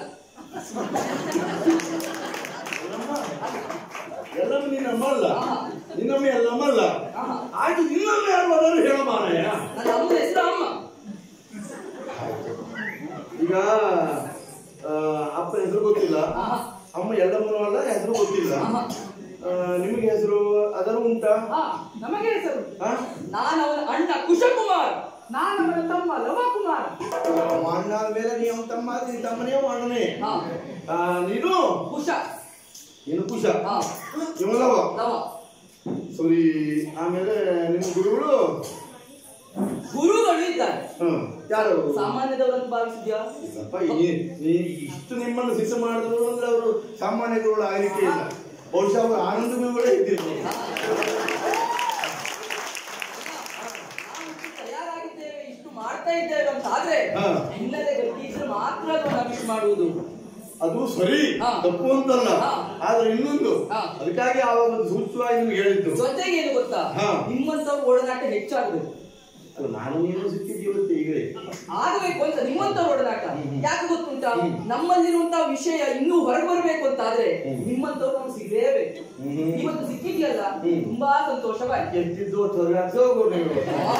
ಎಲ್ಲಮ್ಮ ನಿನ್ನಮ್ಮ ಅಲ್ಲ ಹಾ. ನಿನ್ನಮ್ಮ ಎಲ್ಲಮ್ಮ ಅಲ್ಲ ಹಾ. ಆಯ್ತು ನಿನ್ನಮ್ಮ ಯಾರು ಅದನ್ನು ಹೇಳ ಮಾರಾಯ ನನ್ನ ಅಮ್ಮನ ಹೆಸರು ಅಮ್ಮ ಈಗ ಆ, ಅಪ್ಪನ ಹೆಸರು ಗೊತ್ತಿಲ್ಲ ಹಾ. ಅಮ್ಮ ಎಲ್ಲಮ್ಮನೂ ಅಲ್ಲ ಹೆಸರು ಗೊತ್ತಿಲ್ಲ ಹಾ. ಆ, ನಿಮಗೆ ಹೆಸರು ಅದನ್ನು ಉಂಟಾ ಹಾ ನಮಗೆ ಹೆಸರು ಹಾ? ನಾನು ಅವನ ಅಣ್ಣ ಕುಶಕುಮಾರ್ ನಾನು ಅವನ ತಮ್ಮ ಲವಕುಮಾರ ಅವ ಅಣ್ಣ ಆದ್ಮೇಲೆ ನೀವು ಅವನ ತಮ್ಮ ಆದ್ರೆ ನಿನ್ ತಮ್ಮನೇ ಅವ ಅಣ್ಣನೇ ಹಾ. ಆ, ನೀನು ಕುಶ ನೀನು ಕುಶ ಹಾ. ಇವನವ ನವ ಸರಿ ಆಮೇಲೆ ನಿಮ್ಮ ಗುರುಗಳು ಗುರುಗಳು ಇದ್ದಾರೆ ಹ್ಮ್ ಯಾರು ಸಾಮಾನ್ಯದವರಂತ ಭಾವಿಸಿದ್ಯಾ ಇಲ್ಲಪ್ಪ ಈ- ನೀ ಇಷ್ಟು ನಿಮ್ಮನ್ನು ಸಿದ್ಧ ಮಾಡಿದ್ರು ಅಂದ್ರೆ ಅವರು ಸಾಮಾನ್ಯ ಗುರುಗಳು ಆಗಲಿಕ್ಕೆ ಇಲ್ಲ ಬಹುಶಃ ಅವರು ಆನಂದ ಗುರುಗಳೇ ಇದ್ದಿರ್ಬೋದು ನಾವು ತಯಾರಾಗಿದ್ದೇವೆ ಇಷ್ಟು ಮಾಡ್ತಾ ಇದ್ದೇವೆ ಅಂತ ಆದ್ರೆ ಹಾ. ಇಲ್ಲದೆ ಟೀಚರ್ ಮಾತ್ರ ಅದನ್ನ ಮಿಸ್ ಮಾಡುವುದು ಅದು ಸರಿ ಹಾ. ತಪ್ಪು ಅಂತಲ್ಲ ಹಾ. ಆದ್ರೆ ಇನ್ನೊಂದು ಹಾ. ಅದಕ್ಕಾಗಿ ಆವಾಗ ಒಂದು ಸೂಕ್ಷ್ಮವಾಗಿ ನಿಮ್ಗೆ ಹೇಳಿದ್ದು ಜೊತೆಗೆ ಏನು ಗೊತ್ತಾ ಹಾ. ನಿಮ್ಮಂತವ್ರ ಒಡನಾಟ ಹೆಚ್ಚಾಗಬೇಕು ಅಲ್ಲ ನಾನು ನೀನು ಸಿಕ್ಕಿದ್ದೀವತ್ತೆ ಈಗಲೇ ಆಗಬೇಕು ಅಂತ ನಿಮ್ಮಂತವ್ರ ಒಡನಾಟ ಯಾಕೆ ಗೊತ್ತುಂಟಾ ನಮ್ಮಲ್ಲಿರುವಂತಹ ವಿಷಯ ಇನ್ನೂ ಹೊರಗೆ ಬರಬೇಕು ಅಂತ ಆದ್ರೆ ನಿಮ್ಮಂತವ್ರು ನಮ್ಗೆ ಸಿಗಲೇಬೇಕು ಹ್ಮ್. ಇವತ್ತು ಸಿಕ್ಕಿದ್ಯಲ್ಲ ಹ್ಮ್. ತುಂಬಾ ಸಂತೋಷವಾಯ್ತು ಎಷ್ಟಿದ್ದು ತೊಲಗಾಕ್ಸಿ ಹೋಗು ನೀವು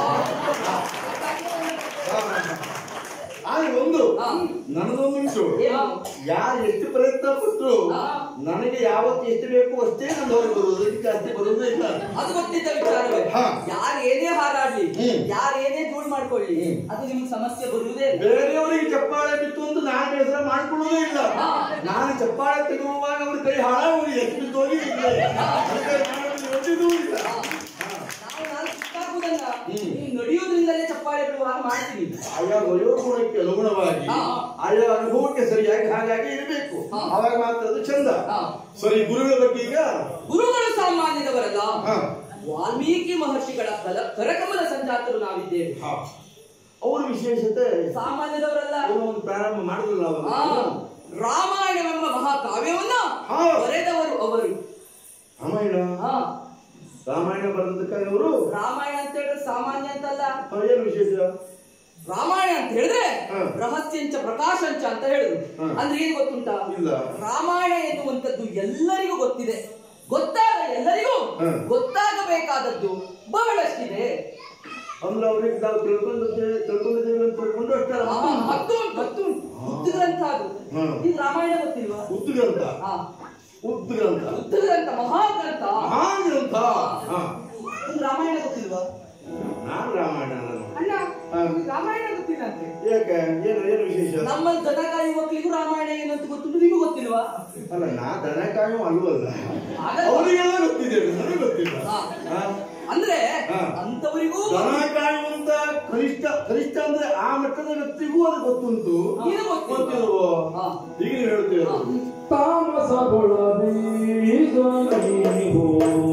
ಆದ್ರೆ ಒಂದು ಹಾ. ನನ್ನದೊಂದುಂಟು ಏನು? ಯಾರು ಎಷ್ಟು ಪ್ರಯತ್ನ ಪಟ್ಟರು ಹಾ. ನನಗೆ ಯಾವತ್ತು ಎಷ್ಟು ಬೇಕು ಅಷ್ಟೇ ನನ್ನ ಹೊರಗೆ ಬರುವುದು ಇದಕ್ಕೆ ಜಾಸ್ತಿ ಬರುವುದೇ ಇಲ್ಲ ಅದು ಗೊತ್ತಿದ್ದ ವಿಚಾರವೇ ಹಾ. ಯಾರು ಏನೇ ಹಾರಾಡ್ಲಿ ಹ್ಮ್. ಯಾರು ಏನೇ ಧೂಳ್ ಮಾಡ್ಕೊಳ್ಳಿ ಅದು ನಿಮ್ಗೆ ಸಮಸ್ಯೆ ಬರುವುದೇ ಇಲ್ಲ ಬೇರೆಯವರಿಗೆ ಚಪ್ಪಾಳೆ ಬಿತ್ತು ಅಂತ ನಾನು ಬೇಸರ ಮಾಡ್ಕೊಳ್ಳೋದೇ ಇಲ್ಲ ಹಾ. ನಾನು ಚಪ್ಪಾಳೆ ತೆಗೆಯುವಾಗ ಅವ್ರ ಕೈ ಹಾಳಾಗೋಗಿ ಎಷ್ಟು ಬಿದ್ದು ಹೋಗಿ ಇಲ್ಲ. ಅದಕ್ಕೆ ನಾನು ಅದನ್ನು ಯೋಚಿಸುವುದೂ ಇಲ್ಲ. ನಾವು ನಾನು ಸುತ್ತಾಗುವುದನ್ನ ಹ್ಮ್. ನೀವು ನಡೆಯೋದ್ರಿಂದಲೇ ಚಪ್ಪಾಳೆ ಬಿಡುವಾಗ ಮಾಡ್ತೀನಿ ಆಯಾ ವಯೋಗುಣಕ್ಕೆ ಅನುಗುಣವಾಗಿ ಹಾ. ಆಯಾ ಅನುಭವಕ್ಕೆ ಸರಿಯಾಗಿ ಹಾಗಾಗಿ ಇರಬೇಕು ಹಾ. ಅವಾಗ ಮಾತ್ರ ಅದು ಚಂದ ಹಾ. ಸರಿ ಗುರುಗಳ ಬಗ್ಗೆ ಈಗ ಗುರುಗಳು ಸಾಮಾನ್ಯದವರಲ್ಲ ಹಾ. ವಾಲ್ಮೀಕಿ ಮಹರ್ಷಿಗಳ ಕಲ ಕರಕಮಲ ಸಂಜಾತರು ನಾವಿದ್ದೇವೆ ಹಾ. ಅವರ ವಿಶೇಷತೆ ಸಾಮಾನ್ಯದವರಲ್ಲ ಏನೋ ಒಂದು ಪ್ರಾರಂಭ ಮಾಡಿದ್ರಲ್ಲ ಅವರು ಹಾ. ರಾಮಾಯಣವೆಂಬ ಮಹಾಕಾವ್ಯವನ್ನ ಹಾ. ಬರೆದವರು ಅವರು ರಾಮಾಯಣ ಹಾ. ರಾಮಾಯಣ ಬರೆದಕ್ಕಾಗಿ ಅವರು ರಾಮಾಯಣ ಅಂತ ಹೇಳಿದ್ರೆ ಸಾಮಾನ್ಯ ಅಂತಲ್ಲ ಏನು ವಿಶೇಷ ರಾಮಾಯಣ ಅಂತ ಹೇಳಿದ್ರೆ ಹಾ. ರಹಸ್ಯಂಚ ಪ್ರಕಾಶಂಚ ಅಂತ ಹೇಳಿದ್ರು ಹಾ. ಅಂದ್ರೆ ಏನು ಗೊತ್ತುಂಟಾ ಇಲ್ಲ. ರಾಮಾಯಣ ಎನ್ನುವಂಥದ್ದು ಎಲ್ಲರಿಗೂ ಗೊತ್ತಿದೆ ಗೊತ್ತಾದ ಎಲ್ಲರಿಗೂ ಹಾ. ಗೊತ್ತಾಗಬೇಕಾದದ್ದು ಬಹಳಷ್ಟಿದೆ ಅಂದ್ರೆ ಅವ್ರಿಗೆ ನಾವು ತಿಳ್ಕೊಂಡು ತಿಳ್ಕೊಂಡಿದ್ದೇವೆ ಅಂತ ತಿಳ್ಕೊಂಡು ಅಷ್ಟೇ ಆ, ಹತ್ತು ಉಂಟು, ಹತ್ತು ಉಂಟು. ಉದ್ದು ಗ್ರಂಥ ಅದು ಹಾ. ಇದು ರಾಮಾಯಣ ಗೊತ್ತಿಲ್ವಾ ಉದ್ದು ಗ್ರಂಥ ಹಾ. ಉದ್ದು ಗ್ರಂಥ ಉದ್ದು ಗ್ರಂಥ ಮಹಾಗ್ರಂಥ ಮಹಾನ್ ಗ್ರಂಥ ಹಾ. ಇದು ರಾಮಾಯಣ ಗೊತ್ತಿಲ್ವಾ ನಾನು ರಾಮಾಯಣ ನಾನು. ಅಣ್ಣ ಹಾ. ನಿಮ್ಗೆ ರಾಮಾಯಣ ಗೊತ್ತಿಲ್ಲಂತೆ ಯಾಕೆ ಏನು ಏನು ವಿಶೇಷ ನಮ್ಮ ದನ ಕಾಯುವ ಮಕ್ಕಳಿಗೂ ರಾಮಾಯಣ ಏನು ಅಂತ ಗೊತ್ತುಂಟು ನಿಮಗೂ ಗೊತ್ತಿಲ್ವಾ ಅಲ್ಲ ನಾ ದನ ಕಾಯೋ ಅಲ್ವಲ್ಲ ಹಾಗಲ್ವಾ? ಅವರಿಗೆಲ್ಲ ಗೊತ್ತಿದೆ ನನಗೆ ಗೊತ್ತಿಲ್ಲ ಹಾ. ಹಾ. ಅಂದ್ರೆ ಹಾ. ಅಂತವರಿಗೂ ದನ ಕಾಯುವಂತ ಕನಿಷ್ಠ ಕನಿಷ್ಠ ಅಂದ್ರೆ ಆ ಮಟ್ಟದ ವ್ಯಕ್ತಿಗೂ ಅದು ಗೊತ್ತುಂಟು ಇದು ಗೊತ್ತಿಲ್ವಾ? ಗೊತ್ತಿಲ್ವೋ ಹಾ. ಈಗ ನೀವು ಹೇಳ್ತೀರ ಹಾ. ತಾಮಸಗೊಳದಿ ನೀವು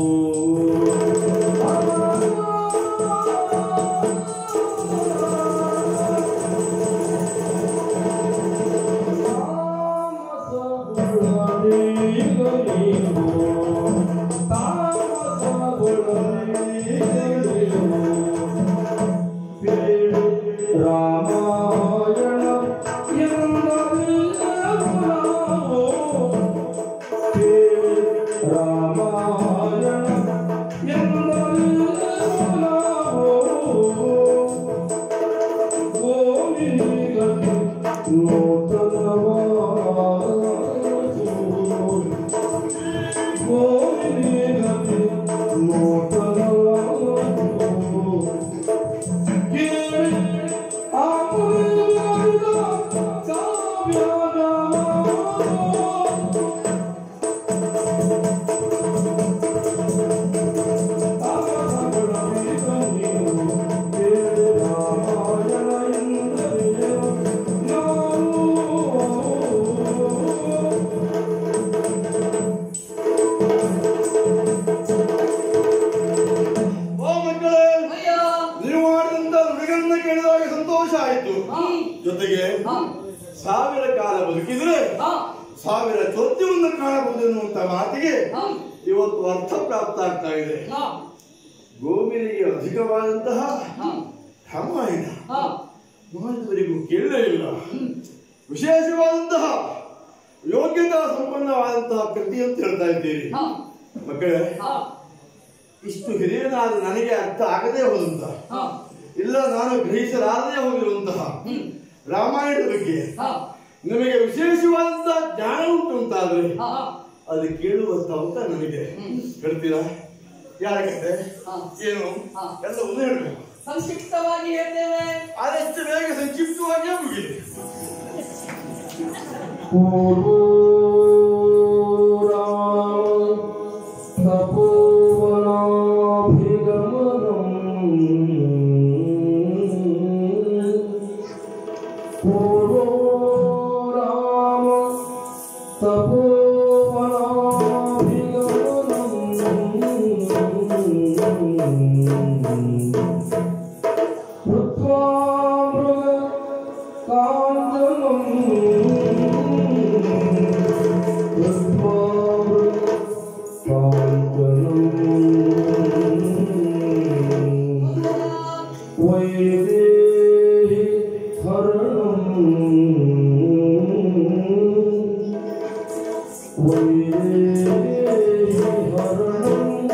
ತಾಮಸಗೊಳದಿ ನೀವು ತಾಮಸಗೊಳದಿ ನೀವು ರಾಮಾಯಣ ಎಂದರೆ ರಾಮ ಓ ಮಕ್ಕಳೇ ಅಯ್ಯ ನೀವು ಮಾಡಿದಂತ ನುಡಿಗಳನ್ನ ಕೇಳಿದಾಗ ಸಂತೋಷ ಆಯ್ತು ಹಾ ಜೊತೆಗೆ ಹಾ ಸಾವಿರ ಕಾಲ ಬದುಕಿದ್ರೆ ಹಾ ಸಾವಿರ ಚೋದ್ಯವನ್ನು ಕಾಣಬಹುದು ಎನ್ನುವಂತ ಮಾತಿಗೆ ಹಾ ಇವತ್ತು ಅರ್ಥ ಪ್ರಾಪ್ತ ಆಗ್ತಾ ಇದೆ ಹಾ ಗೋವಿನಿಗೆ ಅಧಿಕವಾದಂತಹ ಹಾ ರಾಮಾಯಣ ಹಾ ಮಹತ್ವರಿಗೂ ಕೇಳಲೇ ಇಲ್ಲ ವಿಶೇಷವಾದಂತಹ ಯೋಗ್ಯತಾ ಸಂಪನ್ನವಾದಂತಹ ಕೃತಿ ಅಂತ ಹೇಳ್ತಾ ಇದ್ದೀರಿ ಹಾ ಮಕ್ಕಳೇ ಹಾ ಇಷ್ಟು ಹಿರಿಯನಾದ ನನಗೆ ಅರ್ಥ ಆಗದೇ ಹೋದಂತಹ ಹಾ ಇಲ್ಲ ನಾನು ಗ್ರಹಿಸಲಾರದೆ ಹೋಗಿರುವಂತಹ ಹ್ಮ್ ರಾಮಾಯಣದ ಬಗ್ಗೆ ಹಾ ನಿಮಗೆ ವಿಶೇಷವಾದಂತಹ ಜ್ಞಾನ ಉಂಟು ಅಂತಾದ್ರೆ ಹಾ ಅದು ಕೇಳುವಂತ ಅವಕ ನನಗೆ ಹೇಳ್ತೀರಾ ಯಾರ ಕತೆ ಹಾ. ಏನು ಹಾ. ಎಲ್ಲವನ್ನೂ ಹೇಳ್ಬೇಕು ಸಂಕ್ಷಿಪ್ತವಾಗಿ ಹೇಳ್ತೇವೆ ಆದಷ್ಟು ಬೇಗ ಸಂಕ್ಷಿಪ್ತವಾಗಿಯೇ ಮುಗಿಲಿ ವೈದೇಹಿ ಹರಣಂ ವೈದೇಹಿ ಹರಣಂ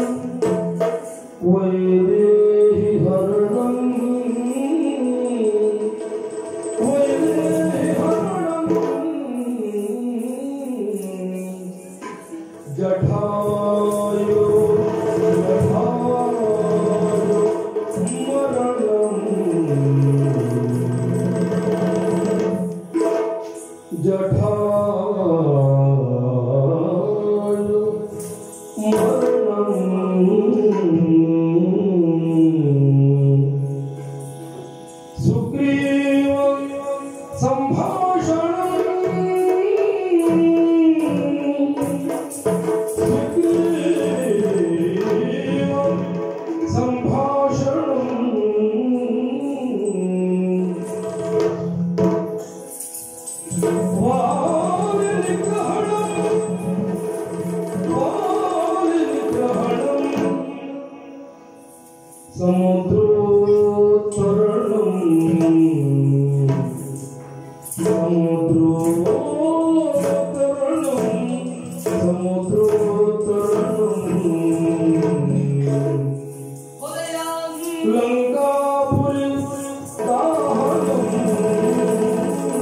ವೈದೇಹಿ ಹರಣಂ ವೈದೇಹಿ ಹರಣಂ ಜಠಾಯು ಜಠಾಯು ಮರಣಂ ಜಠಾಯು ಮರಣಂ ಸುಗ್ರೀವ ಸಂಭಾಷಣ ಸುಗ್ರೀವ ಸಂಭಾಷಣ ವಾಲಿಗ್ರಹಣ ವಾಲಿಗ್ರಹಣಂ समुद्रोत्तरणम् समुद्रोत्तरणम् समुद्रोत्तरणम् ಉದಯ लङ्कापुरी दाहनम्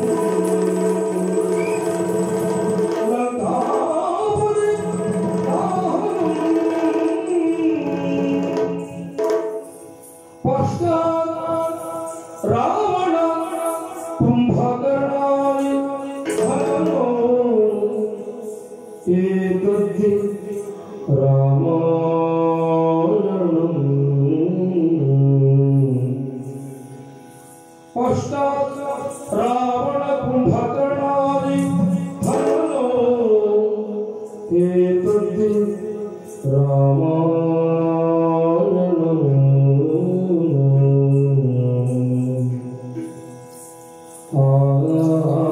लङ्कापुरी दाहनम् पश्चात् रावण कुम्भकर्णानि हननो एतद्धि रामायणम् पश्चात् रावण कुम्भकर्णानि हननो एतद्धि रामायणम्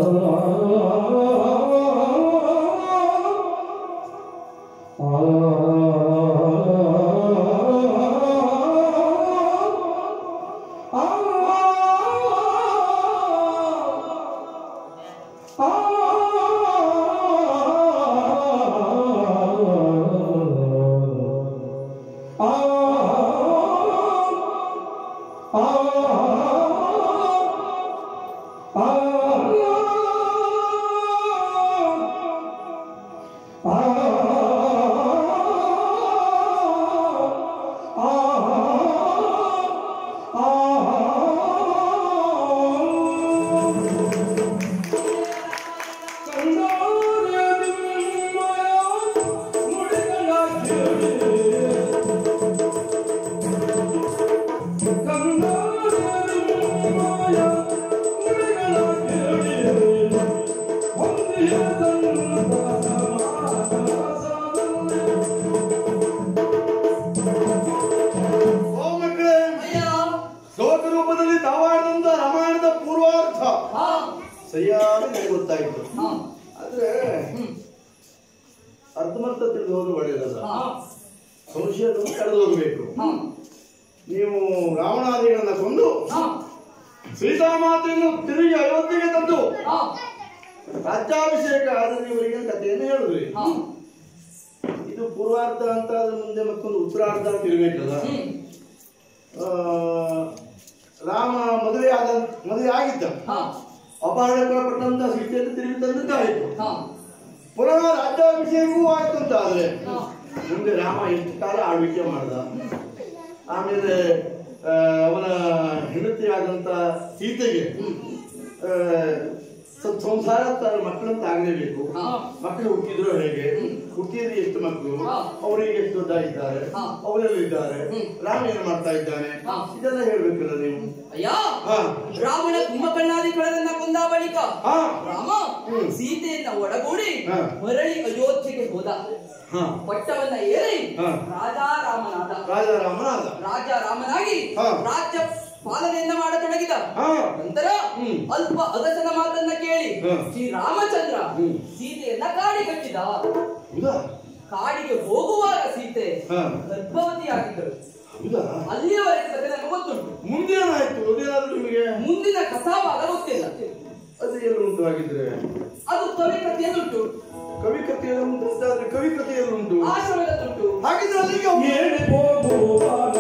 ಓ ಮಕ್ಕಳೇ ಅಯ್ಯ ಶ್ಲೋಕ ರೂಪದಲ್ಲಿ ತಾವಾಡಿದಂತ ರಾಮಾಯಣದ ಪೂರ್ವಾರ್ಥ ಹಾ ಸರಿಯಾಗಿ ನನಗೆ ಗೊತ್ತಾಯಿತು ಹಾ ಆದ್ರೆ ಹ್ಮ್ ಅರ್ಧಮರ್ಥ ತಿಳಿದು ಹೋದ್ರೆ ಒಳ್ಳೆಯದಲ್ಲ ಹಾ ಸಂಶಯವನ್ನು ಕಳೆದು ಹೋಗಬೇಕು ಹಾ ನೀವು ರಾವಣಾದಿಗಳನ್ನ ಕೊಂದು ಹಾ ಸೀತಾಮಾತೆಯನ್ನು ತಿರುಗಿ ಅಯೋಧ್ಯೆಗೆ ತಂದು ಹಾ ರಾಜ್ಯಾಭಿಷೇಕ ಆದ್ರೆ ಇವರಿಗೆ ಕಥೆಯನ್ನು ಹೇಳಿದ್ರಿ ಹಾ ಇದು ಪೂರ್ವಾರ್ಧ ಅಂತ ಅದ್ರ ಮುಂದೆ ಮತ್ತೊಂದು ಉತ್ತರಾರ್ಧ ಅಂತ ಇರ್ಬೇಕಲ್ಲ ಹ್ಮ್ ಆ, ರಾಮ ಮದುವೆ ಆದ ಮದುವೆ ಆಗಿದ್ದ ಹಾ ಅಪಹರಣಕ್ಕೊಳಪಟ್ಟಂತ ಸೀತೆಯನ್ನು ತಿರುಗಿ ತಂದಿದ್ದಾಯಿತು ಹಾ ಪುನಃ ರಾಜ್ಯಾಭಿಷೇಕವೂ ಆಯ್ತು ಅಂತ ಆದ್ರೆ ಹಾ ಮುಂದೆ ರಾಮ ಎಷ್ಟು ಕಾಲ ಆಳ್ವಿಕೆ ಮಾಡ್ದ ಆಮೇಲೆ ಆ, ಅವನ ಹೆಂಡತಿಯಾದಂತ ಸೀತೆಗೆ ಆ, ಸ್ವಲ್ಪ ಸಂಸಾರ ತಾನು ಮಕ್ಕಳಂತ ಆಗಲೇಬೇಕು ಹಾ. ಮಕ್ಕಳು ಹುಟ್ಟಿದ್ರು ಹೇಗೆ ಹುಟ್ಟಿದ್ರೆ ಎಷ್ಟು ಮಕ್ಕಳು ಹಾ. ಅವರಿಗೆ ಎಷ್ಟು ದೊಡ್ಡಾಗಿದ್ದಾರೆ ಹಾ. ಅವರೆಲ್ಲಿದ್ದಾರೆ ಹ್ಮ್. ರಾಮ ಏನು ಮಾಡ್ತಾ ಇದ್ದಾನೆ ಹಾ. ಇದೆಲ್ಲ ಹೇಳ್ಬೇಕಲ್ಲ ನೀವು ಅಯ್ಯ ಹಾ ರಾವಣ ಕುಂಭಕರ್ಣಾದಿಗಳನ್ನ ಕೊಂದ ಬಳಿಕ ಹಾ ರಾಮ ಹ್ಮ್. ಸೀತೆಯನ್ನ ಒಡಗೂಡಿ ಹಾ. ಮರಳಿ ಅಯೋಧ್ಯೆಗೆ ಹೋದ ಹಾ ಪಟ್ಟವನ್ನ ಏರಿ ಹಾ. ರಾಜಾರಾಮನಾದ ರಾಜಾರಾಮನಾದ ರಾಜ ರಾಮನಾಗಿ ಹಾ. ರಾಜ್ಯ ಪಾಲನೆಯನ್ನ ಮಾಡತೊಡಗಿದ ಹಾ ನಂತರ ಹ್ಮ್. ಅಲ್ಪ ಅಗಸನ ಮಾತನ್ನ ಕೇಳಿ ಹಾ. ಶ್ರೀರಾಮಚಂದ್ರ ಹ್ಮ್. ಸೀತೆಯನ್ನ ಕಾಡಿ ಕಟ್ಟಿದ ಹೌದಾ ಕಾಡಿಗೆ ಹೋಗುವಾಗ ಸೀತೆ ಹಾ. ಗರ್ಭವತಿಯಾಗಿದ್ದಳು ಹೌದಾ ಅಲ್ಲಿಯವರೆಗೆ ಕಥೆ ನನಗೆ ಗೊತ್ತುಂಟು ಮುಂದೇನಾಯ್ತು ಅದೇನಾದ್ರೂ ನಿಮಗೆ ಮುಂದಿನ ಕಥಾವಾಗ ಗೊತ್ತಿಲ್ಲ ಅದು ಎಲ್ಲಿ ಉಂಟು ಹಾಗಿದ್ರೆ ಅದು ಕವಿ ಕಥೆಯನ್ನುಂಟು ಕವಿ ಕಥೆಯಲ್ಲಿ ಉಂಟು ಅಂತಾದ್ರೆ ಕವಿ ಕಥೆಯಲ್ಲಿ ಉಂಟು ಆಶ್ರಮದಲ್ಲುಂಟು ಹಾಗಿದ್ರೆ ಅಲ್ಲಿಗೆ ಹೋಗಿ.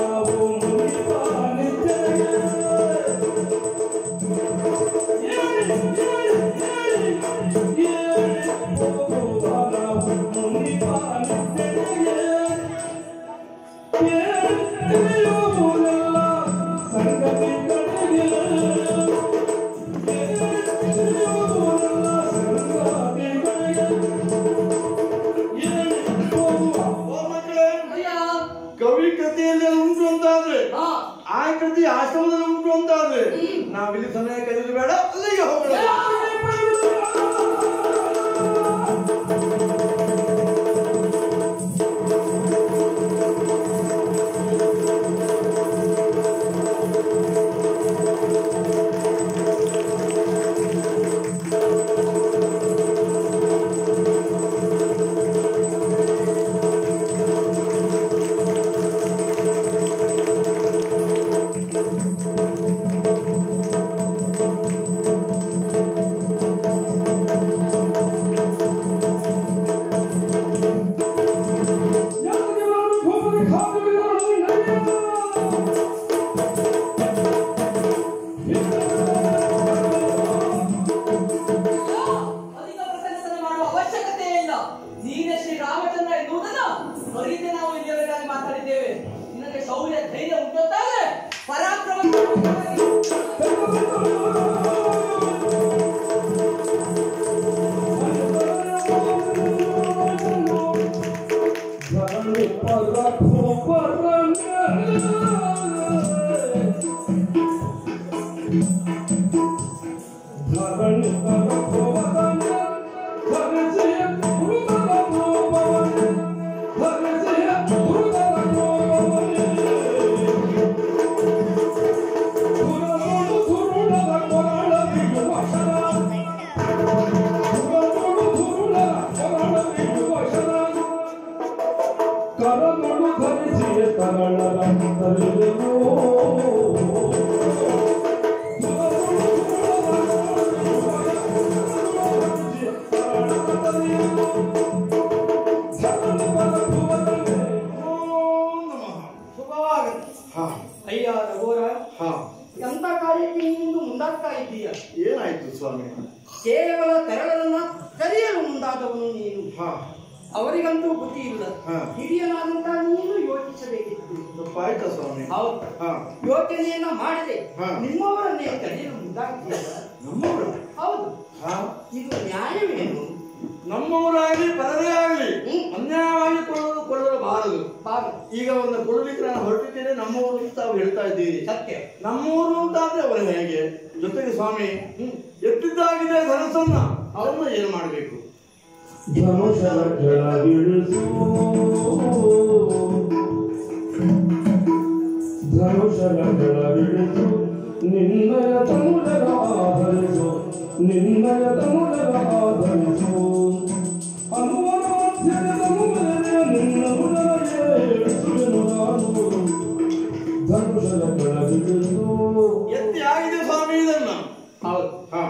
ಓ ಮಕ್ಕಳೇ ಅಯ್ಯ ಕವಿ ಕಥೆಯಲ್ಲಿ ಅದು ಉಂಟು ಅಂತಾದ್ರೆ ಹಾ ಆ ಕೃತಿ ಆಶ್ರಮದಲ್ಲಿ ಉಂಟು ಅಂತಾದ್ರೆ ನಾವಿಲ್ಲಿ ಸಮಯ ಕಳೆದು ಬೇಡ ಅಲ್ಲಿಗೆ ಹೋಗೋಣ ಅಧಿಕ ಪ್ರಸಂಗತನ ಮಾಡುವ ಅವಶ್ಯಕತೆ ಇಲ್ಲ ನೀನೇ ಶ್ರೀ ರಾಮಚಂದ್ರ ಎನ್ನುವುದನ್ನ ಅರಿತೆ ನಾವು ಇಲ್ಲಿಯವರೆಗಾಗಿ ಮಾತಾಡಿದ್ದೇವೆ ನಿನಗೆ ಶೌರ್ಯ ಧೈರ್ಯ ಉಂಟಂತಾದ್ರೆ ಪರಾಕ್ರಮ ಕರಗಳು ಧರಿಸಿ ಕರಳರಂತರಿರುವು. ಓಂ ನಮಃ ಶುಭವಾಗಲಿ ಹಾ ಅಯ್ಯ ರಘುವರ ಹಾ ಎಂತ ಕಾರ್ಯಕ್ಕೆ ನೀನು ಮುಂದಾಗ್ತಾ ಇದ್ದೀಯ ಏನಾಯ್ತು ಸ್ವಾಮಿ ಕೇವಲ ತೆರಳನ್ನ ಕರೆಯಲು ಮುಂದಾದವನು ನೀನು ಹಾ ಅವರಿಗಂತೂ ಬುದ್ಧಿ ಇಲ್ಲ ಹಾ. ಹಿರಿಯನಾದಂತ ನೀನು ಯೋಚಿಸಬೇಕಿತ್ತು ತಪ್ಪಾಯ್ತಾ ಸ್ವಾಮಿ ಹೌದು ಹಾ ಯೋಚನೆಯನ್ನ ಮಾಡದೆ ಹಾ. ನಿಮ್ಮವರನ್ನೇ ಕರೆಯಲು ಮುಂದಾಗ್ತೀಯಲ್ಲ ನಮ್ಮವರು ಹೌದು ಹಾ ಇದು ನ್ಯಾಯವೇನು ನಮ್ಮವರಾಗಲಿ ಪರದೇ ಆಗಲಿ ಅನ್ಯಾಯವಾಗಿ ಕೊಡಲು ಕೊಡಬಾರದು ಬಾಗ ಈಗ ಒಂದು ಕೊಡಲಿಕ್ಕೆ ನಾನು ಹೊರಟಿದ್ದೇನೆ ನಮ್ಮವರು ಅಂತ ತಾವು ಹೇಳ್ತಾ ಇದ್ದೀರಿ ಸತ್ಯ ನಮ್ಮೂರು ಅಂತ ಆದ್ರೆ ಅವರು ಹೇಗೆ ಜೊತೆಗೆ ಸ್ವಾಮಿ ಎತ್ತಿದ್ದಾಗಿದೆ ಧನಸನ್ನ ಅವನ್ನ ಏನು ಮಾಡಬೇಕು ಧನುಷರ ಕೆಳಗಿಳಿಸು ಧನುಷರ ಕೆಳಗಿಳಿಸು ನಿನ್ನಯ ತನುಜರ ಆಧರಿಸು ನಿನ್ನಯ ತನುಜರ ಆಧರಿಸು ಅನುವರಾಧ್ಯದ ಮೇಲೆ ನಿನ್ನ ಮುದರಗೆ ಇಳಿಸುವೆನು ನಾನು ಧನುಷರ ಕೆಳಗಿಳಿಸು ಎತ್ತಿ ಆಗಿದೆ ಸ್ವಾಮಿ ಇದನ್ನ ಹೌದು ಹಾ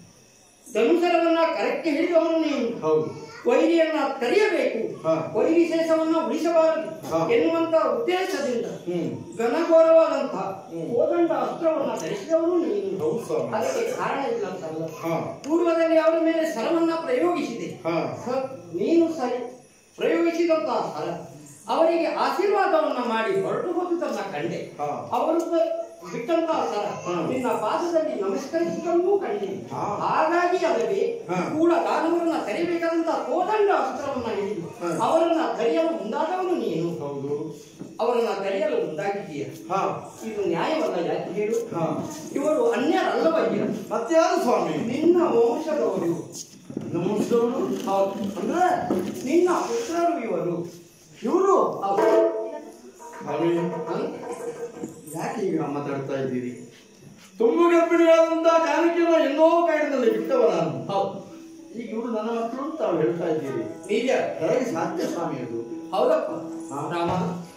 ಧನುಸರವನ್ನ ಕರೆಕ್ಟ್ ಹಿಡಿದವನು ನೀನು ಹೌದು ವೈರಿಯನ್ನ ಕರೆಯಬೇಕು ಹಾ. ವೈರಿ ಶೇಷವನ್ನ ಉಳಿಸಬಾರದು ಹಾ. ಎನ್ನುವಂತ ಉದ್ದೇಶದಿಂದ ಹ್ಮ್ ಘನಘೋರವಾದಂತಹ ಹ್ಮ್. ಕೋದಂಡ ಅಸ್ತ್ರವನ್ನ ಧರಿಸಿದವನು ನೀನು ಹೌದು ಸ್ವಾಮಿ ಅದಕ್ಕೆ ಕಾರಣ ಇಲ್ಲ ಅಂತಲ್ಲ ಹಾ ಪೂರ್ವದಲ್ಲಿ ಅವರ ಮೇಲೆ ಸರವನ್ನ ಪ್ರಯೋಗಿಸಿದೆ ಹಾ ಸ- ನೀನು ಸರಿ ಪ್ರಯೋಗಿಸಿದಂತಹ ಸರ ಅವರಿಗೆ ಆಶೀರ್ವಾದವನ್ನ ಮಾಡಿ ಹೊರಟು ಹೋಗುತ್ತನ್ನ ಕಂಡೆ ಹಾ. ಅವರು ಸ- ಬಿಟ್ಟಂತಹ ಸರ ಹಾ. ನಿನ್ನ ಪಾದದಲ್ಲಿ ನಮಸ್ಕರಿಸಿದನ್ನೂ ಕಂಡೆ ಹಾ. ಹಾಗಾಗಿ ಅಲ್ಲವೇ ಹಾ. ಕೂಡ ದಾನವರನ್ನ ತರಿಬೇಕಾದಂತಹ ಕೋದಂಡ ಅಸ್ತ್ರವನ್ನ ಹಿಡಿದು ಹಾ. ಅವರನ್ನ ತಡೆಯಲು ಮುಂದಾದವನು ನೀನು ಹೌದು ಅವರನ್ನ ತಡೆಯಲು ಮುಂದಾಗಿದ್ದೀಯ ಹಾ ಇದು ನ್ಯಾಯವಲ್ಲ ಯಾಕೆ ಹೇಳು ಹಾ ಇವರು ಅನ್ಯರಲ್ಲವಯ್ಯ ಮತ್ತೆ ಯಾರು ಸ್ವಾಮಿ ನಿನ್ನ ವಂಶದವರು ನಮಸ್ಕಾರ ಹೌದು ಅಂದ್ರೆ ನಿನ್ನ ಪುತ್ರರು ಇವರು ಇವರು ಹೌದು ಸ್ವಾಮಿ ಹ? ಯಾಕೆ ಈಗ ಮಾತಾಡ್ತಾ ಇದ್ದೀರಿ ತುಂಬು ಗರ್ಭಿಣಿಯಾದಂತ ಜಾನಕಿಯನ್ನ ಎಲ್ಲೋ ಕಾರಣದಲ್ಲಿ ಬಿಟ್ಟವ ನಾನು ಹೌದು ಈಗ ಇವರು ನನ್ನ ಮಕ್ಕಳು ಅಂತ ತಾವು ಹೇಳ್ತಾ ಇದ್ದೀರಿ ನಿಜ ಹೇಗೆ ಸಾಧ್ಯ ಸ್ವಾಮಿ ಅದು ಹೌದಪ್ಪ ಹಾ. ರಾಮ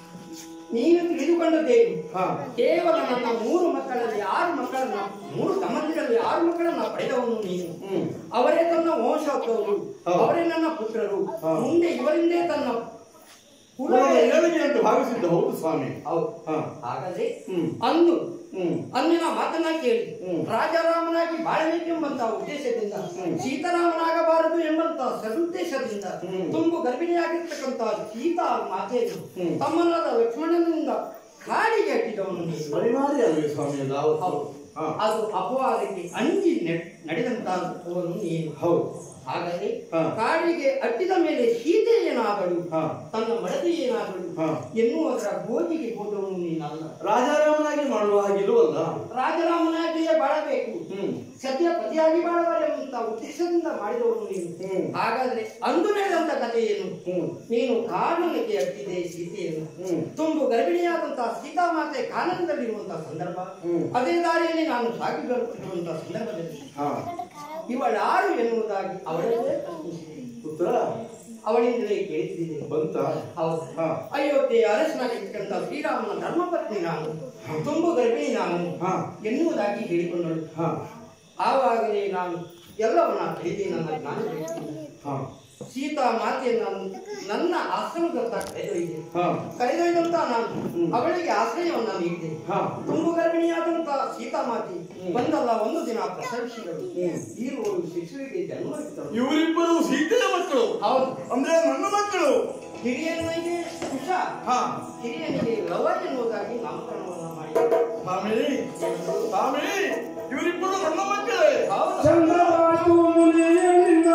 ನೀನು ತಿಳಿದುಕೊಂಡದ್ದೇನು ಹಾ ಕೇವಲ ನನ್ನ ಮೂರು ಮಕ್ಕಳಲ್ಲಿ ಆರು ಮಕ್ಕಳನ್ನ ಮೂರು ತಮ್ಮಂದಿರಲ್ಲಿ ಆರು ಮಕ್ಕಳನ್ನ ಪಡೆದವನು ನೀನು ಹ್ಮ್ ಅವರೇ ತನ್ನ ವಂಶದವರು ಹೌದು. ಅವರೇ ನನ್ನ ಪುತ್ರರು ಹಾ. ಮುಂದೆ ಇವರಿಂದೇ ತನ್ನ ಪುನಃ ಕುಲವೇ ಏಳಿಗೆ ಅಂತ ಭಾವಿಸಿದ್ದ ಹೌದು ಸ್ವಾಮಿ ಹೌದು ಹಾ ಹಾಗಾದ್ರೆ ಹ್ಮ್ ಅಂದು ಹ್ಮ್ ಅಂದಿನ ಮಾತನ್ನ ಕೇಳಿ ಹ್ಮ್. ರಾಜಾರಾಮನಾಗಿ ಬಾಳಬೇಕೆಂಬಂತ ಉದ್ದೇಶದಿಂದ ಸೀತಾರಾಮನಾಗಬಾರದು ಎಂಬಂತ ಸದುದ್ದೇಶದಿಂದ ಹ್ಮ್. ತುಂಬು ಗರ್ಭಿಣಿಯಾಗಿರ್ತಕ್ಕಂತ ಸೀತಾ ಮಾತೆಯನ್ನು ಹ್ಮ್. ತಮ್ಮನಾದ ಲಕ್ಷ್ಮಣನಿಂದ ಕಾಡಿಗೆ ಅಟ್ಟಿದವನು ನೀನು ಪರಿಮಾರಿ ಅಲ್ವೇ ಸ್ವಾಮಿ ಅದು ಹೌದು ಹೌದು ಹಾ ಅದು ಅಪವಾದಕ್ಕೆ ಅಂಜಿ ನಡೆದಂತವನು ನೀನು ಹೌದು ಹಾಗಾದ್ರೆ ಹಾ. ಕಾಡಿಗೆ ಅಟ್ಟಿದ ಮೇಲೆ ಸೀತೆ ಏನಾದಳು ಹಾ. ತನ್ನ ಮಡದಿ ಏನಾದಳು ಹಾ. ಎನ್ನುವುದರ ಗೋಜಿಗೆ ಹೋದವನು ನೀನಲ್ಲ ರಾಜಾರಾಮನಾಗಿ ಮಾಡುವ ಹಾಗಿಲ್ವಲ್ಲ ರಾಜರಾಮನಾಗಿಯೇ ಬಾಳಬೇಕು ಹ್ಮ್ ಸದ್ಯ ಪತಿಯಾಗಿ ಬಾಳಬಾರೆಂಬಂತ ಉದ್ದೇಶದಿಂದ ಮಾಡಿದವನು ನೀನು ಹ್ಮ್. ಹಾಗಾದ್ರೆ ಅಂದು ನಡೆದಂತ ಕಥೆ ಏನು ಹ್ಮ್ ನೀನು ಕಾನನಕ್ಕೆ ಅಟ್ಟಿದೆ ಸೀತೆಯನ್ನು ಹ್ಮ್ ತುಂಬು ಗರ್ಭಿಣಿಯಾದಂತಹ ಸೀತಾಮಾತೆ ಕಾನನದಲ್ಲಿರುವಂತಹ ಸಂದರ್ಭ ಹ್ಮ್. ಅದೇ ದಾರಿಯಲ್ಲಿ ನಾನು ಸಾಗಿ ಬರುತ್ತಿರುವಂತಹ ಸಂದರ್ಭದಲ್ಲಿ ಹಾ ಇವಳಾರು ಎನ್ನುವುದಾಗಿ ಅವಳೇ ಪ್ರಶ್ನಿಸಿದೆ ಪುತ್ರ ಅವಳಿಂದಲೇ ಕೇಳಿಸಿದೆ ಬಂತ ಹೌದು ಹಾ. ಅಯೋಧ್ಯೆ ಅರಸನಾಗಿರ್ತಕ್ಕಂಥ ಶ್ರೀರಾಮನ ಧರ್ಮಪತ್ನಿ ನಾನು ತುಂಬು ಗರ್ಭಿಣಿ ನಾನು ಹಾ. ಎನ್ನುವುದಾಗಿ ಹೇಳಿಕೊಂಡಳು ಹಾ ಆವಾಗಲೇ ನಾನು ಎಲ್ಲವನ್ನ ತಿಳಿದೆ ನನ್ನ ಜ್ಞಾನ ಬೆಳೆಸಿದೆ. ಹಾ ಸೀತಾ ಮಾತೆಯನ್ನು ನನ್ನ ಆಶ್ರಮದತ್ತ ಕರೆದೊಯ್ದೆ ಹಾ ಕರೆದೊಯ್ದಂತ ನಾನು ಹ್ಮ್. ಅವಳಿಗೆ ಆಶ್ರಯವನ್ನ ನೀಡಿದೆ ಹಾ ತುಂಬು ಗರ್ಭಿಣಿಯಾದಂತ ಸೀತಾ ಮಾತೆ ಹ್ಮ್. ಒಂದಲ್ಲ ಒಂದು ದಿನ ಪ್ರಸವಿಸಿದಳು ಹ್ಮ್. ಈರುವಳು ಶಿಶುವಿಗೆ ಜನ್ಮವಿತ್ತಳು ಇವರಿಬ್ಬರು ಸೀತೆಯ ಮಕ್ಕಳು ಹೌದು ಅಂದ್ರೆ ನನ್ನ ಮಕ್ಕಳು ಹಿರಿಯನಿಗೆ ಕುಶ ಹಾ ಹಿರಿಯನಿಗೆ ಲವ ಎನ್ನುವುದಾಗಿ ನಾಮಕರಣವನ್ನ ಮಾಡಿದೆ ಸ್ವಾಮಿ ಸ್ವಾಮಿ ಇವರಿಬ್ಬರು ನನ್ನ ಮಕ್ಕಳೇ ಹೌದು ಚಂದ್ರವಾತು ಮುನಿಯ ನಿನ್ನ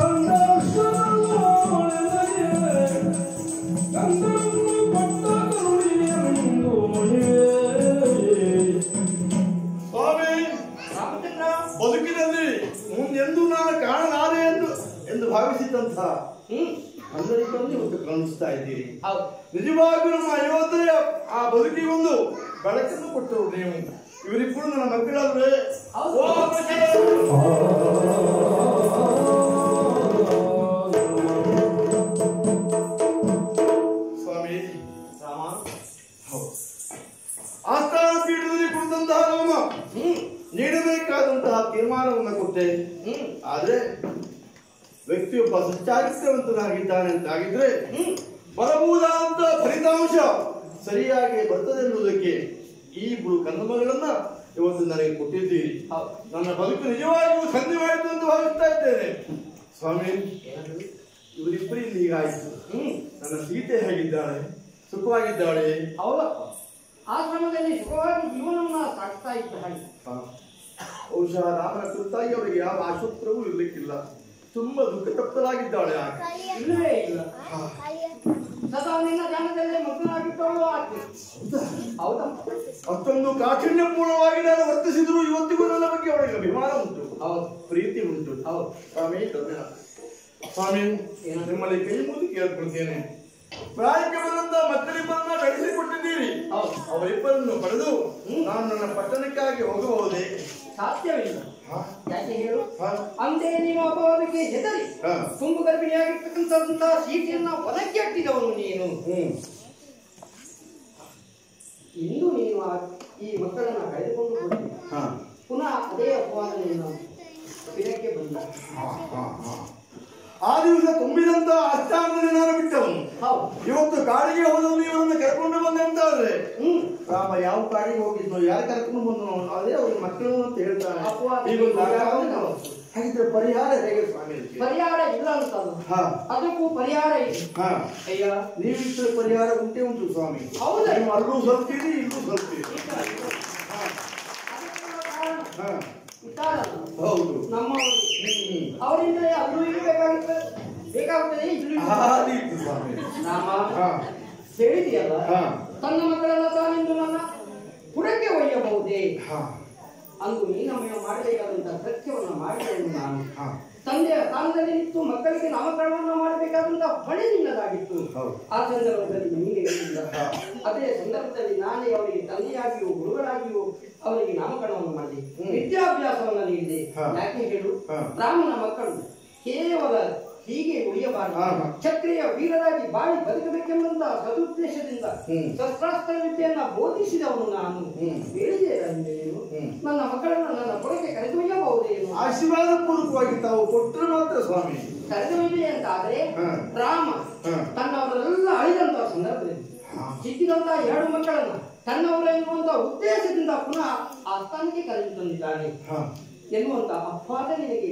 ಸಂದರ್ಶನವು ಒಳೆದೆಯೇ. ಗಂಧವನ್ನು ಕೊಟ್ಟ ಕರುಣಿಯ ಮುಂದು ಮುನಿಯೇ. ಸ್ವಾಮಿ ರಾಮಚಂದ್ರ ಬದುಕಿನಲ್ಲಿ ಮುಂದೆಂದೂ ನಾನು ಕಾಣಲಾರೆ ಎಂದು ಎಂದು ಭಾವಿಸಿದಂತ ಹ್ಮ್ అందరిಕೊಂಡು ಇವತ್ತು ಕಾಣಿಸ್ತಾ ಇದ್ದೀರಿ ಹೌದು ನಿಜವಾಗಿಯೂ ನಮ್ಮ ಅಯೋಧ್ಯೆಯ ಆ ಬದುಕಿಗೊಂದು ಬೆಳಕನ್ನು ಕೊಟ್ಟರು ನೀವು ಇವರಿಬ್ಬರು ನನ್ನ ಮಕ್ಕಳಲ್ವೇ ಹೌದು. ಓ ಮಕ್ಕಳೇ! ಸ್ವಾಮಿ ರಾಮ ಹೌದು ಆಸ್ಥಾನ ಪೀಠದಲ್ಲಿ ಕುಳಿತಂತಹ ರಾಮ ಹ್ಮ್ ನೀಡಬೇಕಾದಂತಹ ತೀರ್ಮಾನವನ್ನು ಕೊಟ್ಟೆ ಹ್ಮ್ ಆದ್ರೆ ವ್ಯಕ್ತಿಯೊಬ್ಬ ಸಚ್ಚಾರಿತ್ರವಂತನಾಗಿದ್ದಾನೆ ಅಂತಾಗಿದ್ರೆ ಹ್ಮ್ ಬರಬಹುದಾದಂತ ಫಲಿತಾಂಶ ಸರಿಯಾಗಿ ಬರ್ತದೆ ಎನ್ನುವುದಕ್ಕೆ ಈ ಇಬ್ಬರು ಕನ್ನಮಗಳನ್ನ ಇವತ್ತು ನನಗೆ ಕೊಟ್ಟಿದ್ದೀರಿ ಹೌದು ನನ್ನ ಬದುಕು ನಿಜವಾಗಿಯೂ ಸಂಧಿವಾಯಿತು ಎಂದು ಭಾವಿಸ್ತಾ ಇದ್ದೇನೆ ಸ್ವಾಮಿ ಏನದು? ಇವರಿಬ್ಬರು ಇಲ್ಲಿ ಹೀಗಾಯಿತು ಹ್ಮ್ ನನ್ನ ಸೀತೆ ಹೇಗಿದ್ದಾಳೆ ಸುಖವಾಗಿದ್ದಾಳೆ ಹೌದಪ್ಪ ಆಶ್ರಮದಲ್ಲಿ ಸುಖವಾಗಿ ಜೀವನವನ್ನ ಸಾಗಿಸ್ತಾ ಇದ್ದ ಹಾಗೆ ಹಾ. ಬಹುಶಃ ರಾಮನ ಕುರಿತಾಗಿ ಅವರಿಗೆ ಯಾವ ಆಶೋತ್ತರವೂ ಇರಲಿಕ್ಕಿಲ್ಲ ತುಂಬಾ ದುಃಖ ತಪ್ತಲಾಗಿದ್ದಾಳೆ ಆಕೆ ಇಲ್ಲವೇ ಇಲ್ಲ ಹಾ. ಸದಾ ನಿನ್ನ ಧ್ಯಾನದಲ್ಲೇ ಮಗ್ನಾಗಿಟ್ಟವಳು ಆಕೆ ಹೌದಾ ಅಷ್ಟೊಂದು ಕಾಠಿಣ್ಯಪೂರ್ಣವಾಗಿ ನಾನು ವರ್ತಿಸಿದ್ರು ಇವತ್ತಿಗೂ ನನ್ನ ಬಗ್ಗೆ ಅವಳಿಗೆ ಅಭಿಮಾನ ಉಂಟು ಹೌದು ಪ್ರೀತಿ ಉಂಟು ಹೌದು ಸ್ವಾಮಿ ಕರುಣ. ಸ್ವಾಮಿ ನಿಮ್ಮಲ್ಲಿ ಕೈ ಮುಗಿ ಕೇಳ್ಕೊಳ್ತೇನೆ ಪ್ರಾಯಕ್ಕೆ ಬಂದಂತ ಮಕ್ಕಳಿಬ್ಬರನ್ನ ಬೆಳೆಸಿಕೊಟ್ಟಿದ್ದೀರಿ ಹೌದು ಅವರಿಬ್ಬರನ್ನು ಪಡೆದು ನಾನು ನನ್ನ ಪಟ್ಟಣಕ್ಕಾಗಿ ಹೋಗಬಹುದೇ ಸಾಧ್ಯವಿಲ್ಲ ಹಾ? ಯಾಕೆ ಹೇಳು ಹಾ? ಅಂತೆ ನೀನು ಅಪವಾದಕ್ಕೆ ಹೆದರಿ ಹಾ. ತುಂಬು ಗರ್ಭಿಣಿಯಾಗಿರ್ತಕ್ಕಂಥದಂತಹ ಸೀಟಿಯನ್ನ ಹೊಲಕ್ಕೆ ಅಟ್ಟಿದವನು ನೀನು ಹ್ಮ್ ಇಂದು ನೀನು ಆ- ಈ ಮಕ್ಕಳನ್ನ ಕಳೆದುಕೊಂಡು ಹೋಗಿ ಹಾ. ಪುನಃ ಅದೇ ಅಪವಾದ ನಿನ್ನ ಇದಕ್ಕೆ ಬಂದ ಹಾ, ಹಾ, ಹಾ. ಆ ದಿವಸ ತುಂಬಿದಂತ ಅಷ್ಟಾಂಗನೆ ನಾನು ಬಿಟ್ಟವನು ಹೌದು ಇವತ್ತು ಕಾಡಿಗೆ ಹೋದವನು ಇವರನ್ನು ಕರ್ಕೊಂಡು ಬಂದೆ ಅಂತ ಆದ್ರೆ ಹ್ಮ್ ರಾಮ ಯಾವ ಕಾಡಿಗೆ ಹೋಗಿದ್ನೋ ಯಾರು ಕರ್ಕೊಂಡು ಬಂದನೋ ಅದೇ ಅವ್ರ ಮಕ್ಕಳು ಅಂತ ಹೇಳ್ತಾನೆ ಅಪವಾದ ಈಗ ಒಂದು ಆಗ- ಹಾಗಿದ್ರೆ ಪರಿಹಾರ ಹೇಗೆ ಸ್ವಾಮಿ ಅದಕ್ಕೆ? ಪರಿಹಾರ ಇಲ್ಲ ಅಂತಲ್ಲ ಹಾ ಅದಕ್ಕೂ ಪರಿಹಾರ ಇದೆ ಹಾ ಅಯ್ಯ ನೀವಿಷ್ಟು ಪರಿಹಾರ ಉಂಟೇ ಉಂಟು ಸ್ವಾಮಿ ಹೌದಾ? ನೀವು ಅಲ್ಲೂ ಸ್ವಲ್ಪೀರಿ ಇಲ್ಲೂ ಸ್ವಲ್ಪೀರಿ ಹಾ ಇದ್ದಾರಲ್ಲ, ಹೌದು ನಮ್ಮವರು ಹ್ಮ್. ಅವರಿಂದಲೇ ಅಲ್ಲೂ ಇರಬೇಕಾಗುತ್ತದೆ ಬೇಕಾಗುತ್ತದೆ ಇಲ್ಲೂ ಆ ರೀತಿ ಸ್ವಾಮಿ ರಾಮ ಹಾ ಹೇಳಿದೆಯಲ್ಲ ಹಾ ತನ್ನ ಮಕ್ಕಳೆಲ್ಲ ತಾನೆಂದು ನನ್ನ ಪುರಕ್ಕೆ ಒಯ್ಯಬಹುದೇ ಹಾ ಅಂದು ನೀನಮ್ಮಯ್ಯ ಮಾಡಬೇಕಾದಂತ ಕೃತ್ಯವನ್ನು ಮಾಡಿದೆನು ನಾನು ಹಾ ತಂದೆಯ ಸ್ಥಾನದಲ್ಲಿ ನಿಂತು ಮಕ್ಕಳಿಗೆ ನಾಮಕರಣವನ್ನು ಮಾಡಬೇಕಾದಂತ ಹೊಣೆ ನಿನ್ನದಾಗಿತ್ತು ಹೌದು. ಆ ಸಂದರ್ಭದಲ್ಲಿ ನೀನೇ ಹೇಳಿಲ್ಲ ಹಾ. ಅದೇ ಸಂದರ್ಭದಲ್ಲಿ ನಾನೇ ಅವರಿಗೆ ತಂದೆಯಾಗಿಯೋ ಗುರುಗಳಾಗಿಯೋ ಅವರಿಗೆ ನಾಮಕರಣವನ್ನು ಮಾಡಿದೆ ಹ್ಮ್. ವಿದ್ಯಾಭ್ಯಾಸವನ್ನು ನೀಡಿದೆ ಹಾ. ಯಾಕೆ ಹೇಳು ಹಾ. ರಾಮನ ಮಕ್ಕಳು ಕೇವಲ ಹೀಗೆ ಉಳಿಯಬಾರದು ಹಾ, ಹಾ. ಕ್ಷತ್ರಿಯ ವೀರರಾಗಿ ಬಾಳಿ ಬದುಕಬೇಕೆಂಬಂತ ಸದುದ್ದೇಶದಿಂದ ಹ್ಮ್. ಶಸ್ತ್ರಾಸ್ತ್ರ ವಿದ್ಯೆಯನ್ನ ಬೋಧಿಸಿದವನು ನಾನು ಹ್ಮ್. ಹೇಳಿದೆ ನೀನು ಹ್ಮ್. ನನ್ನ ಮಕ್ಕಳನ್ನು ನನ್ನ ಪುರಕ್ಕೆ ಕರೆದೊಯ್ಯಬಹುದೇನು ಆಶೀರ್ವಾದ ಪೂರ್ವಕವಾಗಿ ತಾವು ಕೊಟ್ಟರೆ ಮಾತ್ರ ಸ್ವಾಮಿ ಕರೆದೊಯ್ಯಲಿ ಅಂತ ಆದ್ರೆ ಹಾ. ರಾಮ ಹಾ. ತನ್ನವರೆಲ್ಲ ಅಳಿದಂತ ಸಂದರ್ಭದಲ್ಲಿ ಹಾ. ಸಿಕ್ಕಿದಂತ ಎರಡು ಮಕ್ಕಳನ್ನ ತನ್ನವರ ಎನ್ನುವಂತ ಉದ್ದೇಶದಿಂದ ಪುನಃ ಆ ಸ್ಥಾನಕ್ಕೆ ಕರೆದು ತಂದಿದ್ದಾನೆ ಹಾ ಎನ್ನುವಂತ ಅಪವಾದ ನಿನಗೆ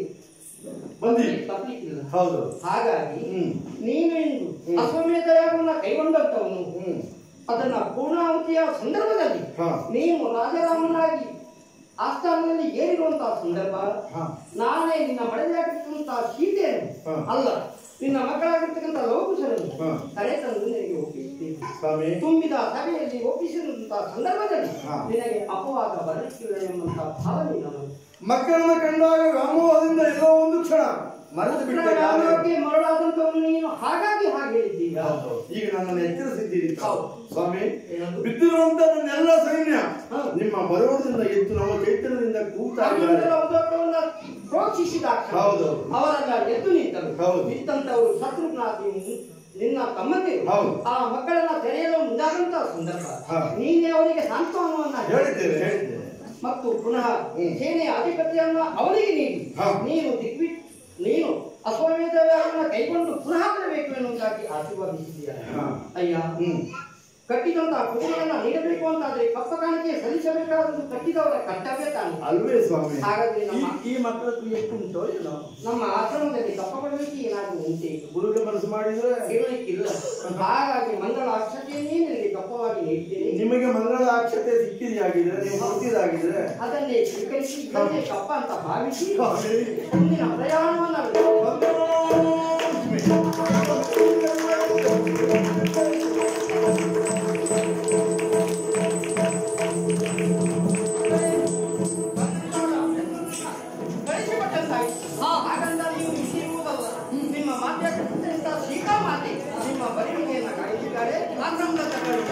ಬಂದಿ ತಪ್ಪಲಿಕ್ಕಿಲ್ಲ ಹೌದು ಹಾಗಾಗಿ ಹ್ಮ್. ನೀನು ಇಂದು ಹ್ಮ್. ಅಶ್ವಮೇಧ ಯಾಗವನ್ನ ಕೈಗೊಂಡಂತವನು ಹ್ಮ್ ಅದನ್ನ ಪೂರ್ಣಾಹುತಿಯ ಸಂದರ್ಭದಲ್ಲಿ ಹಾ. ನೀನು ರಾಜರಾಮನಾಗಿ ಆಸ್ಥಾನದಲ್ಲಿ ಏರಿರುವಂತಹ ಸಂದರ್ಭ ಹಾ. ನಾನೇ ನಿನ್ನ ಮಡದಿಯಾಗಿರ್ತಕ್ಕಂತಹ ಸೀತೆಯನ್ನು ಹಾ. ಅಲ್ಲ ನಿನ್ನ ಮಕ್ಕಳಾಗಿರ್ತಕ್ಕಂಥ ಲೋಕುಶರನ್ನು ಹಾ. ಕರೆತಂದು ನಿನಗೆ ಒಪ್ಪಿಸುತ್ತೇನೆ ಸ್ವಾಮಿ ತುಂಬಿದ ಸಭೆಯಲ್ಲಿ ಒಪ್ಪಿಸಿದಂತಹ ಸಂದರ್ಭದಲ್ಲಿ ಹಾ. ನಿನಗೆ ಅಪವಾದ ಬರಲಿಕ್ಕಿಲ್ಲ ಎಂಬಂತಹ ಭಾವನೆ ನಾನು ಮಕ್ಕಳನ್ನ ಕಂಡಾಗ ವ್ಯಾಮೋಹದಿಂದ ಎಲ್ಲೋ ಒಂದು ಕ್ಷಣ ಮರೆತು ಬಿಟ್ಟೆ ಕಾಲ. ರಾಮಕ್ಕೆ ಮರಳಾದಂತವನು ನೀನು ಹಾಗಾಗಿ ಹಾಗೆ ಹೇಳಿದ್ದೀಯ ಹೌದು. ಈಗ ನನ್ನನ್ನು ಎಚ್ಚರಿಸಿದ್ದೀರಿ ತಾವು. ಹೌದು. ಸ್ವಾಮಿ ಏನದು? ಬಿದ್ದಿರುವಂತ ನನ್ನೆಲ್ಲ ಸೈನ್ಯ ಹಾ. ನಿಮ್ಮ ಬರೋಣದಿಂದ ಎದ್ದು ನಮ್ಮ ಚೈತನ್ಯದಿಂದ ಕೂಗ್ತಾ ಇದ್ದಾರೆ ಅರ್ಜುನನ ಉದಕವನ್ನ ಪ್ರೋಕ್ಷಿಸಿದ ಕ್ಷಣ ಹೌದು. ಅವರೆಲ್ಲ ಎದ್ದು ನಿಂತರು ಹೌದು. ನಿಂತಂತವರು ಶತ್ರುಘ್ನಾದಿ ನಿನ್ನ ತಮ್ಮಂತೆ ಹೌದು. ಆ ಮಕ್ಕಳನ್ನ ತೆರೆಯಲು ಮುಂದಾದಂತ ಸಂದರ್ಭ ಹಾ. ನೀನೇ ಅವರಿಗೆ ಸಾಂತ್ವನವನ್ನ ಹೇಳಿದ್ದೇನೆ ಹೇಳಿದ್ದೇನೆ ಮತ್ತು ಪುನಃ ಹ್ಮ್. ಸೇನೆಯ ಅಧಿಪತಿಯನ್ನ ಅವನಿಗೆ ನೀಡಿ ಹಾ. ನೀನು ದಿಗ್ವಿ ನೀನು ಅಶ್ವಮೇಧವನ್ನು ಕೈಗೊಂಡು ಪುನಃ ಬರಬೇಕು ಎನ್ನುವುದಾಗಿ ಆಶೀರ್ವಾದಿಸಿದ್ದೀಯ ಹಾ. ಅಯ್ಯ ಹ್ಮ್ ಕಟ್ಟಿದಂತಹ ಕುದುರೆಯನ್ನ ನೀಡಬೇಕು ಅಂತಾದ್ರೆ ಕಪ್ಪ ಕಾಣಿಕೆ ಸಲ್ಲಿಸಬೇಕಾದ ಕಟ್ಟಿದವರ ಕರ್ತವ್ಯ ತಾನೆ ಅಲ್ವೇ ಸ್ವಾಮಿ ಹಾಗಾದ್ರೆ ನಮ್ಮ ಈ- ಈ ಮಕ್ಕಳದ್ದು ಎಷ್ಟು ಉಂಟೋ ಏನೋ ನಮ್ಮ ಆಶ್ರಮದಲ್ಲಿ ಕಪ್ಪ ಕೊಡಲಿಕ್ಕೆ ಏನಾದರೂ ಉಂಟೆ ಗುರುಗೆ ಮನಸ್ಸು ಮಾಡಿದ್ರೆ ಇರಲಿಕ್ಕಿಲ್ಲ ಹಾಗಾಗಿ ಮಂಗಳ ಅಕ್ಷತೆಯನ್ನೇ ನಿನಗೆ ಕಪ್ಪವಾಗಿ ನೀಡ್ತೇನೆ ನಿಮಗೆ ಮಂಗಳ ಅಕ್ಷತೆ ಸಿಕ್ಕಿದಾಗಿದ್ರೆ ನೀವು ಹೊರತಿದಾಗಿದ್ರೆ ಅದನ್ನೇ ಸ್ವೀಕರಿಸಿ ಇದನ್ನೇ ಕಪ್ಪ ಅಂತ ಭಾವಿಸಿ ಸ್ವಾಮಿ, ಮುಂದಿನ ಪ್ರಯಾಣವನ್ನು ಕಳಿಸಿಕೊಟ್ಟಂತಾಯ್ತು. ಹಾಗಂತ ನೀವು ಇಲ್ಲಿ ಇರುವುದಲ್ಲ. ನಿಮ್ಮ ಮಾತೆ ಸೀತಾ ಮಾತೆ ನಿಮ್ಮ ಬರಿಣಿಗೆಯನ್ನು ಕಳಿಸಿದ್ದಾರೆ ಆಶ್ರಮದ ತಗೊಳ್ಳಿ